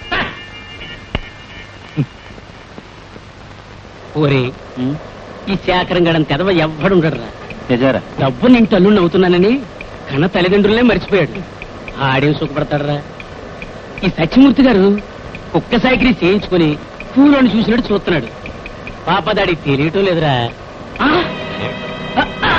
Speaker 8: ఓరే ఈ శాకరం గడంత ఎదవ ఎవ్వడుండడురా
Speaker 7: నిజారా
Speaker 8: డబ్బు నేను తల్లుండి అవుతున్నానని కన్న తల్లిదండ్రులే మర్చిపోయాడు ఆడేం సుఖపడతాడరా ఈ సత్యమూర్తి గారు కుక్క సైకిల్ చేయించుకుని కూలోని చూసినట్టు చూస్తున్నాడు పాపదాడి తెలియటం లేదురా ఆ! ఆ! ఆ!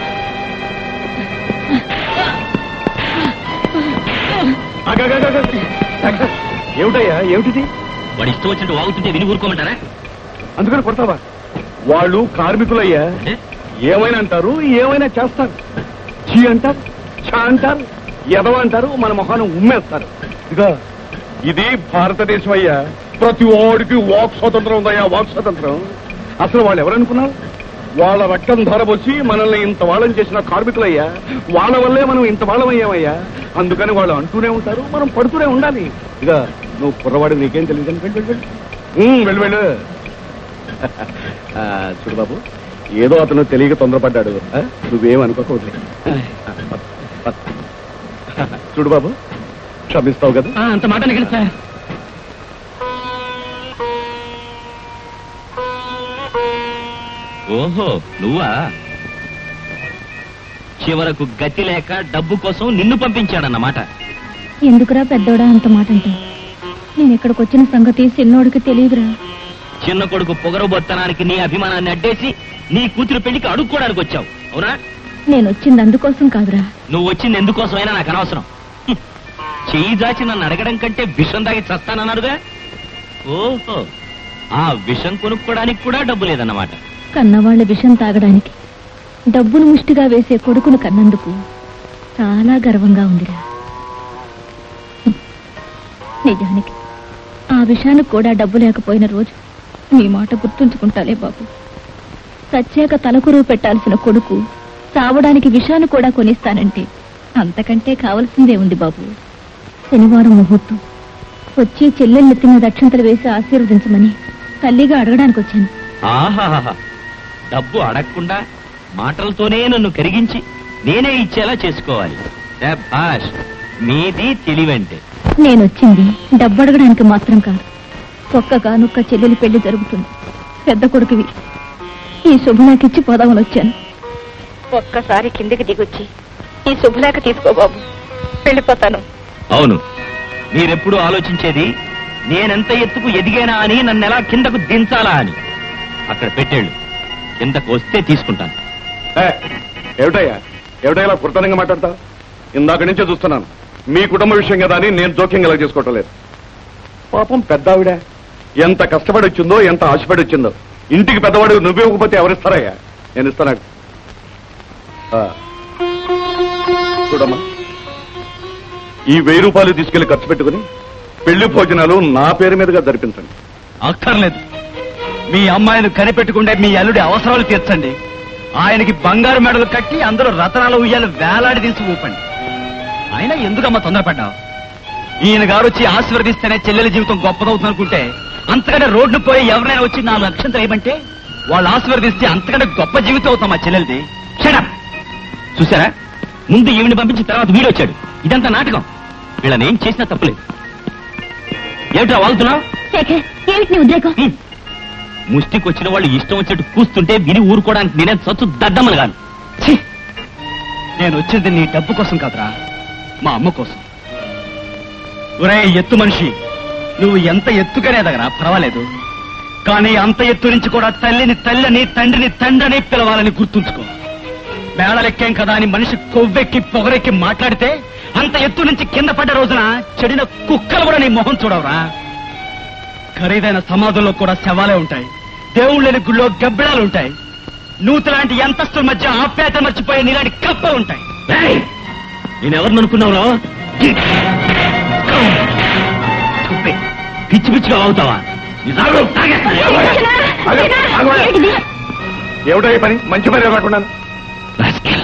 Speaker 6: ఏమిటయ్యా ఏమిటిది
Speaker 4: వాడు ఇష్టం వచ్చినట్టు వాగుతుంటే విని ఊరుకోమంటారా
Speaker 6: అందుకని కొడతావా వాళ్ళు కార్మికులయ్యా
Speaker 4: అంటే
Speaker 6: ఏమైనా అంటారు ఏమైనా చేస్తారు చీ అంటారు ఛా అంటారు ఎదవ అంటారు మన మొహాన్ని ఉమ్మేస్తారు ఇక ఇది భారతదేశం అయ్యా ప్రతి ఓడికి వాక్ స్వాతంత్రం ఉందయ్యా వాక్ స్వాతంత్రం అసలు వాళ్ళు ఎవరనుకున్నారు వాళ్ళ రక్తం ధరబొచ్చి మనల్ని ఇంత వాళ్ళని చేసిన కార్మికులయ్యా వాళ్ళ వల్లే మనం ఇంత వాళ్ళం అయ్యామయ్యా అందుకని వాళ్ళు అంటూనే ఉంటారు మనం పడుతూనే ఉండాలి ఇక నువ్వు కుర్రవాడు నీకేం తెలియదు వెళ్ళు వెళ్ళు వెళ్ళు. ఉమ్, వెళ్ళు వెళ్ళు ఆ, చూడు బాబు ఏదో అతను తెలియక తొందరపడ్డాడు ఆ? నువ్వేం అనుకోకూడదు చూడు బాబు క్షమిస్తావు కదా
Speaker 8: ఆ, అంత మాట అనగలదు సార్
Speaker 4: ఓహో నువ్వా చివరకు గతి లేక డబ్బు కోసం నిన్ను పంపించాడన్నమాట
Speaker 3: ఎందుకురా పెద్దోడా అంత మాట అంటే నేను ఇక్కడికి వచ్చిన సంగతి చిన్నోడికి తెలియదురా
Speaker 4: చిన్న కొడుకు పొగరబొత్తనానికి నీ అభిమానాన్ని అడ్డేసి నీ కూతురు పెళ్లికి అడుక్కోవడానికి వచ్చావు అవునా
Speaker 3: నేను వచ్చింది అందుకోసం కాదురా
Speaker 4: నువ్వు వచ్చింది ఎందుకోసమైనా నాకు అనవసరం హ్మ్. చెయ్యి దాచి నన్ను అడగడం కంటే విషం తాగి చస్తానన్నారుగా ఓహో ఆ విషం కొనుక్కోడానికి కూడా డబ్బు లేదన్నమాట
Speaker 3: కన్నవాళ్ల విషం తాగడానికి డబ్బును ముష్టిగా వేసే కొడుకును కన్నందుకు చాలా గర్వంగా ఉందిరా హ్మ్. నిజానికి ఆ విషయానికి కూడా డబ్బు లేకపోయిన రోజు నీ మాట గుర్తుంచుకుంటాలే బాబు ప్రత్యేక తలకురువు పెట్టాల్సిన కొడుకు చావడానికి విషాన్ని కూడా కొనిస్తానంటే అంతకంటే కావలసిందే ఉంది బాబు శనివారం ముహూర్తం వచ్చి చెల్లెళ్ళెత్తి మీద అక్షంతలు వేసి ఆశీర్వదించమని తల్లిగా అడగడానికి వచ్చాను
Speaker 4: ఆహాహా డబ్బు అడగకుండా మాటలతోనే నన్ను కరిగించి నేనే ఇచ్చేలా చేసుకోవాలి భాష్ మీది తెలివంటే
Speaker 3: నేను వచ్చింది డబ్బు అడగడానికి మాత్రం కాదు ఒక్కగానొక్క చెల్లెలి పెళ్లి జరుగుతుంది పెద్ద కొడుకువి ఈ శుభలేఖిచ్చి పోదామని వచ్చాను ఒక్కసారి కిందికి దిగొచ్చి ఈ శుభలేఖ తీసుకో బాబు వెళ్ళిపోతాను
Speaker 4: అవును మీరెప్పుడు ఆలోచించేది నేనెంత ఎత్తుకు ఎదిగానా అని నన్ను ఎలా కిందకు దించాలా అని అక్కడ పెట్టేళ్ళు కిందకు వస్తే తీసుకుంటాను
Speaker 9: ఏ, ఏమిటయ్యా ఏమిటయ్యా ఇలా కృతజ్ఞంగా మాట్లాడతా ఇందాక నుంచే చూస్తున్నాను మీ కుటుంబ విషయం కదా అని నేను జోక్యం ఎలా చేసుకోవటం లేదు పాపం పెద్ద ఆవిడ ఎంత కష్టపడి వచ్చిందో ఎంత ఆశపడి వచ్చిందో ఇంటికి పెద్దవాడు నువ్వే ఇవ్వకపోతే ఎవరిస్తారయ్యా నేను ఇస్తాను ఆ. చూడమ్మా ఈ వెయ్యి రూపాయలు తీసుకెళ్లి ఖర్చు పెట్టుకుని పెళ్లి భోజనాలు నా పేరు మీదుగా జరిపించండి
Speaker 7: అక్కర్లేదు మీ అమ్మాయిని కనిపెట్టుకుంటే మీ అల్లుడి అవసరాలు తీర్చండి ఆయనకి బంగారు మెడలు కట్టి అందరూ రతనాల ఉయ్యాలు వేలాడి తీసి ఊపండి అయినా ఎందుకమ్మా తొందరపడ్డావు ఈయన గారు వచ్చి ఆశీర్వదిస్తేనే చెల్లెల జీవితం గొప్పదవుతుంది అనుకుంటే అంతకంటే రోడ్డు పోయి ఎవరైనా వచ్చి నాలుగు అక్షంతలు ఏమంటే వాళ్ళు ఆశీర్వదిస్తే అంతకంటే గొప్ప జీవితం అవుతాం మా చెల్లెలది షడప్
Speaker 4: చూసారా ముందు ఈవిని పంపించిన తర్వాత వీడు వచ్చాడు ఇదంతా నాటకం వీళ్ళని ఏం చేసినా తప్పులేదు ఏమిట్రా వాళ్తున్నావు
Speaker 3: శేఖర్ ఏమిటి నీ ఉద్రేకం
Speaker 4: ముష్టికి వచ్చిన వాళ్ళు ఇష్టం వచ్చినట్టు కూస్తుంటే విని ఊరుకోవడానికి నేనే సొత్తు దద్దమ్మను కాను
Speaker 7: ఛీ! నేను వచ్చింది నీ డబ్బు కోసం కాదురా మా అమ్మ కోసం ఒరే ఎత్తు మనిషి నువ్వు ఎంత ఎత్తుకనే దగ్గర పర్వాలేదు కానీ అంత ఎత్తు నుంచి కూడా తల్లిని తల్లిని తండ్రిని తండ్రిని పిలవాలని గుర్తుంచుకో మేళలెక్కాం కదా అని మనిషి కొవ్వెక్కి పొగరెక్కి మాట్లాడితే అంత ఎత్తు నుంచి కింద పడ్డ రోజున చెడిన కుక్కలు కూడా నీ మొహం చూడవురా ఖరీదైన సమాధుల్లో కూడా శవాలే ఉంటాయి దేవుళ్ళు లేని గుళ్ళో గబ్బిడాలు ఉంటాయి నూతులాంటి ఎంతస్తుల మధ్య ఆప్యాయత మర్చిపోయే నీలాంటి కప్పలు ఉంటాయి
Speaker 4: ఏయ్! నేనెవరిని అనుకున్నావురా తుప్పే. పిచ్చి పిచ్చిగా అవుతావా నిజాలు తాగేస్తాను.
Speaker 9: ఏమిటో ఈ పని మంచి పని రాకుండా
Speaker 4: Rascal.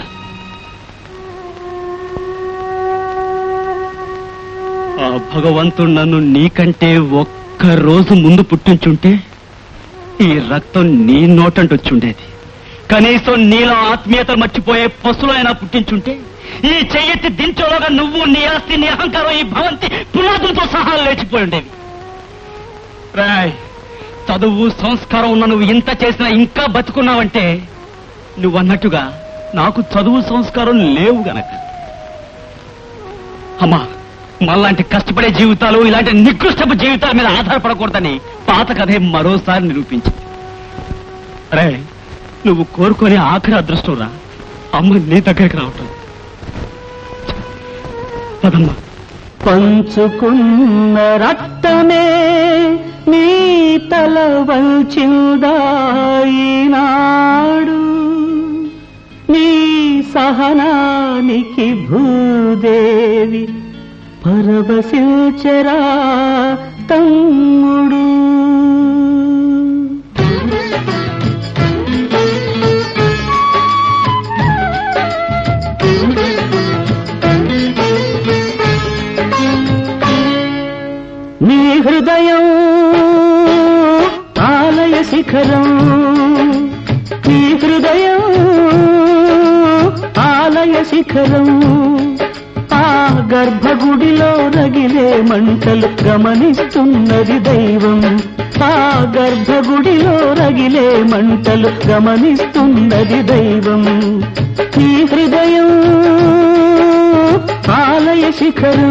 Speaker 7: ఆ భగవంతుడు నన్ను నీకంటే ఒక్క రోజు ముందు పుట్టించుంటే ఈ రక్తం నీ నోటంటూ వచ్చుండేది కనీసం నీలో ఆత్మీయత మర్చిపోయే పశువులైనా పుట్టించుంటే ఈ చెయ్యెత్తి దించోలోగా నువ్వు నీ ఆస్తి నీ అహంకారం ఈ భవంతి పునాదులతో సహా లేచిపోయి ఉండేవి రాయ్ చదువు సంస్కారం ఉన్న నువ్వు ఇంత చేసినా ఇంకా బతుకున్నావంటే నువ్వన్నట్టుగా నాకు చదువు సంస్కారం లేవు గనక అమ్మా మళ్ళాంటి కష్టపడే జీవితాలు ఇలాంటి నికృష్టపు జీవితాల మీద ఆధారపడకూడదని పాత కథే మరోసారి నిరూపించింది అరే నువ్వు కోరుకొని ఆఖరి అదృష్టం రా అమ్మ నీ దగ్గరికి రావటం పదమ్మా
Speaker 10: పంచుకున్న రక్తమే నీ తల వంచిందాయినాడు నీ సహనానికి భూదేవి పరవశించరా తమ్ముడు నీ హృదయం ఆలయ శిఖరం నీ హృదయం ఆలయ శిఖరం ఆ గర్భగుడిలో రగిలే మంటలు గమనిస్తున్నది దైవం ఆ గర్భగుడిలో రగిలే మంటలు గమనిస్తున్నది దైవం నీ హృదయం ఆలయ శిఖరం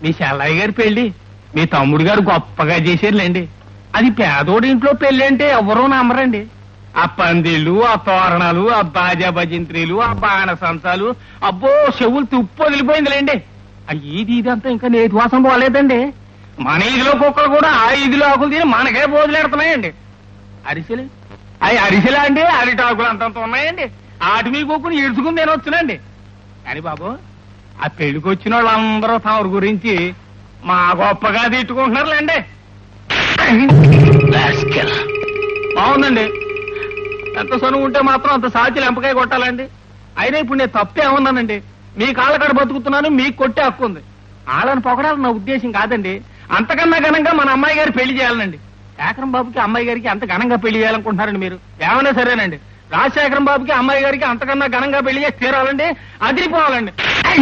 Speaker 8: మీ చెల్లయ్య గారి పెళ్లి మీ తమ్ముడు గారు గొప్పగా చేశారులేండి అది పేదోడి ఇంట్లో పెళ్లి అంటే ఎవరూ నమ్మరండి ఆ పందిళ్ళు ఆ తోరణాలు ఆ బాజా భజంత్రీలు ఆ బాణసంతాలు అబ్బో చెవులు తుప్పు వదిలిపోయిందిలేండి ఆ ఈది ఇదంతా ఇంకా నేతి వాసన పోలేదండి మన ఈదిలో కుక్కలు కూడా ఆ ఈదిలో ఆకులు తిని మనకే బోధులెడుతున్నాయండి అరిసెలు అవి అరిసెలు అండి అరిటాకులు అంతంత ఉన్నాయండి ఆటి మీ కుక్కుని ఈడ్చుకుని నేను వచ్చునండి కానీ బాబు ఆ పెళ్లికి వచ్చిన వాళ్ళందరూ తమరి గురించి మా గొప్పగా తిట్టుకుంటున్నారులేండి బాగుందండి ఎంత సనువు ఉంటే మాత్రం అంత సాచి ఎంపకాయ కొట్టాలండి అయినా ఇప్పుడు నేను తప్పే ఏమన్నానండి మీ కాళ్ళ కాడ బతుకుతున్నాను మీకు కొట్టే హక్కు ఉంది వాళ్ళని పొగడాలని నా ఉద్దేశం కాదండి అంతకన్నా ఘనంగా మన అమ్మాయి గారి పెళ్లి చేయాలండి శేఖరం బాబుకి అమ్మాయి గారికి అంత ఘనంగా పెళ్లి చేయాలనుకుంటున్నారండి మీరు ఏమైనా సరేనండి రాజశేఖరం బాబుకి అమ్మాయి గారికి అంతకన్నా ఘనంగా పెళ్లి చేసి తీరాలండి అదిరిపోవాలండి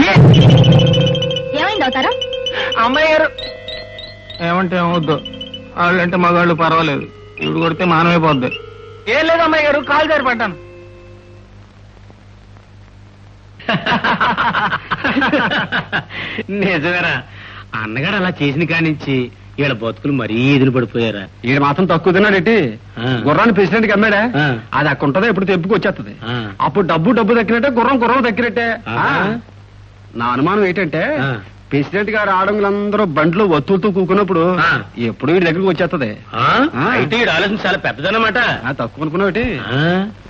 Speaker 3: ఏమైంది అవుతారు
Speaker 8: అమ్మాయి గారు ఏమంటే ఏమవుద్దు వాళ్ళంటే మగాళ్ళు పర్వాలేదు ఇప్పుడు కొడితే మానమైపోద్ది ఏం లేదు అమ్మాయి గారు కాలు జారి పడ్డాను
Speaker 11: నిజమేరా అన్నగారు అలా చేసిన కానించి వీళ్ళ బతుకులు మరీ ఎదురు పడిపోయారా
Speaker 6: ఈడు మాత్రం తక్కువ తిన్నాడేటి
Speaker 11: ఆ.
Speaker 6: గుర్రాన్ని ప్రెసిడెంట్ కి అమ్మాడా
Speaker 11: ఆ.
Speaker 6: అది అక్కడ ఉంటదో ఎప్పుడు తెప్పుకు వచ్చేస్తుంది
Speaker 11: ఆ.
Speaker 6: అప్పుడు డబ్బు డబ్బు దక్కినట్టే గుర్రం గుర్రం దక్కినట్టే
Speaker 11: ఆ.
Speaker 6: ఆ. నా అనుమానం ఏంటంటే
Speaker 11: ఆ.
Speaker 6: ప్రెసిడెంట్ గారు ఆడంగులందరూ బండ్లు వత్తులతో కూకున్నప్పుడు
Speaker 11: ఆ.
Speaker 6: ఎప్పుడు వీడి దగ్గరికి వచ్చేస్తుంది
Speaker 11: ఆ?
Speaker 6: ఆ.
Speaker 11: అయితే వీడు ఆలోచన చాలా పెద్దదన్నమాట
Speaker 6: ఆ, తక్కువ అనుకున్నావు
Speaker 11: ఆ?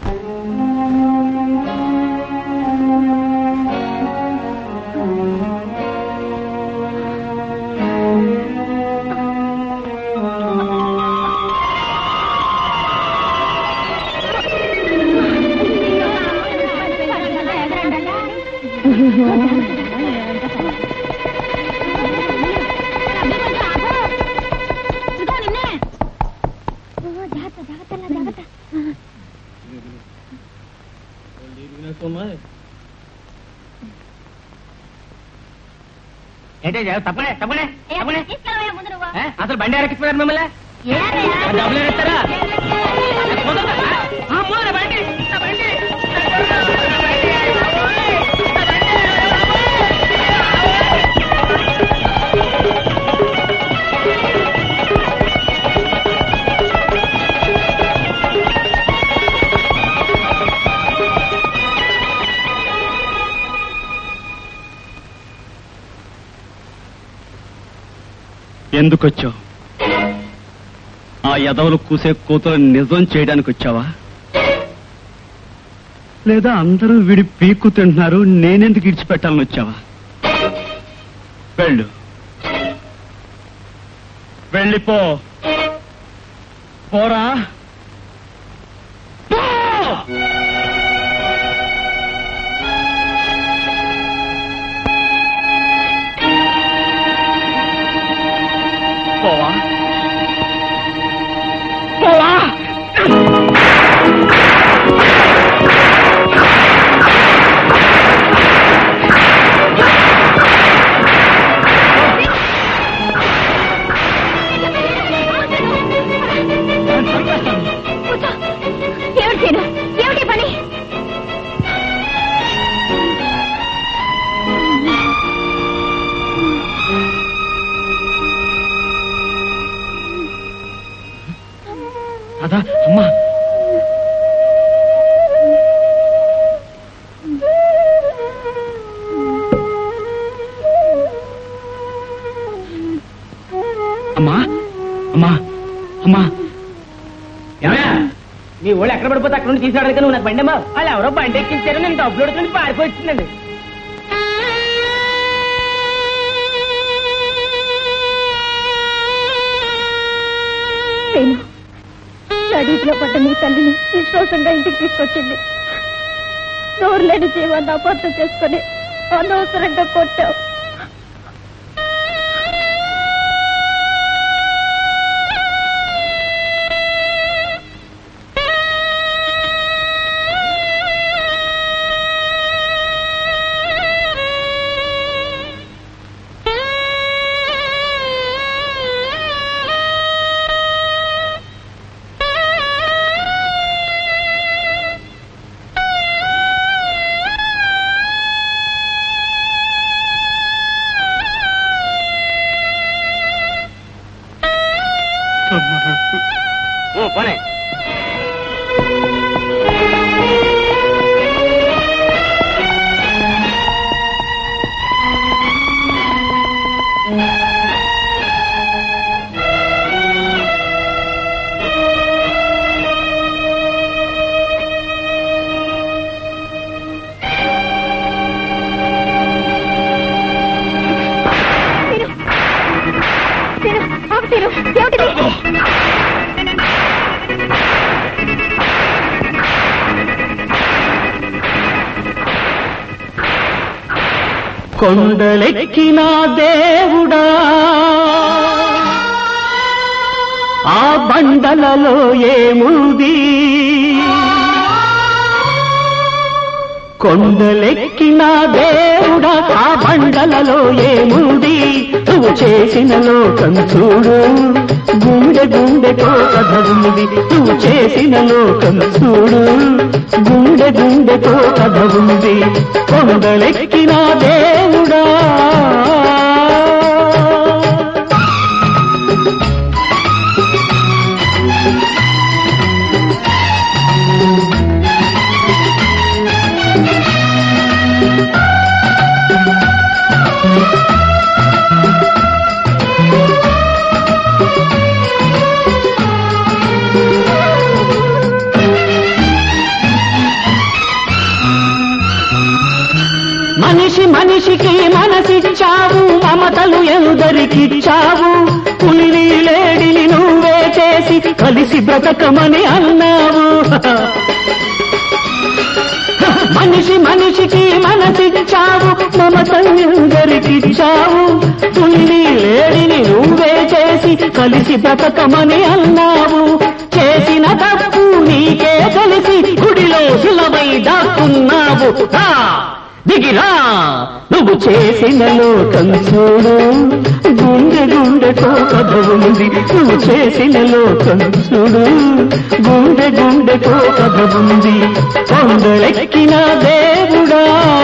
Speaker 11: ఏంటే తప్పనే తప్పనే తప్పనే ఏ? అసలు బండి ఎరకిచ్చిపోయారు మిమ్మల్ని మరి డబ్బులు ఇస్తారా బండి నా బండి
Speaker 7: ఎందుకు వచ్చావు ఆ యదవులు కూసే కూతురు నిజం చేయడానికి వచ్చావా లేదా అందరూ విడి పీక్కు తింటున్నారు నేనెందుకు ఇడిచిపెట్టాలని వచ్చావా వెళ్ళు వెళ్ళిపో పోరా పో! పోవా పోవా
Speaker 3: ఏమిటి చేయను ఏమిటి పని
Speaker 7: అదా అమ్మా అమ్మా అమ్మా అమ్మా
Speaker 11: ఏమయ్యా? మీ వాళ్ళు ఎక్కడ పడిపోతే అక్కడ నుండి తీసాడు నువ్వు నాకు బండి అమ్మా వాళ్ళు ఎవరో బండి ఎక్కించారు నేను డబ్బులు అడుగుతుంది పారిపోయి వచ్చిందండి
Speaker 3: నేను నడీలో పడ్డ నీ తల్లిని విశ్వాసంగా ఇంటికి తీసుకొచ్చింది నోరు లేని జీవాన్ని అపార్థం చేసుకుని అనవసరంగా కొట్టావు
Speaker 10: కొండలెక్కిన దేవుడా ఆ బండలలో ఏముంది కొండలెక్కిన దేవుడా ఆ బండలలో ఏముంది నువ్వు చేసిన లోకం చూడు గుండె గుండెతో కథ ఉంది నువ్వు చేసిన లోకం చూడు గుండె గుండెతో కథ ఉంది కొండలెక్కిన దేవుడా మనిషి మనిషికి మనసిచ్చావు మమతలు ఎందరికిచ్చావు పులిని లేడిని నువ్వే చేసి కలిసి బ్రతకమని అన్నావు మనిషి మనిషికి మనసిచ్చావు మమతలు ఎందరికిచ్చావు పులిని లేడిని నువ్వే చేసి కలిసి బ్రతకమని అన్నావు చేసిన తప్పు నీకే తెలిసి గుడిలో సులభై దాక్కున్నావు రా, దిగిరా నువ్వు చేసిన లోకం చూడు గుండె గుండెతో కథ ఉంది నువ్వు చేసిన లోకం చూడు గుండె గుండెతో కథ ఉంది కొండలెక్కిన దేవుడా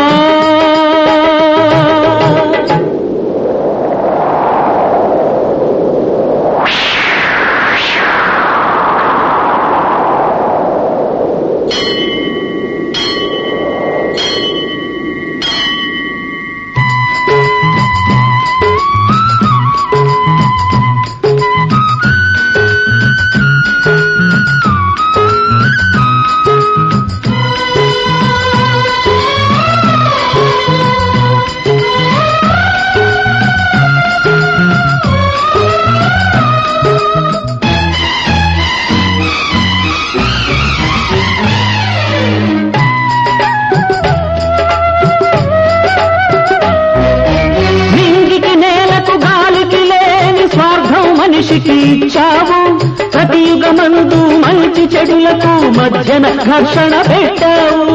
Speaker 10: నింగికి నేలకు గాలికి లేని స్వార్థం మనిషికి ఇచ్చావు ప్రతి యుగమందు మంచి చెడులకు మధ్యన ఘర్షణ పెట్టావు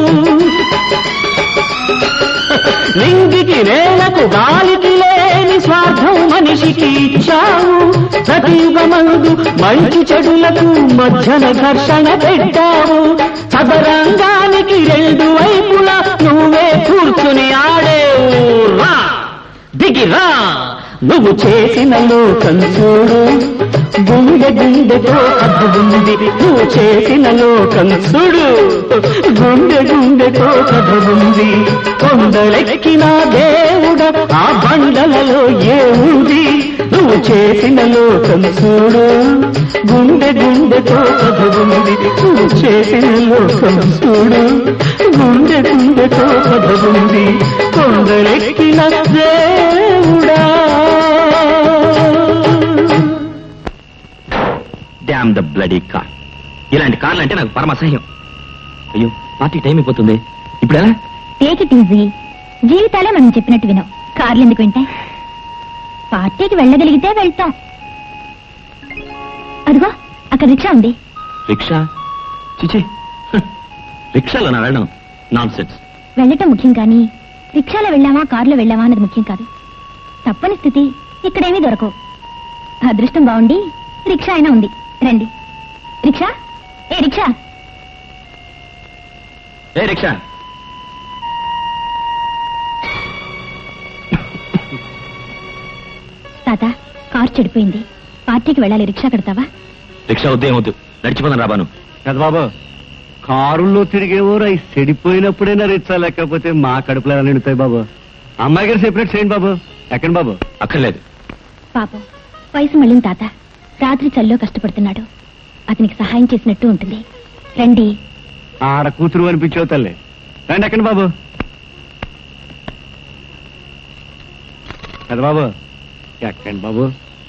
Speaker 10: నింగికి నేలకు గాలికి లేని స్వార్థం మనిషికి ఇచ్చావు ప్రతి యుగమందు మంచి చెడులకు మధ్యన ఘర్షణ పెట్టావు చదరంగానికి రెండు వైపులా నువ్వే కూర్చుని ఆడేవు రా దిగిరా నువ్వు చేసిన లోకం చూడు గుండె గుండెతో కథ ఉంది నువ్వు చేసిన లోకం చూడు గుండె గుండెతో కథ ఉంది కొండలెక్కిన దేవుడ ఆ బండలలో ఏముంది నువ్వు చేసిన లోకం చూడు గుండె గుండెతో కథ ఉంది నువ్వు చేసిన లోకం చూడు గుండె గుండెతో కథ ఉంది కొండలెక్కిన దేవుడా
Speaker 4: డ్యామ్ ద బ్లడీ కార్ ఇలాంటి కార్లు అంటే నాకు పరమ అసహ్యం అయ్యో పార్టీ టైం అయిపోతుంది ఇప్పుడు ఎలా
Speaker 3: టేక్ ఇట్ ఈజీ జీవితాలే మనం చెప్పినట్టు వినవు కార్లు ఎందుకు వింటాయి పార్టీకి వెళ్ళగలిగితే వెళ్తాం అదిగో అక్కడ రిక్షా ఉంది
Speaker 4: రిక్షా చిచి రిక్షాలో నా వెళ్ళడం నాన్ సెన్స్
Speaker 3: వెళ్ళటం ముఖ్యం కానీ రిక్షాలో వెళ్ళామా కారులో వెళ్ళామా అన్నది ముఖ్యం కాదు తప్పని స్థితి ఇక్కడేమీ దొరకవు అదృష్టం బాగుండి రిక్షా అయినా ఉంది రండి రిక్షా ఏ రిక్షా
Speaker 4: ఏ రిక్షా
Speaker 3: తాత కారు చెడిపోయింది పార్టీకి వెళ్ళాలి రిక్షా కడతావా
Speaker 4: రిక్షా వద్దు ఏమొద్దు నడిచిపోతాను రాబాను
Speaker 5: కదా బాబు కారుల్లో తిరిగేవోరు అవి చెడిపోయినప్పుడైనా రిచ్చా లేకపోతే మా కడుపులో ఎలా నిండుతాయి బాబు అమ్మాయి గారు సెపరేట్ చేయండి బాబు ఎక్కండి బాబు
Speaker 4: అక్కర్లేదు
Speaker 3: పాపం వయసు మళ్ళిన తాత రాత్రి చల్లో కష్టపడుతున్నాడు అతనికి సహాయం చేసినట్టు ఉంటుంది రండి
Speaker 5: ఆడ కూతురు అనిపించావు తల్లి రండి ఎక్కండి బాబు కదా బాబు ఎక్కండి బాబు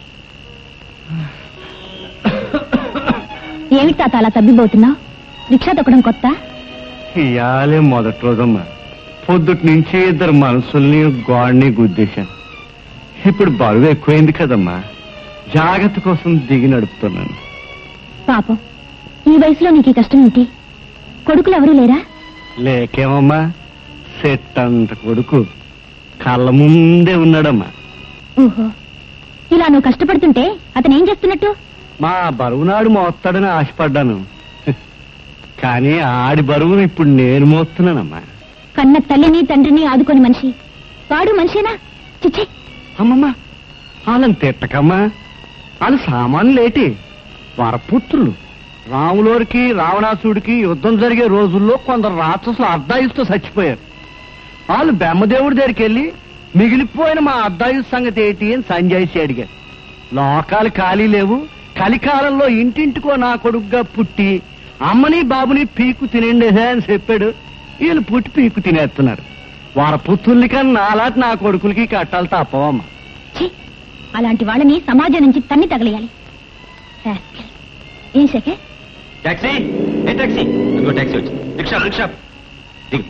Speaker 3: ఏమిటి తాత అలా తబ్బిబోతున్నావు రిక్షా తొక్కడం కొత్త
Speaker 5: ఇయాలే మొదటి రోజమ్మా పొద్దుటి నుంచి ఇద్దరు మనసుల్ని గోడని గుద్దేశాను ఇప్పుడు బరువు ఎక్కువైంది కదమ్మా జాగ్రత్త కోసం దిగి నడుపుతున్నాను
Speaker 3: పాపం ఈ వయసులో నీకు ఈ కష్టం ఏంటి కొడుకులు ఎవరూ లేరా
Speaker 5: లేకేమమ్మా సెట్ అంత కొడుకు కళ్ళ ముందే ఉన్నాడమ్మా
Speaker 3: ఓహో ఇలా నువ్వు కష్టపడుతుంటే అతను ఏం చేస్తున్నట్టు
Speaker 5: మా బరువునాడు మోస్తాడని ఆశపడ్డాను కానీ ఆడి బరువును ఇప్పుడు నేను మోస్తున్నానమ్మా
Speaker 3: కన్న తల్లిని తండ్రిని ఆదుకొని మనిషి వాడు మనిషేనా చిచ్చి
Speaker 5: అమ్మమ్మ వాళ్ళని తిట్టకమ్మా వాళ్ళు సామాన్యులేటి వరపుత్రులు రాములోరికి రావణాసుడికి యుద్ధం జరిగే రోజుల్లో కొందరు రాక్షసులు అర్ధాయుస్తో చచ్చిపోయారు వాళ్ళు బెమ్మదేవుడి దగ్గరికి వెళ్ళి మిగిలిపోయిన మా అర్ధాయుస్ సంగతి ఏంటి అని సంజయ్సి అడిగారు లోకాలు ఖాళీ లేవు కలికాలంలో ఇంటింటికో నా కొడుకుగా పుట్టి అమ్మని బాబుని పీకు తినండేసా అని చెప్పాడు వీళ్ళు పుట్టి పీకు తినేస్తున్నారు వారి పుత్రుల్ని కన్నా నాలాంటి నా కొడుకులకి కట్టాలి తప్పవమ్మ
Speaker 3: ఛీ అలాంటి వాళ్ళని సమాజం నుంచి తన్ని తగలేయాలి rascal. ఏం శేఖర్
Speaker 4: టాక్సీ ఏ టాక్సీ ఇంకో టాక్సీ వచ్చింది రిక్షా రిక్షా దిగు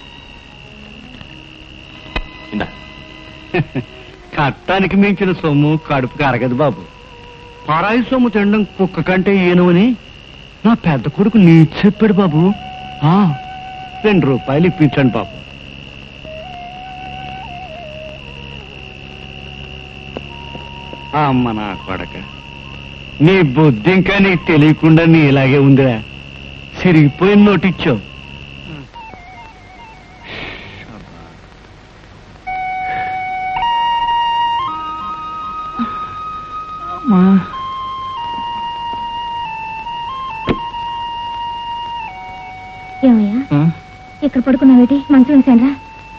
Speaker 4: ఇందా
Speaker 5: కట్టానికి మించిన సొమ్ము కడుపుకి అరగదు బాబు పరాయి సొమ్ము తినడం కుక్క కంటే ఏనువని నా పెద్ద కొడుకు నీ చెప్పాడు బాబు ఆ రెండు రూపాయలు ఇప్పించండి బాబు అమ్మ నా కొడక నీ బుద్ధి ఇంకా నీకు తెలియకుండా నీ ఇలాగే ఉందిరా సిరిగిపోయిన నోటిచ్చావు అమ్మా
Speaker 3: ఏమయ్యా ఇక్కడ పడుకున్నావేటి మంచం ఉంచానరా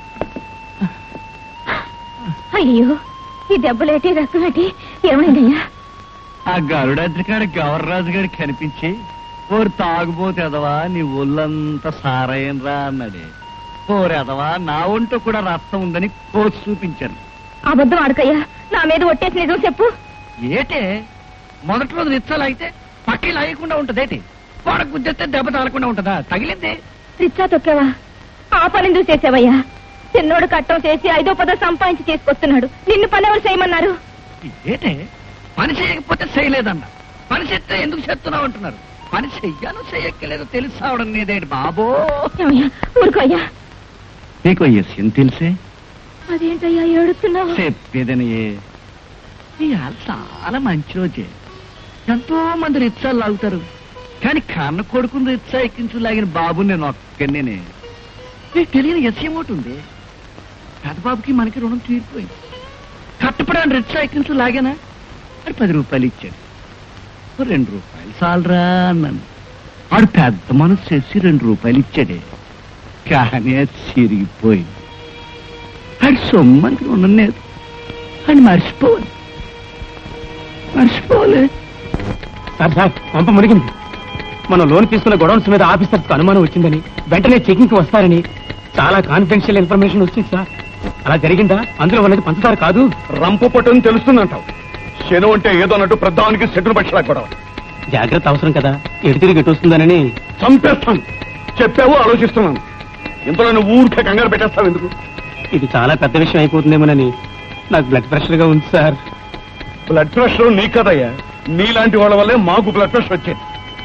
Speaker 3: అయ్యో ఈ దెబ్బలేటి రక్తమేటి ఏమైందయ్యా
Speaker 5: ఆ గరుడాద్రికాడ గవర్రాజు గారికి కనిపించి ఓరు తాగుపోతే ఎదవా నీ ఒళ్ళంతా సారయ్యనరా అన్నాడే ఓరు ఎదవా నా ఒంటో కూడా రక్తం ఉందని కోసి చూపించాను
Speaker 3: అబద్ధం ఆడకయ్యా నా మీద ఒట్టేసి నిజం చెప్పు
Speaker 5: ఏటే మొదటి రోజు నిచ్చాలు అయితే పక్కి లాగకుండా ఉంటదేటి గోడ గుద్దేస్తే దెబ్బ తగలకుండా ఉంటదా తగిలింది
Speaker 3: రిచ్చా తొక్కావా ఆ పని ఎందుకు చేసావయ్యా చిన్నోడు కట్టం చేసి ఐదో పదో సంపాదించి తీసుకొస్తున్నాడు నిన్ను పని ఎవరు చేయమన్నారు
Speaker 5: ఏటే పని చేయకపోతే చేయలేదన్న పని చేస్తే ఎందుకు చేస్తున్నావు అంటున్నారు పని చెయ్యాలో చెయ్యక్కలేదో తెలిసి రావడం నీదేంటి బాబో
Speaker 3: ఏమయ్యా ఊరుకోయ్యా
Speaker 5: నీకు విషయం తెలిసే
Speaker 3: అదేంటయ్యా ఏడుస్తున్నావు
Speaker 5: చెప్పేదని ఇవాళ చాలా మంచి రోజే ఎంతో మంది రిచ్చాలు లాగుతారు కానీ కన్న కొడుకుని రిచ్చా ఎక్కించు లాగిన బాబు నేను ఒక్కనే నీకు తెలియని విషయం ఒకటి ఉంది పెద్ద బాబుకి మనకి రుణం తీరిపోయింది కట్టపడాన్ని రిచ్చా ఎక్కించు లాగానా అని పది రూపాయలు ఇచ్చాడు ఓ రెండు రూపాయలు చాలరా అన్నాను వాడు పెద్ద మనసు చేసి రెండు రూపాయలు ఇచ్చాడే కానీ అది చిరిగిపోయింది ఆడి సొమ్మనికి ఉండలేదు అని మర్చిపోవాలి మర్చిపోలే
Speaker 11: సార్ సార్ పంప మునిగింది మనం లోన్ తీసుకున్న గొడవన్స్ మీద ఆఫీసర్కి అనుమానం వచ్చిందని వెంటనే చెకింగ్ వస్తారని చాలా కాన్ఫిడెన్షియల్ ఇన్ఫర్మేషన్ వచ్చింది సార్ అలా జరిగిందా అందులో ఉన్నది పంచదార కాదు
Speaker 9: రంపు పట్టుని తెలుస్తుందంటావు శను అంటే ఏదో అన్నట్టు ప్రధానికి శత్రు పక్షలా కూడా
Speaker 11: జాగ్రత్త అవసరం కదా ఎటు తిరిగి ఎటు వస్తుందనని
Speaker 9: చంపేస్తాను చెప్పావు ఆలోచిస్తున్నాను ఇంతలో నువ్వు ఊరికే కంగారు పెట్టేస్తావు ఎందుకు
Speaker 11: ఇది చాలా పెద్ద విషయం అయిపోతుందేమోనని నాకు బ్లడ్ ప్రెషర్ గా ఉంది సార్
Speaker 9: బ్లడ్ ప్రెషర్ నీ కదయ్యా నీలాంటి వాళ్ళ వల్లే మాకు బ్లడ్ ప్రెషర్ వచ్చేది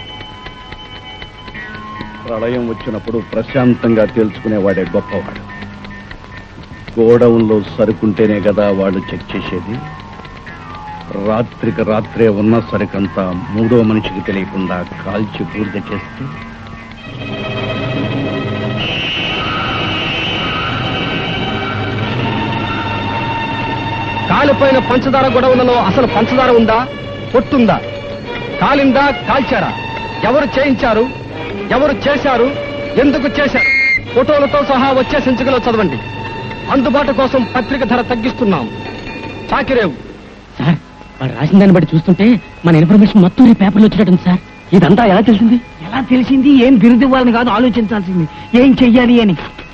Speaker 9: ప్రళయం వచ్చినప్పుడు ప్రశాంతంగా తేల్చుకునేవాడే గొప్పవాడు గోడౌన్లో సరుకుంటేనే కదా వాళ్ళు చెక్ చేసేది రాత్రికి రాత్రే ఉన్న సరుకంతా మూడో మనిషికి తెలియకుండా కాల్చి బూడిద చేస్తే
Speaker 6: కాలిపోయిన పంచదార గొడవలలో అసలు పంచదార ఉందా పొట్టుందా కాలిందా కాల్చారా ఎవరు చేయించారు ఎవరు చేశారు ఎందుకు చేశారు ఫోటోలతో సహా వచ్చే సంచికలో చదవండి అందుబాటు కోసం పత్రిక ధర తగ్గిస్తున్నాం చాకిరేవు
Speaker 11: సార్ వాడు రాసిన దాన్ని బట్టి చూస్తుంటే మన ఇన్ఫర్మేషన్ మొత్తం ఈ పేపర్లో వచ్చినట్టుంది సార్ ఇదంతా ఎలా తెలిసింది
Speaker 5: ఎలా తెలిసింది ఏం బిరుదు ఇవ్వాలని కాదు ఆలోచించాల్సింది ఏం చెయ్యాలి అని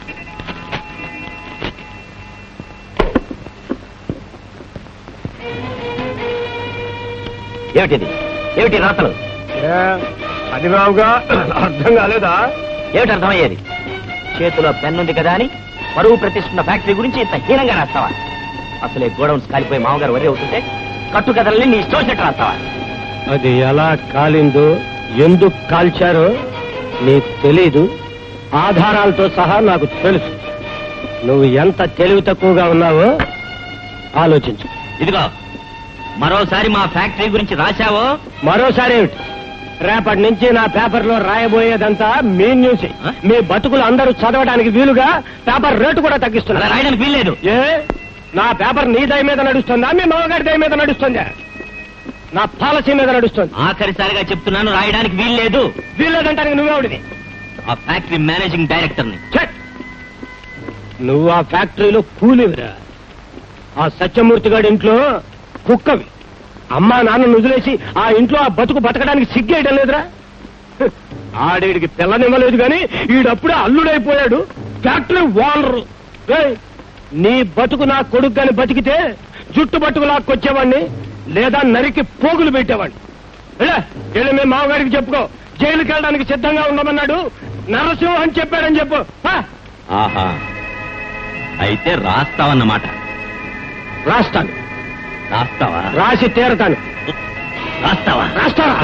Speaker 4: ఏమిటిది ఏమిటి రాతలు
Speaker 6: అది బావుగా అర్థం కాలేదా
Speaker 4: ఏమిటి అర్థమయ్యేది చేతిలో పెన్నుంది కదా అని పరువు ప్రతిష్ఠున్న ఫ్యాక్టరీ గురించి ఇంత హీనంగా రాస్తావా అసలే గోడౌన్స్ కాలిపోయి మామగారు వరి అవుతుంటే కట్టుకథల్ని నీ ఇష్టం వచ్చినట్టు రాస్తావా
Speaker 6: అది ఎలా కాలిందో ఎందుకు కాల్చారో నీకు తెలీదు ఆధారాలతో సహా నాకు తెలుసు నువ్వు ఎంత తెలివి తక్కువగా ఉన్నావో ఆలోచించు
Speaker 4: ఇదిగో మరోసారి మా ఫ్యాక్టరీ గురించి రాశావో
Speaker 6: మరోసారి ఏమిటి రేపటి నుంచి నా పేపర్లో రాయబోయేదంతా మీ న్యూస్ మీ బతుకులు అందరూ చదవడానికి వీలుగా పేపర్ రేటు కూడా
Speaker 4: అలా
Speaker 6: తగ్గిస్తున్నా
Speaker 4: రాయడానికి వీల్లేదు
Speaker 6: ఏ నా పేపర్ నీ దయ మీద నడుస్తుందా మీ మామగారి దయ మీద నడుస్తుందా నా పాలసీ మీద నడుస్తుంది
Speaker 4: ఆఖరిసారిగా చెప్తున్నాను రాయడానికి వీల్లేదు
Speaker 6: వీళ్ళదంటానికి నువ్వెవడిది
Speaker 4: ఆ ఫ్యాక్టరీ మేనేజింగ్ డైరెక్టర్ ని
Speaker 6: ఛే! నువ్వు ఆ ఫ్యాక్టరీలో కూలివిరా ఆ సత్యమూర్తి గారి ఇంట్లో కుక్కవి అమ్మా నాన్న వదిలేసి ఆ ఇంట్లో ఆ బతుకు బతకడానికి సిగ్గేయడం లేదురా హ్! ఆడేడికి పిల్లనివ్వలేదు కానీ ఈడప్పుడే అల్లుడైపోయాడు ఫ్యాక్టరీ ఓనరు ఏయ్! నీ బతుకు నా కొడుకు గాని బతికితే జుట్టు బతుకు లాక్కొచ్చేవాడిని లేదా నరికి పోగులు పెట్టేవాడిని వెళ్ళే, వెళ్ళి మీ మామగారికి చెప్పుకో జైలుకి వెళ్ళడానికి సిద్ధంగా ఉండమన్నాడు నరసింహ అని చెప్పాడని చెప్పు హా!
Speaker 4: ఆహా అయితే రాస్తావన్నమాట
Speaker 6: రాస్తాను
Speaker 4: రాస్తావా
Speaker 6: రాసి తీరతాను
Speaker 4: రాస్తావా
Speaker 6: రాస్తావా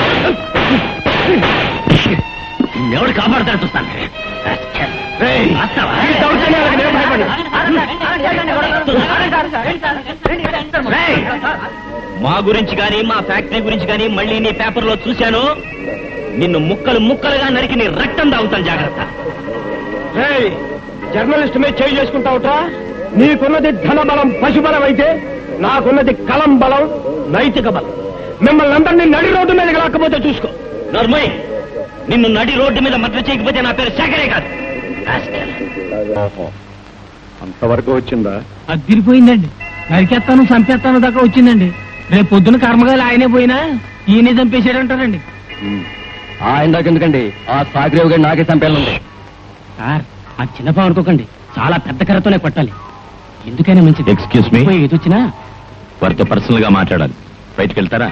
Speaker 4: ఎవడు కాపాడతాడు చూస్తాను
Speaker 6: రేయ్,
Speaker 4: రాస్తావా?
Speaker 6: ఈ దౌర్జన్యాలకు నేను భయపడను.
Speaker 4: రేయ్! మా గురించి గాని మా ఫ్యాక్టరీ గురించి గాని మళ్ళీ నీ పేపర్లో చూశాను నిన్ను ముక్కలు ముక్కలుగా నరికి నీ రక్తం తాగుతాను జాగ్రత్త
Speaker 6: రేయ్, జర్నలిస్ట్ మీద చేయి చేసుకుంటావుట్రా నీకున్నది ధన బలం పశుబలం అయితే నాకున్నది కలం బలం నైతిక బలం మిమ్మల్ని అందరినీ నడి రోడ్డు మీదకి రాకపోతే చూసుకో
Speaker 4: నర్మయ్ నిన్ను నడి రోడ్డు మీద మద్దతు చేయకపోతే నా పేరు శేఖరే కాదు రాస్కెల్.
Speaker 9: అంతవరకు వచ్చిందా
Speaker 8: అదిరిపోయిందండి నరికేస్తాను చంపేస్తాను దాకా వచ్చిందండి రేపు పొద్దున కర్మగాలి ఆయనే పోయినా ఈయనే చంపేశాడంటారండి
Speaker 11: ఆయన దాకా ఎందుకండి ఆ సాగిరేవు గారి నాకే చంపేయాలండి సార్ ఆ చిన్నపా అనుకోకండి చాలా పెద్ద కర్రతోనే కొట్టాలి ఎందుకైనా మంచిది
Speaker 4: Excuse me?
Speaker 11: ఏది వచ్చినా
Speaker 4: వారితో పర్సనల్ గా మాట్లాడాలి బయటికి వెళ్తారా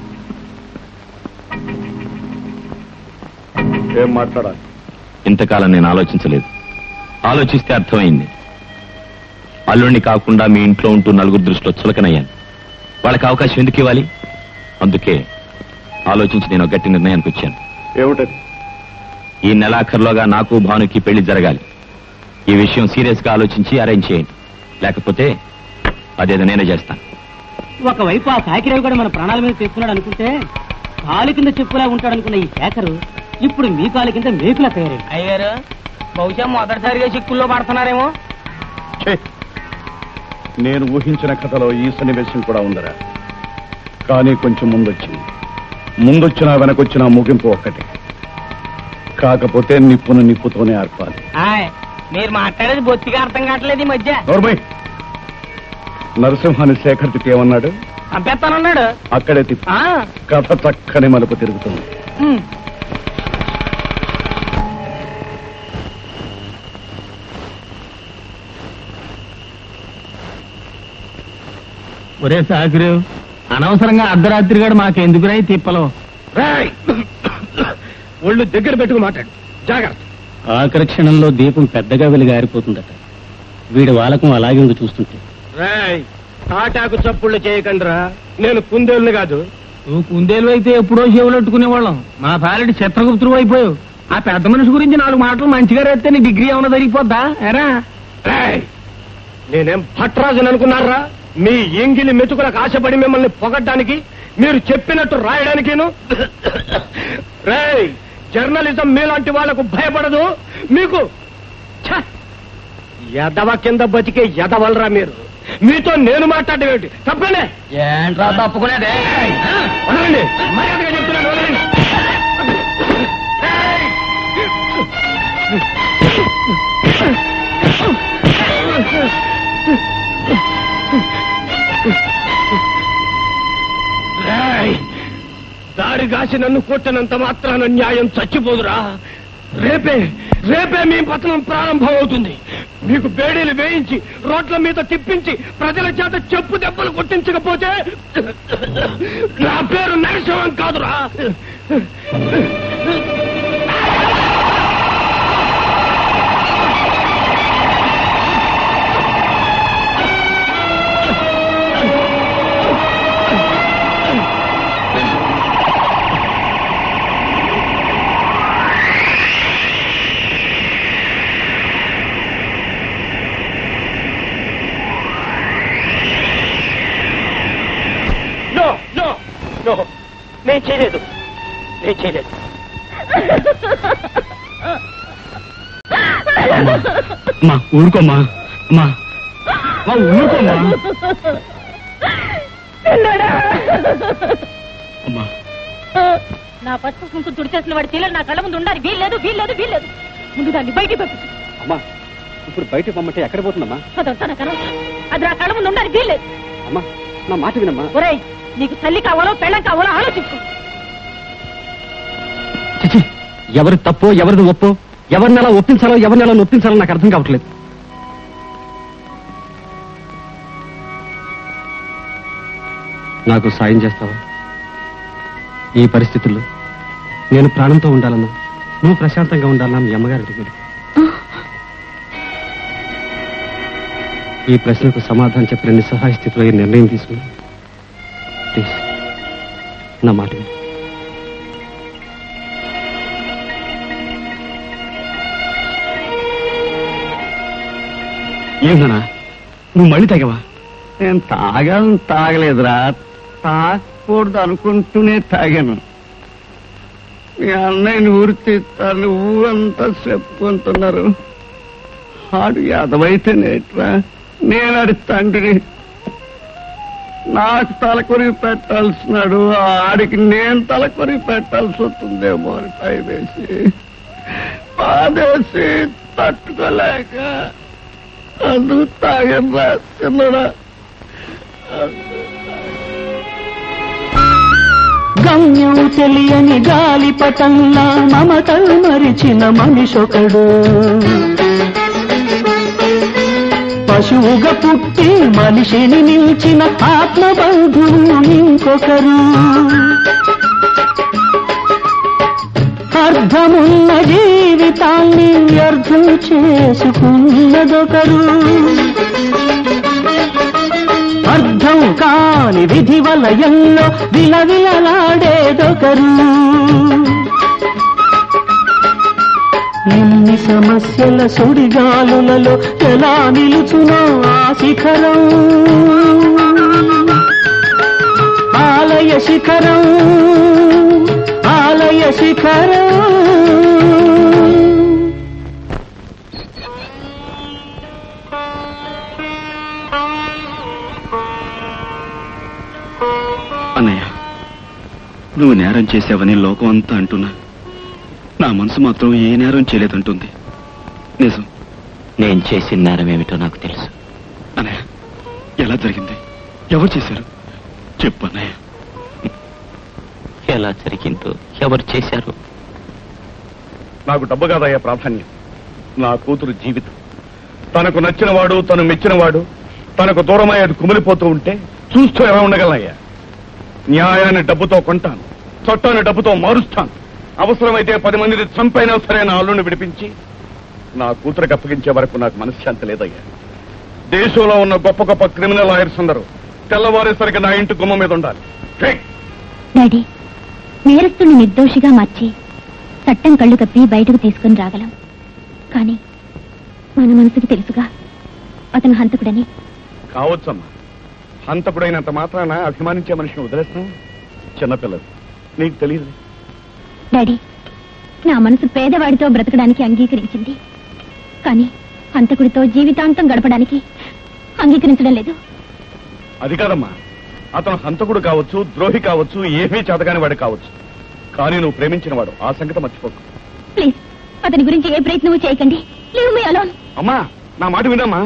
Speaker 9: ఏం మాట్లాడాలి
Speaker 4: ఇంతకాలం నేను ఆలోచించలేదు ఆలోచిస్తే అర్థమైంది అల్లుడిని కాకుండా మీ ఇంట్లో ఉంటూ నలుగురు దృష్టిలో చులకనయ్యాను వాళ్ళకి అవకాశం ఎందుకు ఇవ్వాలి అందుకే ఆలోచించి నేను ఒక గట్టి నిర్ణయానికి వచ్చాను
Speaker 9: ఏమిటది
Speaker 4: ఈ నెలాఖరులోగా నాకు భానుకి పెళ్లి జరగాలి ఈ విషయం సీరియస్ గా ఆలోచించి అరేంజ్ చేయండి లేకపోతే అదేదో నేనే చేస్తాను
Speaker 11: ఒకవైపు ఆ సాకిరేవు కూడా మన ప్రాణాల మీద తెస్తున్నాడు అనుకుంటే కాలు కింద చెప్పులా ఉంటాడు అనుకున్న ఈ శేఖరు ఇప్పుడు మీ కాలు కింద మేకులా తయారైంది
Speaker 8: అయ్యారు బహుశా మొదటిసారిగా చిక్కుల్లో పడుతున్నారేమో
Speaker 9: ఛే! నేను ఊహించిన కథలో ఈ సన్నివేశం కూడా ఉందరా కానీ కొంచెం ముందొచ్చింది ముందొచ్చినా వెనకొచ్చినా ముగింపు ఒక్కటే కాకపోతే నిప్పును నిప్పుతోనే ఆర్పాలి
Speaker 8: ఆయ్ మీరు మాట్లాడేది బొత్తిగా అర్థం కావట్లేదు ఈ మధ్య
Speaker 9: నోర్మై నరసింహాని శేఖర్ తిప్పి ఏమన్నాడు
Speaker 8: చంపేస్తానన్నాడు
Speaker 9: అక్కడే తిప్పి
Speaker 8: ఆ,
Speaker 9: కథ చక్కని మలుపు తిరుగుతుంది
Speaker 8: ఉమ్. ఒరే సాకురు అనవసరంగా అర్ధరాత్రి గడు మాకెందుకురా ఈ తిప్పలు
Speaker 6: రేయ్! ఒళ్ళు దగ్గర పెట్టుకు మాట్లాడు జాగ్రత్త
Speaker 11: ఆఖరి క్షణంలో దీపం పెద్దగా వెలుగారిపోతుందట వీడి వాలకం అలాగే ఉంది చూస్తుంటే
Speaker 6: రేయ్ తాటాకు చప్పుళ్ళు చేయకండిరా నేను కుందేళ్ళు కాదు
Speaker 8: నువ్వు కుందేలు అయితే ఎప్పుడో చెవులెట్టుకునే వాళ్ళం మా పాలెటి చిత్రగుప్తుడు అయిపోయావు ఆ పెద్ద మనిషి గురించి నాలుగు మాటలు మంచిగా రేస్తే నీ డిగ్రీ ఏమైనా జరిగిపోద్దా ఎరా
Speaker 6: రేయ్! నేనేం భట్రాజుని అనుకున్నారా మీ ఎంగిలి మెతుకులకు ఆశపడి మిమ్మల్ని పొగడ్డానికి మీరు చెప్పినట్టు రాయడానికేను రేయ్ జర్నలిజం మీలాంటి వాళ్లకు భయపడదు మీకు ఛ! ఎదవ కింద బతికే ఎదవలరా మీరు మీతో నేను మాట్లాడడం ఏమిటి తప్పనే
Speaker 11: ఏంట్రా తప్పుకునేదే
Speaker 6: వదలండి మర్యాదగా చెప్తున్నాను వదలండి రేయ్! రేయ్! దారి గాసి నన్ను కొట్టినంత మాత్రాన న్యాయం చచ్చిపోదురా రేపే రేపే మీ పతనం ప్రారంభం అవుతుంది మీకు బేడీలు వేయించి రోడ్ల మీద తిప్పించి ప్రజల చేత చెప్పు దెబ్బలు కొట్టించకపోతే నా పేరు నరసింహం కాదురా
Speaker 8: నేను చేయలేదు నేను చేయలేదు
Speaker 10: మా ఊరుకోమ్మా మా మా ఊరుకోమ్మా అమ్మా
Speaker 12: నా పసుపు కుంకుమ తుడిచేసిన వాడి చీలలు నా కళ్ళ ముందు ఉండాలి వీల్లేదు వీల్లేదు వీల్లేదు ముందు దాన్ని బయటికి పంపించు
Speaker 11: అమ్మా ఇప్పుడు బయట పొమ్మంటే ఎక్కడ పోతుందమ్మా
Speaker 12: అదంతా నాకు అనవసరం. అది నా కళ్ళ ముందు ఉండాలి వీల్లేదు
Speaker 11: అమ్మా నా మాట వినమ్మా
Speaker 12: ఒరేయ్ నీకు తల్లి కావాలో పెళ్ళం కావాలో ఆలోచించుకో
Speaker 11: చిచి ఎవరి తప్పో ఎవరిది ఒప్పో ఎవరిని ఎలా ఒప్పించాలో ఎవరిని ఎలా నొప్పించాలో నాకు అర్థం కావట్లేదు నాకు సాయం చేస్తావా ఈ పరిస్థితుల్లో నేను ప్రాణంతో ఉండాలన్నా నువ్వు ప్రశాంతంగా ఉండాలన్నా మీ అమ్మగారింటికి వెళ్ళి ఈ ప్రశ్నకు సమాధానం చెప్పిన నిస్సహాయ స్థితిలో ఈ నిర్ణయం తీసుకున్నా ప్లీజ్ నా మాట విను. ఏంటన్నా నువ్వు మళ్ళీ తాగావా
Speaker 5: నేను తాగాను తాగలేదురా తాగకూడదు అనుకుంటూనే తాగాను మీ అన్నయ్యని ఊరి తీస్తాను ఊరంతా చెప్పుకుంటున్నారు ఆడు యాదవైతే నేట్రా నేను ఆడి తండ్రిని నాకు తలకొరి పెట్టాల్సినాడు ఆడికి నేను తలకొరి పెట్టాల్సి వస్తుందేమో అని భయం వేసి బాధేసి తట్టుకోలేక అందుకు తాగరా చిన్నడా
Speaker 10: గమ్యం తెలియని గాలిపటంలా మమతలు మరిచిన మనిషొకడు పశువుగా పుట్టి మనిషిని నిలిచిన ఆత్మబంధువు ఇంకొకరు అర్థమున్న జీవితాన్ని అర్థం చేసుకున్నదొకరు అర్థం కాని విధి వలయంలో విలవిలలాడేదొకరు ఎన్ని సమస్యల సుడిగాలులలో ఎలా నిలుచునో ఆ శిఖరం ఆలయ శిఖరం ఆలయ శిఖరం
Speaker 7: అన్నయ్య నువ్వు నేరం చేసావని లోకం అంతా అంటున్నా నా మనసు మాత్రం ఏ నేరం చేయలేదంటుంది నిజం
Speaker 4: నేను చేసిన నేరం ఏమిటో నాకు తెలుసు
Speaker 7: అన్నయ్య ఎలా జరిగింది ఎవరు చేశారు చెప్పు అన్నయ్య
Speaker 4: ఎలా జరిగిందో ఎవరు చేశారు
Speaker 9: నాకు డబ్బు కాదయ్యా ప్రాధాన్యం నా కూతురు జీవితం తనకు నచ్చిన వాడు తను మెచ్చిన వాడు తనకు దూరమయ్యేది కుమిలిపోతూ ఉంటే చూస్తూ ఎలా ఉండగలనయ్యా న్యాయాన్ని డబ్బుతో కొంటాను చట్టాన్ని డబ్బుతో మారుస్తాను అవసరమైతే పది మందిని చంపైనా సరే నా అల్లుని విడిపించి నా కూతురికి అప్పగించే వరకు నాకు మనశ్శాంతి లేదయ్యా దేశంలో ఉన్న గొప్ప గొప్ప క్రిమినల్ లాయర్స్ అందరూ తెల్లవారేసరికి నా ఇంటి గుమ్మ మీద ఉండాలి హే!
Speaker 3: డాడీ నేరస్తుని నిర్దోషిగా మార్చి చట్టం కళ్ళు కప్పి బయటకు తీసుకుని రాగలం కానీ మన మనసుకి తెలుసుగా అతను హంతకుడని
Speaker 9: కావచ్చమ్మా హంతకుడైనంత మాత్రాన అభిమానించే మనిషిని వదిలేస్తాం చిన్నపిల్లలు నీకు తెలియదు
Speaker 3: డాడీ నా మనసు పేదవాడితో బ్రతకడానికి అంగీకరించింది కానీ హంతకుడితో జీవితాంతం గడపడానికి అంగీకరించడం లేదు
Speaker 9: అది కాదమ్మా అతను హంతకుడు కావచ్చు ద్రోహి కావచ్చు ఏమీ చేతగాని వాడు కావచ్చు కానీ నువ్వు ప్రేమించిన వాడు ఆ సంగతి మర్చిపోకు
Speaker 3: ప్లీజ్ అతని గురించి ఏ ప్రయత్నమూ చేయకండి లీవ్ మీ అలోన్
Speaker 9: అమ్మా నా మాట వినమ్మా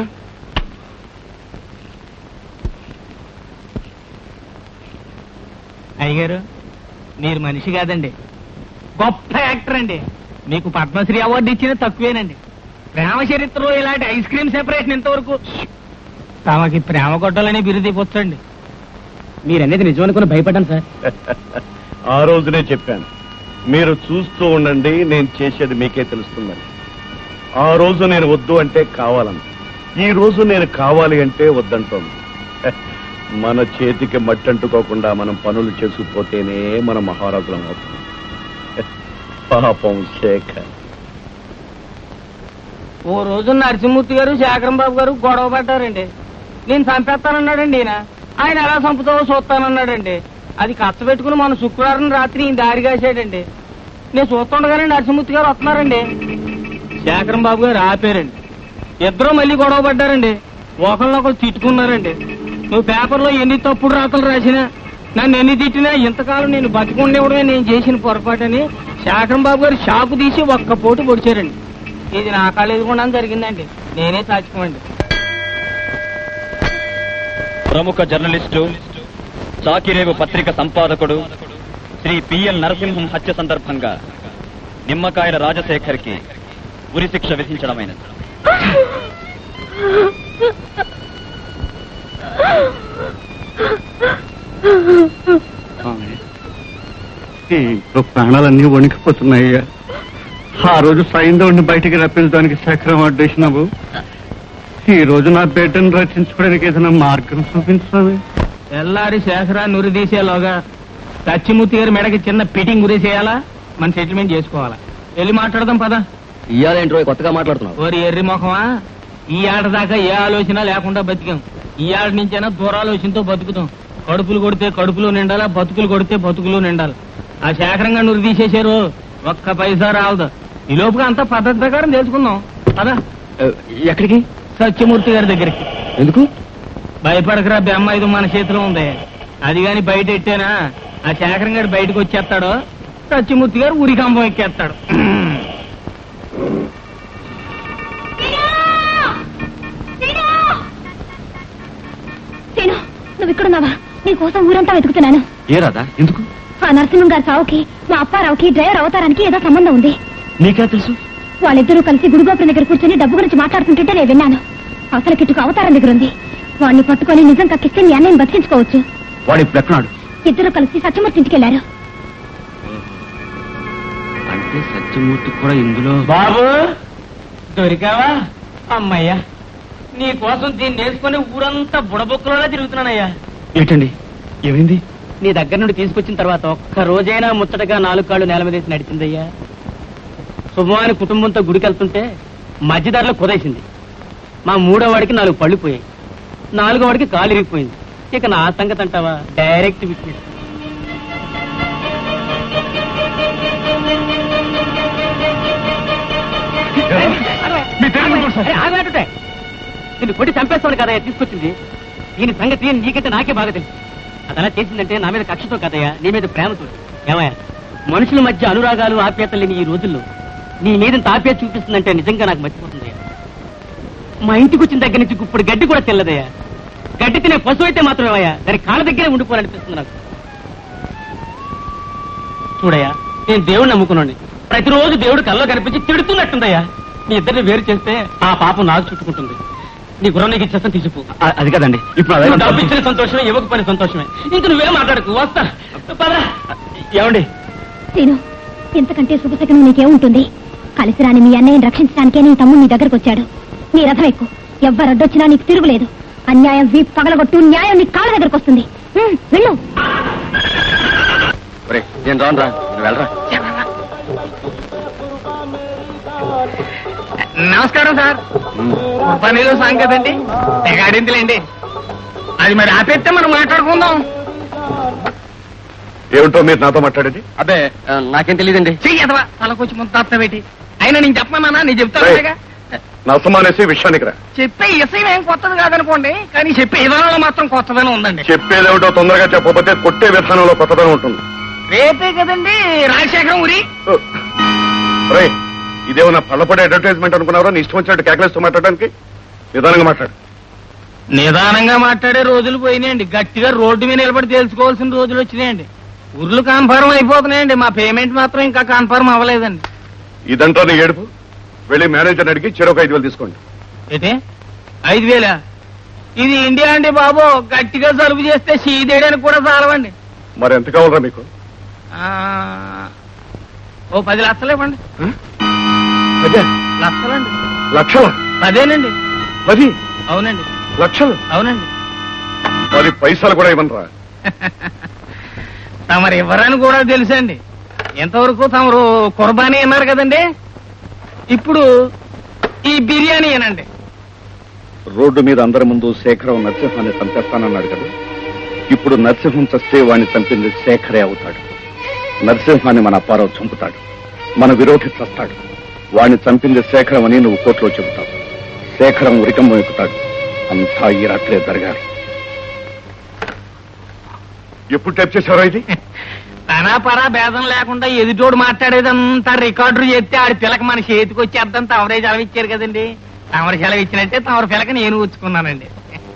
Speaker 8: అయ్యగారు మీరు మనిషి కాదండి గొప్ప యాక్టర్ అండి మీకు పద్మశ్రీ అవార్డు ఇచ్చిన తక్కువేనండి ప్రేమ చరిత్రలో ఇలాంటి ఐస్ క్రీమ్ సెపరేషన్ ఇంతవరకు తమకి ప్రేమ కొట్టాలని బిరుది ఇవ్వచ్చండి
Speaker 11: మీరనేది నిజం అనుకుని భయపడ్డాను సార్
Speaker 9: ఆ రోజునే చెప్పాను మీరు చూస్తూ ఉండండి నేను చేసేది మీకే తెలుస్తుందని ఆ రోజు నేను వద్దు అంటే కావాలని ఈ రోజు నేను కావాలి అంటే వద్దంటోంది మన చేతికి మట్టంటుకోకుండా మనం పనులు చేసుకుపోతేనే మన మహారాజులం అవుతాం పాపం శేఖర్
Speaker 8: ఓ రోజు నరసింహమూర్తి గారు శేఖరం బాబు గారు గొడవ పడ్డారండి నేను చంపేస్తానన్నాడండి ఈయన ఆయన ఎలా చంపుతావో చూస్తానన్నాడండి అది కచ్చబెట్టుకుని మన శుక్రవారం రాత్రి ఈ దారి కాసాడండి నేను చూస్తుండగానే నరసింహూర్తి గారు వస్తున్నారండి శేఖరం బాబు గారు ఆపారండి ఇద్దరు మళ్ళీ గొడవ పడ్డారండి ఒకళ్ళనొకరు తిట్టుకున్నారండి నువ్వు పేపర్లో ఎన్ని తప్పుడు రాతలు రాసినా నన్ను ఎన్ని తిట్టినా ఇంతకాలం నేను బతికుండేవడమే నేను చేసిన పొరపాటని శేఖరం బాబు గారు షాపు తీసి ఒక్క పోటు పొడిచారండి ఇది నా కాలేజీ కూడా జరిగిందండి నేనే సాక్షిమండి
Speaker 2: ప్రముఖ జర్నలిస్టు చాకిరేవు పత్రిక సంపాదకుడు శ్రీ పిఎల్ నరసింహం హత్య సందర్భంగా నిమ్మకాయల రాజశేఖర్కి ఉరిశిక్ష విధించడమైనది
Speaker 5: ఇంట్లో ప్రాణాలన్నీ వణికిపోతున్నాయ్యా ఆ రోజు సైంధవుడిని బయటికి రప్పించడానికి చక్రం అడ్డేసినావు ఈ రోజు నా బిడ్డను రక్షించుకోవడానికి ఏదైనా మార్గం చూపించావి
Speaker 8: తెల్లారి శేఖరాన్ని ఉరిదీసేలోగా సత్యమూర్తి గారి మెడకి చిన్న పిటింగ్ ఉరిసేయాలా మన సెటిల్మెంట్ చేసుకోవాలా వెళ్ళి మాట్లాడదాం పదా
Speaker 4: ఇయ్యాలేంట్రో కొత్తగా మాట్లాడుతున్నావు
Speaker 8: ఓరి ఎర్రి ముఖమా ఈ ఆట దాకా ఏ ఆలోచన లేకుండా బతికాం ఈ ఆట నుంచైనా దూరాలోచనతో బతుకుతాం కడుపులు కొడితే కడుపులో నిండాలా బతుకులు కొడితే బతుకులు నిండాలి ఆ శేఖరంగా నువ్వు తీసేశారు ఒక్క పైసా రావదు ఈ లోపుగా అంతా పద్ధతి ప్రకారం తెలుసుకుందాం పదా
Speaker 4: ఎక్కడికి
Speaker 8: సత్యమూర్తి గారి దగ్గరికి
Speaker 4: ఎందుకు
Speaker 8: భయపడకరా బెమ్మ ఇది మన చేతిలో ఉంది అది గాని బయట ఎట్టేనా ఆ శేఖరం గారు బయటకు వచ్చేస్తాడు సత్యమూర్తి గారు ఉరికంబం ఎక్కేస్తాడు
Speaker 3: సీను నువ్వు ఇక్కడున్నావా నీ కోసం ఊరంతా వెతుకుతున్నాను
Speaker 7: ఏ రాదా ఎందుకు
Speaker 3: ఆ నరసింహం గారి సావుకి మా అప్పారావుకి డ్రైవర్ అవతారానికి ఏదో సంబంధం ఉంది
Speaker 7: నీకే తెలుసు
Speaker 3: వాళ్ళిద్దరూ కలిసి గుడిగోపురం దగ్గర కూర్చొని డబ్బు గురించి మాట్లాడుతుంటుంటే నేను విన్నాను అసలు కిట్టుకు అవతారం దగ్గర ఉంది వాడిని పట్టుకొని నిజం కక్కిస్తే మీ అన్నయ్యని బతికించుకోవచ్చు
Speaker 7: వాడు ఇప్పుడు ఎక్కడున్నాడు
Speaker 3: ఇద్దరు కలిసి సత్యమూర్తి ఇంటికి వెళ్లారు
Speaker 7: అంటే సత్యమూర్తి కూడా ఇందులో
Speaker 8: బాబు దొరికావా అమ్మయ్యా నీ కోసం దీన్ని వేసుకుని ఊరంతా బుడబొక్కలోనే తిరుగుతున్నానయ్యా
Speaker 7: ఏంటండి ఏమైంది
Speaker 11: నీ దగ్గర నుండి తీసుకొచ్చిన తర్వాత ఒక్క రోజైనా ముచ్చటగా నాలుగు కాళ్ళు నేల మీద వేసి నడిచిందయ్యా శుభమాని కుటుంబంతో గుడికి వెళ్తుంటే మధ్యదారిలో కుదేసింది మా మూడో వాడికి నాలుగు పళ్ళు పోయాయి నాలుగో వాడికి కాలు ఇరిగిపోయింది ఇక నా సంగతి అంటావా డైరెక్ట్ విట్నెస్ దీన్ని కొట్టి చంపేస్తాను కదా తీసుకొచ్చింది దీని సంగతి నీకంటే నాకే బాగా తెలుసు అది అలా చేసిందంటే నా మీద కక్షతో కదయ్యా నీ మీద ప్రేమతో ఏమయ్యా మనుషుల మధ్య అనురాగాలు ఆప్యాయతలు లేని ఈ రోజుల్లో నీ మీద ఇంత ఆప్యాయత చూపిస్తుందంటే నిజంగా నాకు మర్చిపోతుందయ్యా మా ఇంటికి వచ్చిన దగ్గర నుంచి ఇప్పుడు గడ్డి కూడా తెల్లదయ్యా గడ్డి తినే పశువు అయితే మాత్రమేమయ్యా దాని కాళ్ళ దగ్గరే ఉండిపోవాలనిపిస్తుంది నాకు చూడయ్యా నేను దేవుడిని నమ్ముకున్నాను ప్రతిరోజు దేవుడు కల్లో కనిపించి తిడుతున్నట్టుందయ్యా నీ ఇద్దరిని వేరు చేస్తే ఆ పాపం నాకు చుట్టుకుంటుంది నీ గుర్రం నీకు ఇచ్చేస్తాను తీసిపో
Speaker 7: అ- అది కదండి ఇప్పుడు అదే
Speaker 11: నువ్వు డబ్బు ఇచ్చిన సంతోషమే ఇవ్వకపోయిన సంతోషమే ఇంక నువ్వే మాట్లాడకు వస్తా పద ఏమండి
Speaker 3: సీను ఇంతకంటే శుభశకనం నీకేముంటుంది కలిసి రాని మీ అన్నయ్యని రక్షించడానికే నీ తమ్ముడు నీ దగ్గరకు వచ్చాడు నీ రథం ఎక్కువ ఎవ్వరడ్డొచ్చినా నీకు తిరుగులేదు అన్యాయం వీపు పగలగొట్టు న్యాయం నీ కాళ్ళ దగ్గరకు వస్తుంది ఉమ్, వెళ్ళు
Speaker 7: ఒరేయ్, నేను రాను రా నువ్వు వెళ్ళరా
Speaker 8: నమస్కారం సార్ పనిలో సంగతండి తెగాడిందిలేండి అది మరి ఆపేస్తే మనం మాట్లాడుకుందాం
Speaker 6: ఏమిటో మీరు నాతో మాట్లాడేది
Speaker 7: అబ్బే ఆ, నాకేం తెలియదండి
Speaker 8: చెయ్యదవా తలకొచ్చి ముందు తాత పెట్టి అయినా నేను చెప్పమన్నా నేను చెప్తాను
Speaker 6: రేయ్.
Speaker 8: అలాగా.
Speaker 6: నా అసమానేసి విషయానికి రా
Speaker 8: చెప్పే ఇసయం ఏం కొత్తది కాదనుకోండి కానీ చెప్పే విధానంలో మాత్రం కొత్తదనం ఉందండి
Speaker 6: చెప్పేదేమిటో తొందరగా చెప్పకపోతే కొట్టే విధానంలో కొత్తదనం ఉంటుంది
Speaker 8: రేపే కదండి రాజశేఖరం ఉరి
Speaker 6: రే ఇదేమన్నా పళ్ళపడే అడ్వర్టైజ్మెంట్ అనుకున్నారో నీ ఇష్టం వచ్చినట్టు కేకలేస్తూ మాట్లాడడానికి నిదానంగా మాట్లాడు
Speaker 8: నిదానంగా మాట్లాడే రోజులు పోయినాయండి గట్టిగా రోడ్డు మీద నిలబడి తెలుసుకోవాల్సిన రోజులు వచ్చినాయండి ఊర్లు కన్ఫర్మ్ అయిపోతున్నాయండి మా పేమెంట్ మాత్రం ఇంకా కన్ఫర్మ్ అవ్వలేదండి
Speaker 6: ఇదంతా నీ ఏడుపు వెళ్ళి మేనేజర్ అడిగి చెరొక ఐదు వేలు తీసుకోండి
Speaker 8: అయితే ఐదు వేల ఇది ఇండియా అండి బాబు గట్టిగా సరుపు చేస్తే సీదేయడానికి కూడా చాలవండి
Speaker 6: మరి ఎంత కావాలరా మీకు
Speaker 8: ఆ, ఓ పది లక్షలు ఇవ్వండి
Speaker 6: అదే
Speaker 8: లక్షలండి
Speaker 6: లక్షల
Speaker 8: పదేనండి
Speaker 6: పది
Speaker 8: అవునండి
Speaker 6: లక్షలు
Speaker 8: అవునండి
Speaker 6: పది పైసలు కూడా ఇవ్వనరా
Speaker 8: తమరు ఇవ్వరని కూడా తెలుసండి ఎంతవరకు తమరు కుర్బానీ అన్నారు కదండి ఇప్పుడు ఈ బిర్యానీ అనండి
Speaker 6: రోడ్డు మీద అందరి ముందు శేఖరం నరసింహాన్ని చంపేస్తానన్నాడు కదా
Speaker 9: ఇప్పుడు నరసింహం చస్తే వాణ్ణి చంపింది శేఖరే అవుతాడు నరసింహాన్ని మన అప్పారావు చంపుతాడు మన విరోధి చస్తాడు వాణ్ణి చంపింది శేఖరం అని నువ్వు కోర్టులో చెబుతావు శేఖరం ఉరికమ్మ ఎక్కుతాడు అంతా ఈ రాత్రే జరగాలి ఎప్పుడు టైప్ చేశారో ఇది
Speaker 8: తనా పరా భేదం లేకుండా ఎదుటోడు మాట్లాడేదంతా రికార్డు చేస్తే ఆడి పిలక మన చేతికి వచ్చేద్దాం తమరే సెలవు ఇచ్చారు కదండి తమరు సెలవు ఇచ్చినట్టే తమరు పిలక నేను ఊచుకున్నానండి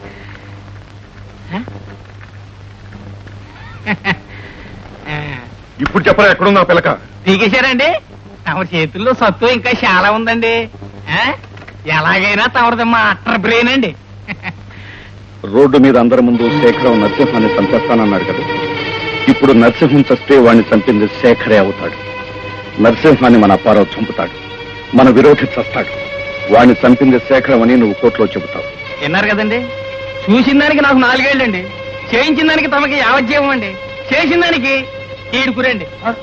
Speaker 9: ఇప్పుడు చెప్పరా ఎక్కడున్నా పిలక
Speaker 8: దిగేశారండి తమరి చేతుల్లో సత్తు ఇంకా చాలా ఉందండి ఆ? ఎలాగైనా తమరిది మా అట్టర్ బ్రెయిన్ అండి
Speaker 9: రోడ్డు మీద అందరి ముందు శేఖరం నరసింహాన్ని చంపేస్తానన్నాడు కదా ఇప్పుడు నరసింహం చస్తే వాణ్ణి చంపింది శేఖరే అవుతాడు నరసింహాన్ని మన అప్పారావు చంపుతాడు మన విరోధి చస్తాడు వాణ్ణి చంపింది శేఖరం అని నువ్వు కోర్టులో చెబుతావు
Speaker 8: విన్నారు కదండి చూసిన దానికి నాకు నాలుగేళ్ళండి చేయించిన దానికి తమకి యావజ్జీవం అండి చేసిన దానికి ఈడుకురండి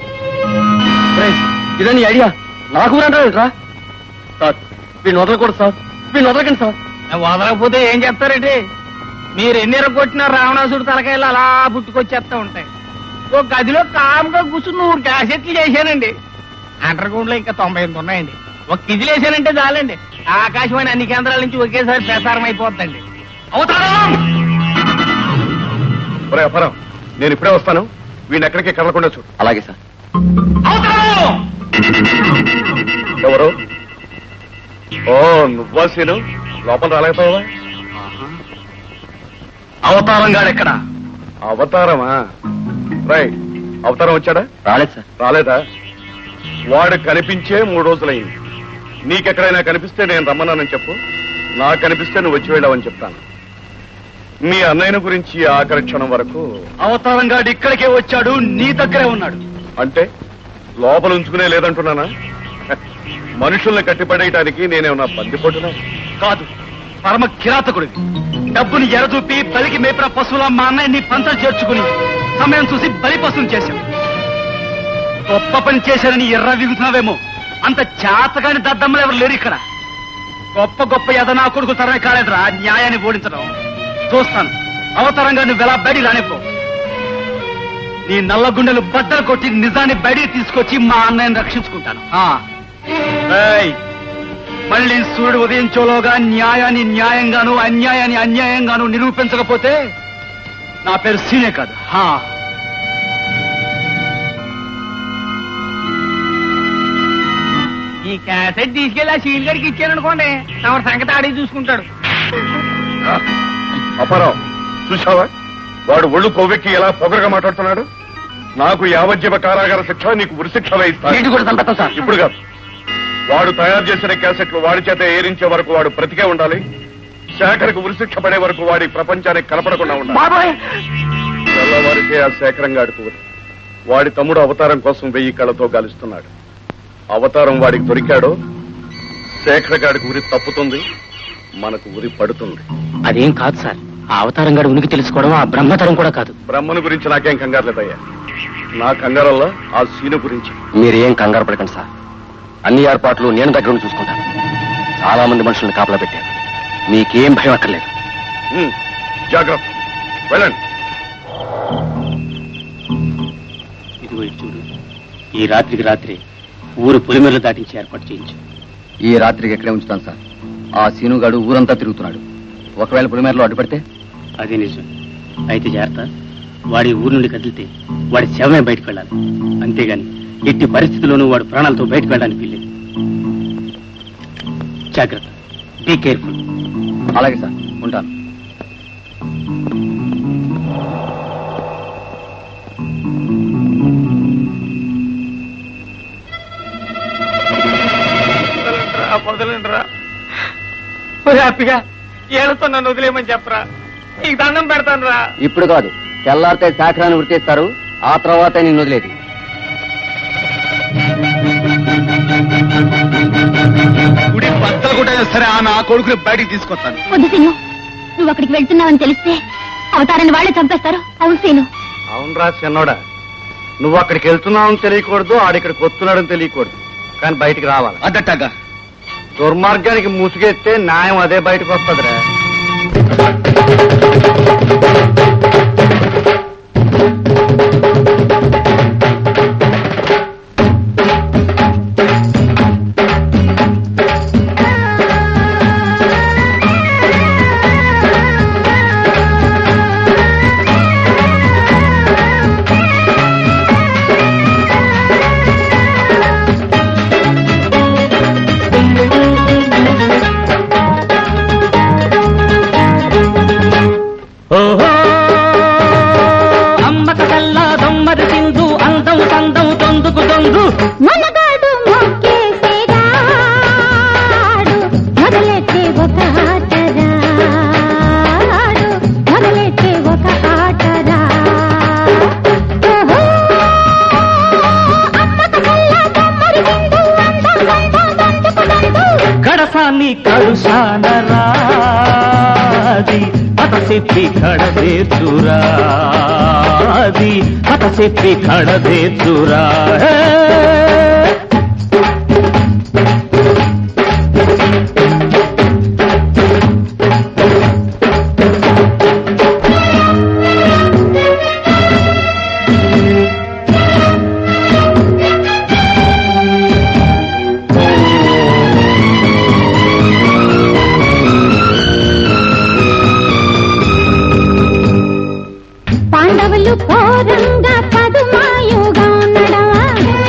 Speaker 11: ఇదని ఐడియా నాకు రా సార్ వీడిని వదలకూడదు సార్ వీడిని వదలకండి సార్
Speaker 8: వదలకపోతే ఏం చెప్తారండి మీరు ఎన్ని కొట్టినా రావణాసుడు తలకాయలు అలా పుట్టుకొచ్చేస్తా ఉంటాయి ఓ గదిలో కామ్గా కూర్చుని నూరు క్యాసెట్లు చేశానండి అండర్ గ్రౌండ్ లో ఇంకా తొంభై ఎనిమిది ఉన్నాయండి ఒక కిజిలు వేసానంటే చాలండి ఆకాశవాణి అన్ని కేంద్రాల నుంచి ఒకేసారి ప్రసారం అయిపోతుందండి అవుతారా
Speaker 9: ఒరే అప్పారావు నేను ఇప్పుడే వస్తాను వీడిని ఎక్కడికి కదలకుండా చూడు
Speaker 7: అలాగే సార్
Speaker 9: ఎవరు ఓ నువ్వా సీను లోపల రాలేకపోయావా
Speaker 7: అవతారం గాడెక్కడ
Speaker 9: అవతారమా రైట్ అవతారం వచ్చాడా
Speaker 7: రాలేదు సార్
Speaker 9: రాలేదా వాడు కనిపించే మూడు రోజులైంది నీకెక్కడైనా కనిపిస్తే నేను రమ్మన్నానని చెప్పు నాకు కనిపిస్తే నువ్వు వచ్చి వెళ్ళావని చెప్తాను మీ అన్నయ్యను గురించి ఆఖరి క్షణం వరకు
Speaker 7: అవతారం గాడు ఇక్కడికే వచ్చాడు నీ దగ్గరే ఉన్నాడు
Speaker 9: అంటే లోపల ఉంచుకునే లేదంటున్నానా మనుషుల్ని కట్టిపడేయటానికి నేనేమన్నా బందిపోటున్నా
Speaker 7: కాదు పరమ కిరాతకుడివి డబ్బుని ఎరచూపి బలికి మేపిన పశువుల మా అన్నయ్యని పంచ చేర్చుకుని సమయం చూసి బలి పశువుని చేశాం గొప్ప పని చేశారని ఎర్ర విగుతున్నావేమో అంత చేతగాని దద్దమ్మలు ఎవరు లేరు ఇక్కడ గొప్ప గొప్ప యదనా కొడుకు తరమే కాలేదురా న్యాయాన్ని ఓడించడం చూస్తాను అవతారంగా నువ్వు ఎలా బయటికి రానిపో నీ నల్ల గుండెలు బద్దలు కొట్టి నిజాన్ని బయటికి తీసుకొచ్చి మా అన్నయ్యని రక్షించుకుంటాను ఆ. ఏయ్, మళ్ళీ సూర్యుడు ఉదయించోలోగా న్యాయాన్ని న్యాయంగాను అన్యాయాన్ని అన్యాయంగాను నిరూపించకపోతే నా పేరు సీనే కాదు హా
Speaker 8: ఈ క్యాసెట్ తీసుకెళ్లి ఆ సీన్ గడికి ఇచ్చారనుకోండి తమ సంగతి ఆడి చూసుకుంటాడు
Speaker 9: అప్పారావు చూసావా వాడు ఒళ్ళు కొవ్వెక్కి ఎలా పొగరగా మాట్లాడుతున్నాడు నాకు యావజ్జీవ కారాగార శిక్ష నీకు ఉరిశిక్ష
Speaker 11: ఏంటి కూడా చంపేస్తాం సార్
Speaker 9: ఇప్పుడు కాదు వాడు తయారు చేసిన క్యాసెట్లు వాడి చేత ఏరించే వరకు వాడు బ్రతికే ఉండాలి శేఖర్కు ఉరిశిక్ష పడే వరకు వాడి ప్రపంచానికి కనపడకుండా ఉండాలి
Speaker 11: బాబాయ్
Speaker 9: తెల్లవారికే ఆ శేఖరంగా అడుగుతుంది వాడి తమ్ముడు అవతారం కోసం వెయ్యి కళ్ళతో గాలిస్తున్నాడు అవతారం వాడికి దొరికాడో శేఖర్ గాడికి ఉరి తప్పుతుంది మనకు ఉరి పడుతుంది
Speaker 11: అదేం కాదు సార్ ఆ అవతారం గారి ఉనికి తెలుసుకోవడం ఆ బ్రహ్మతరం కూడా కాదు
Speaker 9: బ్రహ్మను గురించి నాకేం కంగారు లేదయ్యా నా కంగారల్లా ఆ సీను గురించి
Speaker 11: మీరేం కంగారు పడకండి సార్ అన్ని ఏర్పాట్లు నేను దగ్గర ఉండి చూసుకుంటాను చాలా మంది మనుషుల్ని కాపలా పెట్టాను మీకేం భయం అక్కర్లేదు
Speaker 9: ఉమ్, జాగ్రత్త వెళ్ళండి
Speaker 11: ఇదిగో ఇటు చూడు ఈ రాత్రికి రాత్రి ఊరు పొలిమేరలు దాటించి ఏర్పాటు చేయించు
Speaker 7: ఈ రాత్రికి ఎక్కడే ఉంచుతాను సార్ ఆ సీనుగాడు ఊరంతా తిరుగుతున్నాడు ఒకవేళ పులిమేరలో అడ్డుపడితే
Speaker 11: అదే నిజం అయితే జాగ్రత్త వాడి ఊరు నుండి కదిలితే వాడి శవమే బయటకు వెళ్ళాలి అంతేగాని ఎట్టి పరిస్థితుల్లోనూ వాడు ప్రాణాలతో బయటకు వెళ్ళడానికి వీల్లేదు జాగ్రత్త బీ కేర్ఫుల్
Speaker 7: అలాగే సార్ ఉంటాను
Speaker 8: వదలండిరా హ్యాపీగా ఏళ్ళతో నన్ను వదిలేయమని చెప్పరా నీకు దండం పెడతాను రా
Speaker 7: ఇప్పుడు కాదు తెల్లారితే శాఖరాన్ని వృత్తిస్తారు ఆ తర్వాత నేను వదిలేదు
Speaker 9: గుడి బద్దలు కూడా సరే ఆ నా కొడుకుని బయటికి తీసుకొస్తాను
Speaker 3: వద్దు సీను నువ్వు అక్కడికి వెళ్తున్నావని తెలిస్తే అవతారాన్ని వాళ్ళే చంపేస్తారు అవును సీను
Speaker 5: అవునరా చిన్నోడా నువ్వు అక్కడికి వెళ్తున్నావని తెలియకూడదు ఆడిక్కడికి వస్తున్నాడని తెలియకూడదు కానీ బయటికి రావాలి
Speaker 9: అడ్డట్టగా
Speaker 5: దుర్మార్గానికి ముసుగెత్తే న్యాయం అదే బయటకు వస్తుందిరా
Speaker 10: కడసాన్ని కడుశానరాది హత చెప్పి కడదేచురాది హత చెప్పి కడదేచురా
Speaker 3: పాండవులు ఘోరంగా పదుమాయుగా ఉండడమా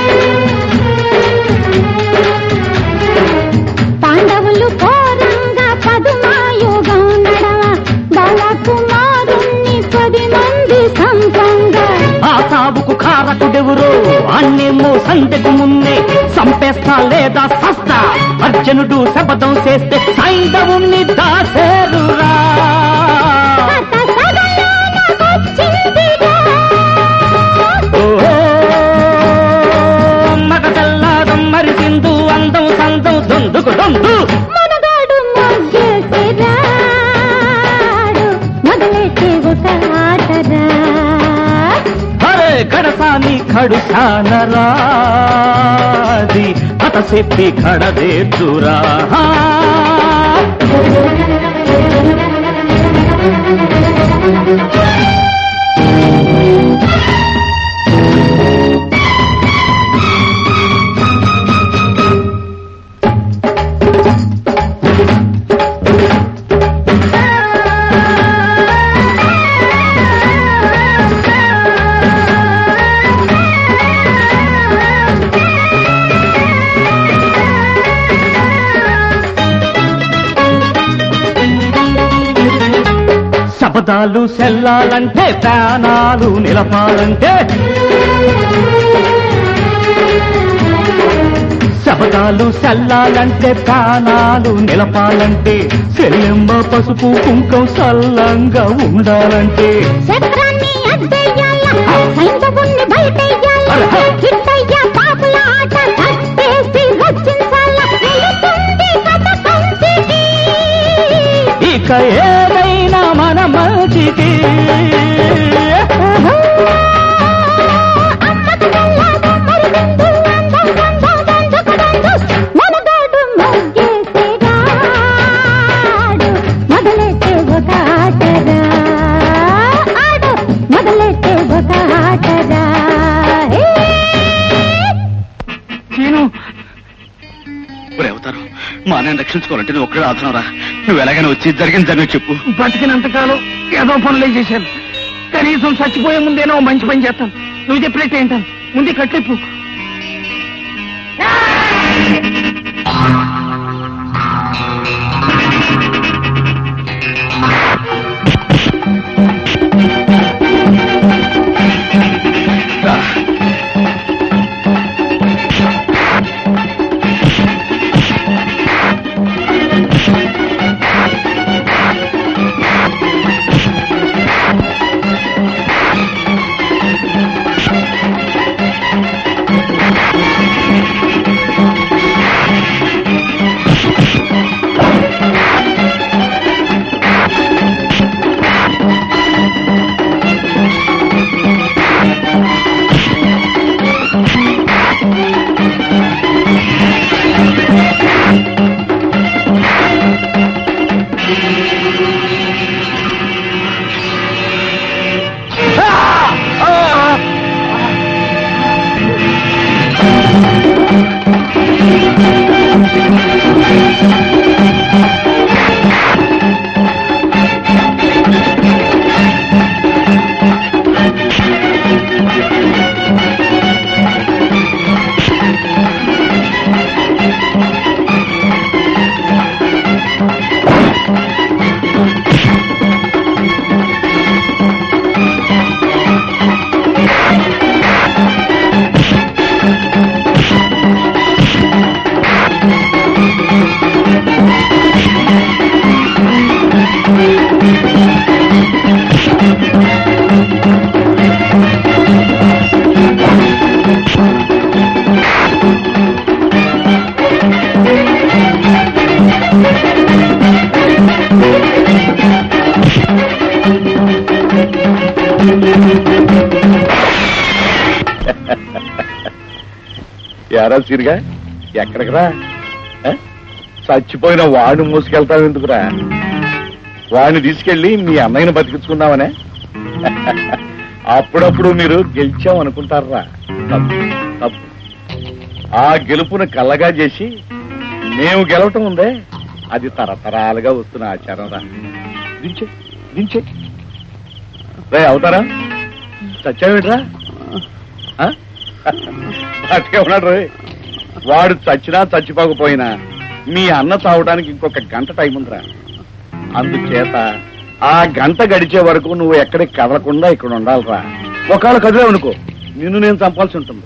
Speaker 3: పాండవులు ఘోరంగా పదుమాయుగా ఉండడమా బాలకుమారుణ్ణి పది మంది సంతంగా
Speaker 10: ఆ సాబుకు కారకుడెవరో అన్నేమో సందెకు మున్నే సంపేస్తా లేదా సస్తా అర్జునుడు శపథం చేస్తే సైంధవుణ్ణి దాసేరురా మగదల్లాదం మరి సింధు అందం సందం దొందుకు దొందు
Speaker 3: మనగాడు మొగ్గేసిరాడు మొదలెట్టే ఒక ఆటరా
Speaker 10: అరే కడసాని కడుసానరాది అత చెప్పి కడదేచురా శబదాలు సెల్లాలంటే ప్రాణాలు నిలపాలంటే శబదాలు సెల్లాలంటే ప్రాణాలు నిలపాలంటే సెల్లెమ్మ పసుపు కుంకం సల్లంగా ఉండాలంటే
Speaker 3: చక్రాన్ని అద్దెయ్యాల సైంధవుణ్ణి బయటెయ్యాల కిట్టయ్య పాపుల ఆట కట్టేసి రచించాల వెళుతుంది కథ కంటికి
Speaker 10: ఇక ఏదైనా మన మంచికి
Speaker 3: మనగాడు మొగ్గేసిరాడు మొదలెట్టే ఒక ఆటరా ఆడు మొదలెట్టే ఒక ఆటరా
Speaker 7: ఒరే అవతారం మా అన్నయ్య రక్షించుకోవాలంటే నువ్వు ఒక్కడే ఆధారం రా నువ్వు ఎలాగైనా వచ్చి జరిగింది జరిగి చెప్పు
Speaker 8: బతికినంతకాలం ఏదో పనులే చేశాను కనీసం చచ్చిపోయే ముందేనో ఓ మంచి పని చేస్తాను నువ్వు చెప్పినట్టు ఏంటాను ముందు కట్టెప్పు
Speaker 3: ఆ
Speaker 9: ఎరా సిరిగా ఎక్కడికి రా ఆ? చచ్చిపోయిన వాడిని మూసుకెళ్తావు ఎందుకురా వాడిని తీసుకెళ్లి మీ అన్నయ్యని బతికించుకుందామనే అప్పుడప్పుడు మీరు గెలిచాం అనుకుంటారా తప్పు తప్పు ఆ గెలుపును కల్లగా చేసి మేము గెలవటం ఉందే అది తరతరాలుగా వస్తున్న ఆచారం రా దించే దించే రే అవుతారా చచ్చావేట్రా ఆ? బతికే ఉన్నాడు రోయ్ వాడు చచ్చినా చచ్చిపోకపోయినా మీ అన్న చావడానికి ఇంకొక గంట టైం ఉందిరా అందుచేత ఆ గంట గడిచే వరకు నువ్వు ఎక్కడికి కదలకుండా ఇక్కడ ఉండాలిరా ఒకవేళ కదిలే అనుకో నిన్ను నేను చంపాల్సి ఉంటుంది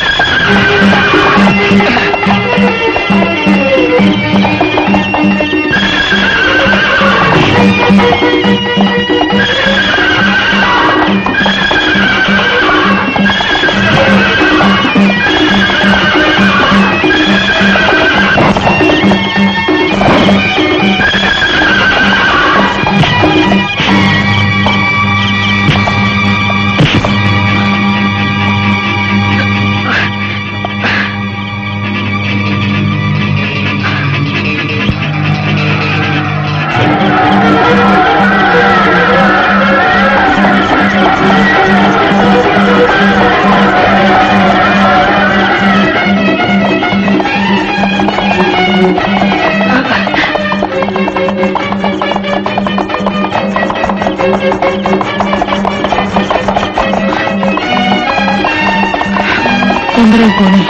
Speaker 12: తొందరగా పోనీ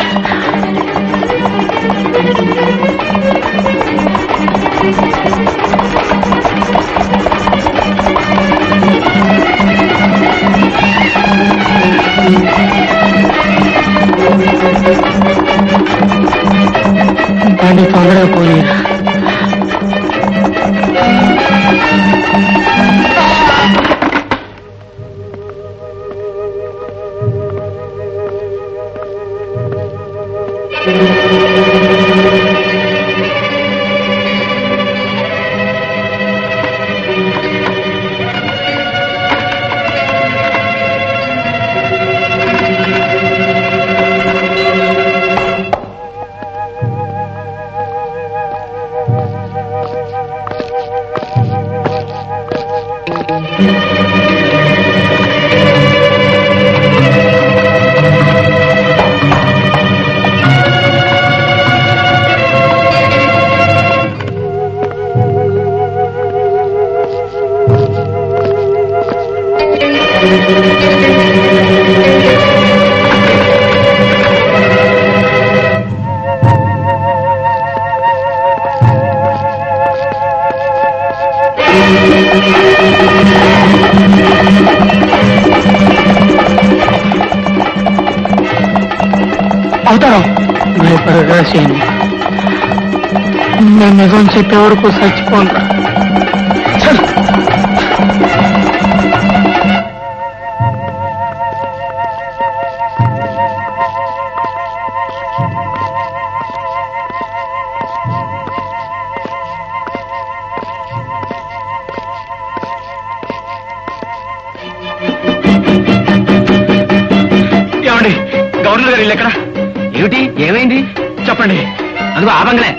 Speaker 12: బండి తొందరగా పోనీ అవుతాను భయపడగా చేయండి నేను నిజం చెప్పే వరకు చచ్చిపోండి
Speaker 8: ఏమండి గవర్నర్ గారు ఇల్లు ఎక్కడ ఏమిటి ఏమైంది చెప్పండి అదిగో ఆ బంగ్లే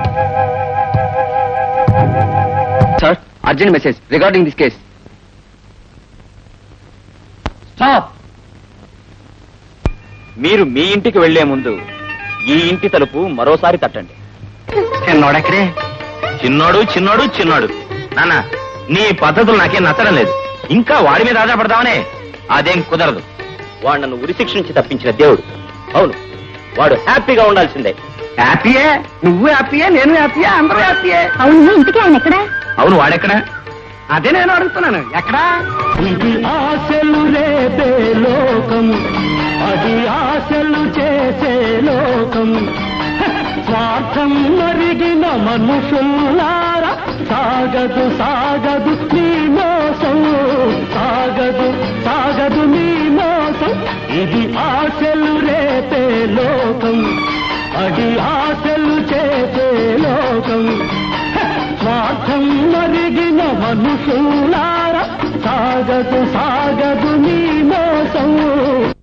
Speaker 7: sir urgent message regarding this case
Speaker 2: మీరు మీ ఇంటికి వెళ్లే ముందు ఈ ఇంటి తలుపు మరోసారి తట్టండి
Speaker 5: చిన్నోడెక్కడే
Speaker 4: చిన్నోడు చిన్నోడు చిన్నోడు నాన్న నీ పద్ధతులు నాకేం నచ్చడం లేదు ఇంకా వాడి మీద ఆధారపడతామనే అదేం కుదరదు వాడు నన్ను ఉరిశిక్ష నుంచి తప్పించిన దేవుడు అవును వాడు హ్యాపీగా ఉండాల్సిందే
Speaker 5: హ్యాపీయే నువ్వు హ్యాపీయే నేను హ్యాపీయే అందరూ హ్యాపీయే
Speaker 3: అవును ఇంటికి ఆయన ఎక్కడా
Speaker 4: అవును వాడెక్కడా
Speaker 5: అదే నేను అడుగుతున్నాను ఎక్కడా
Speaker 10: ఇది ఆశలు రేపే లోకం అది ఆశలు చేసే లోకం హ! స్వార్థం మరిగిన మనుషుల్లారా సాగదు సాగదు నీ మోసం సాగదు సాగదు నీ మోసం ఇది ఆశలు రేపే లోకం అది ఆశలు చేసే లోకం హ! స్వార్థం మరిగిన మనుషులారా సాగదు సాగదు నీ మోసం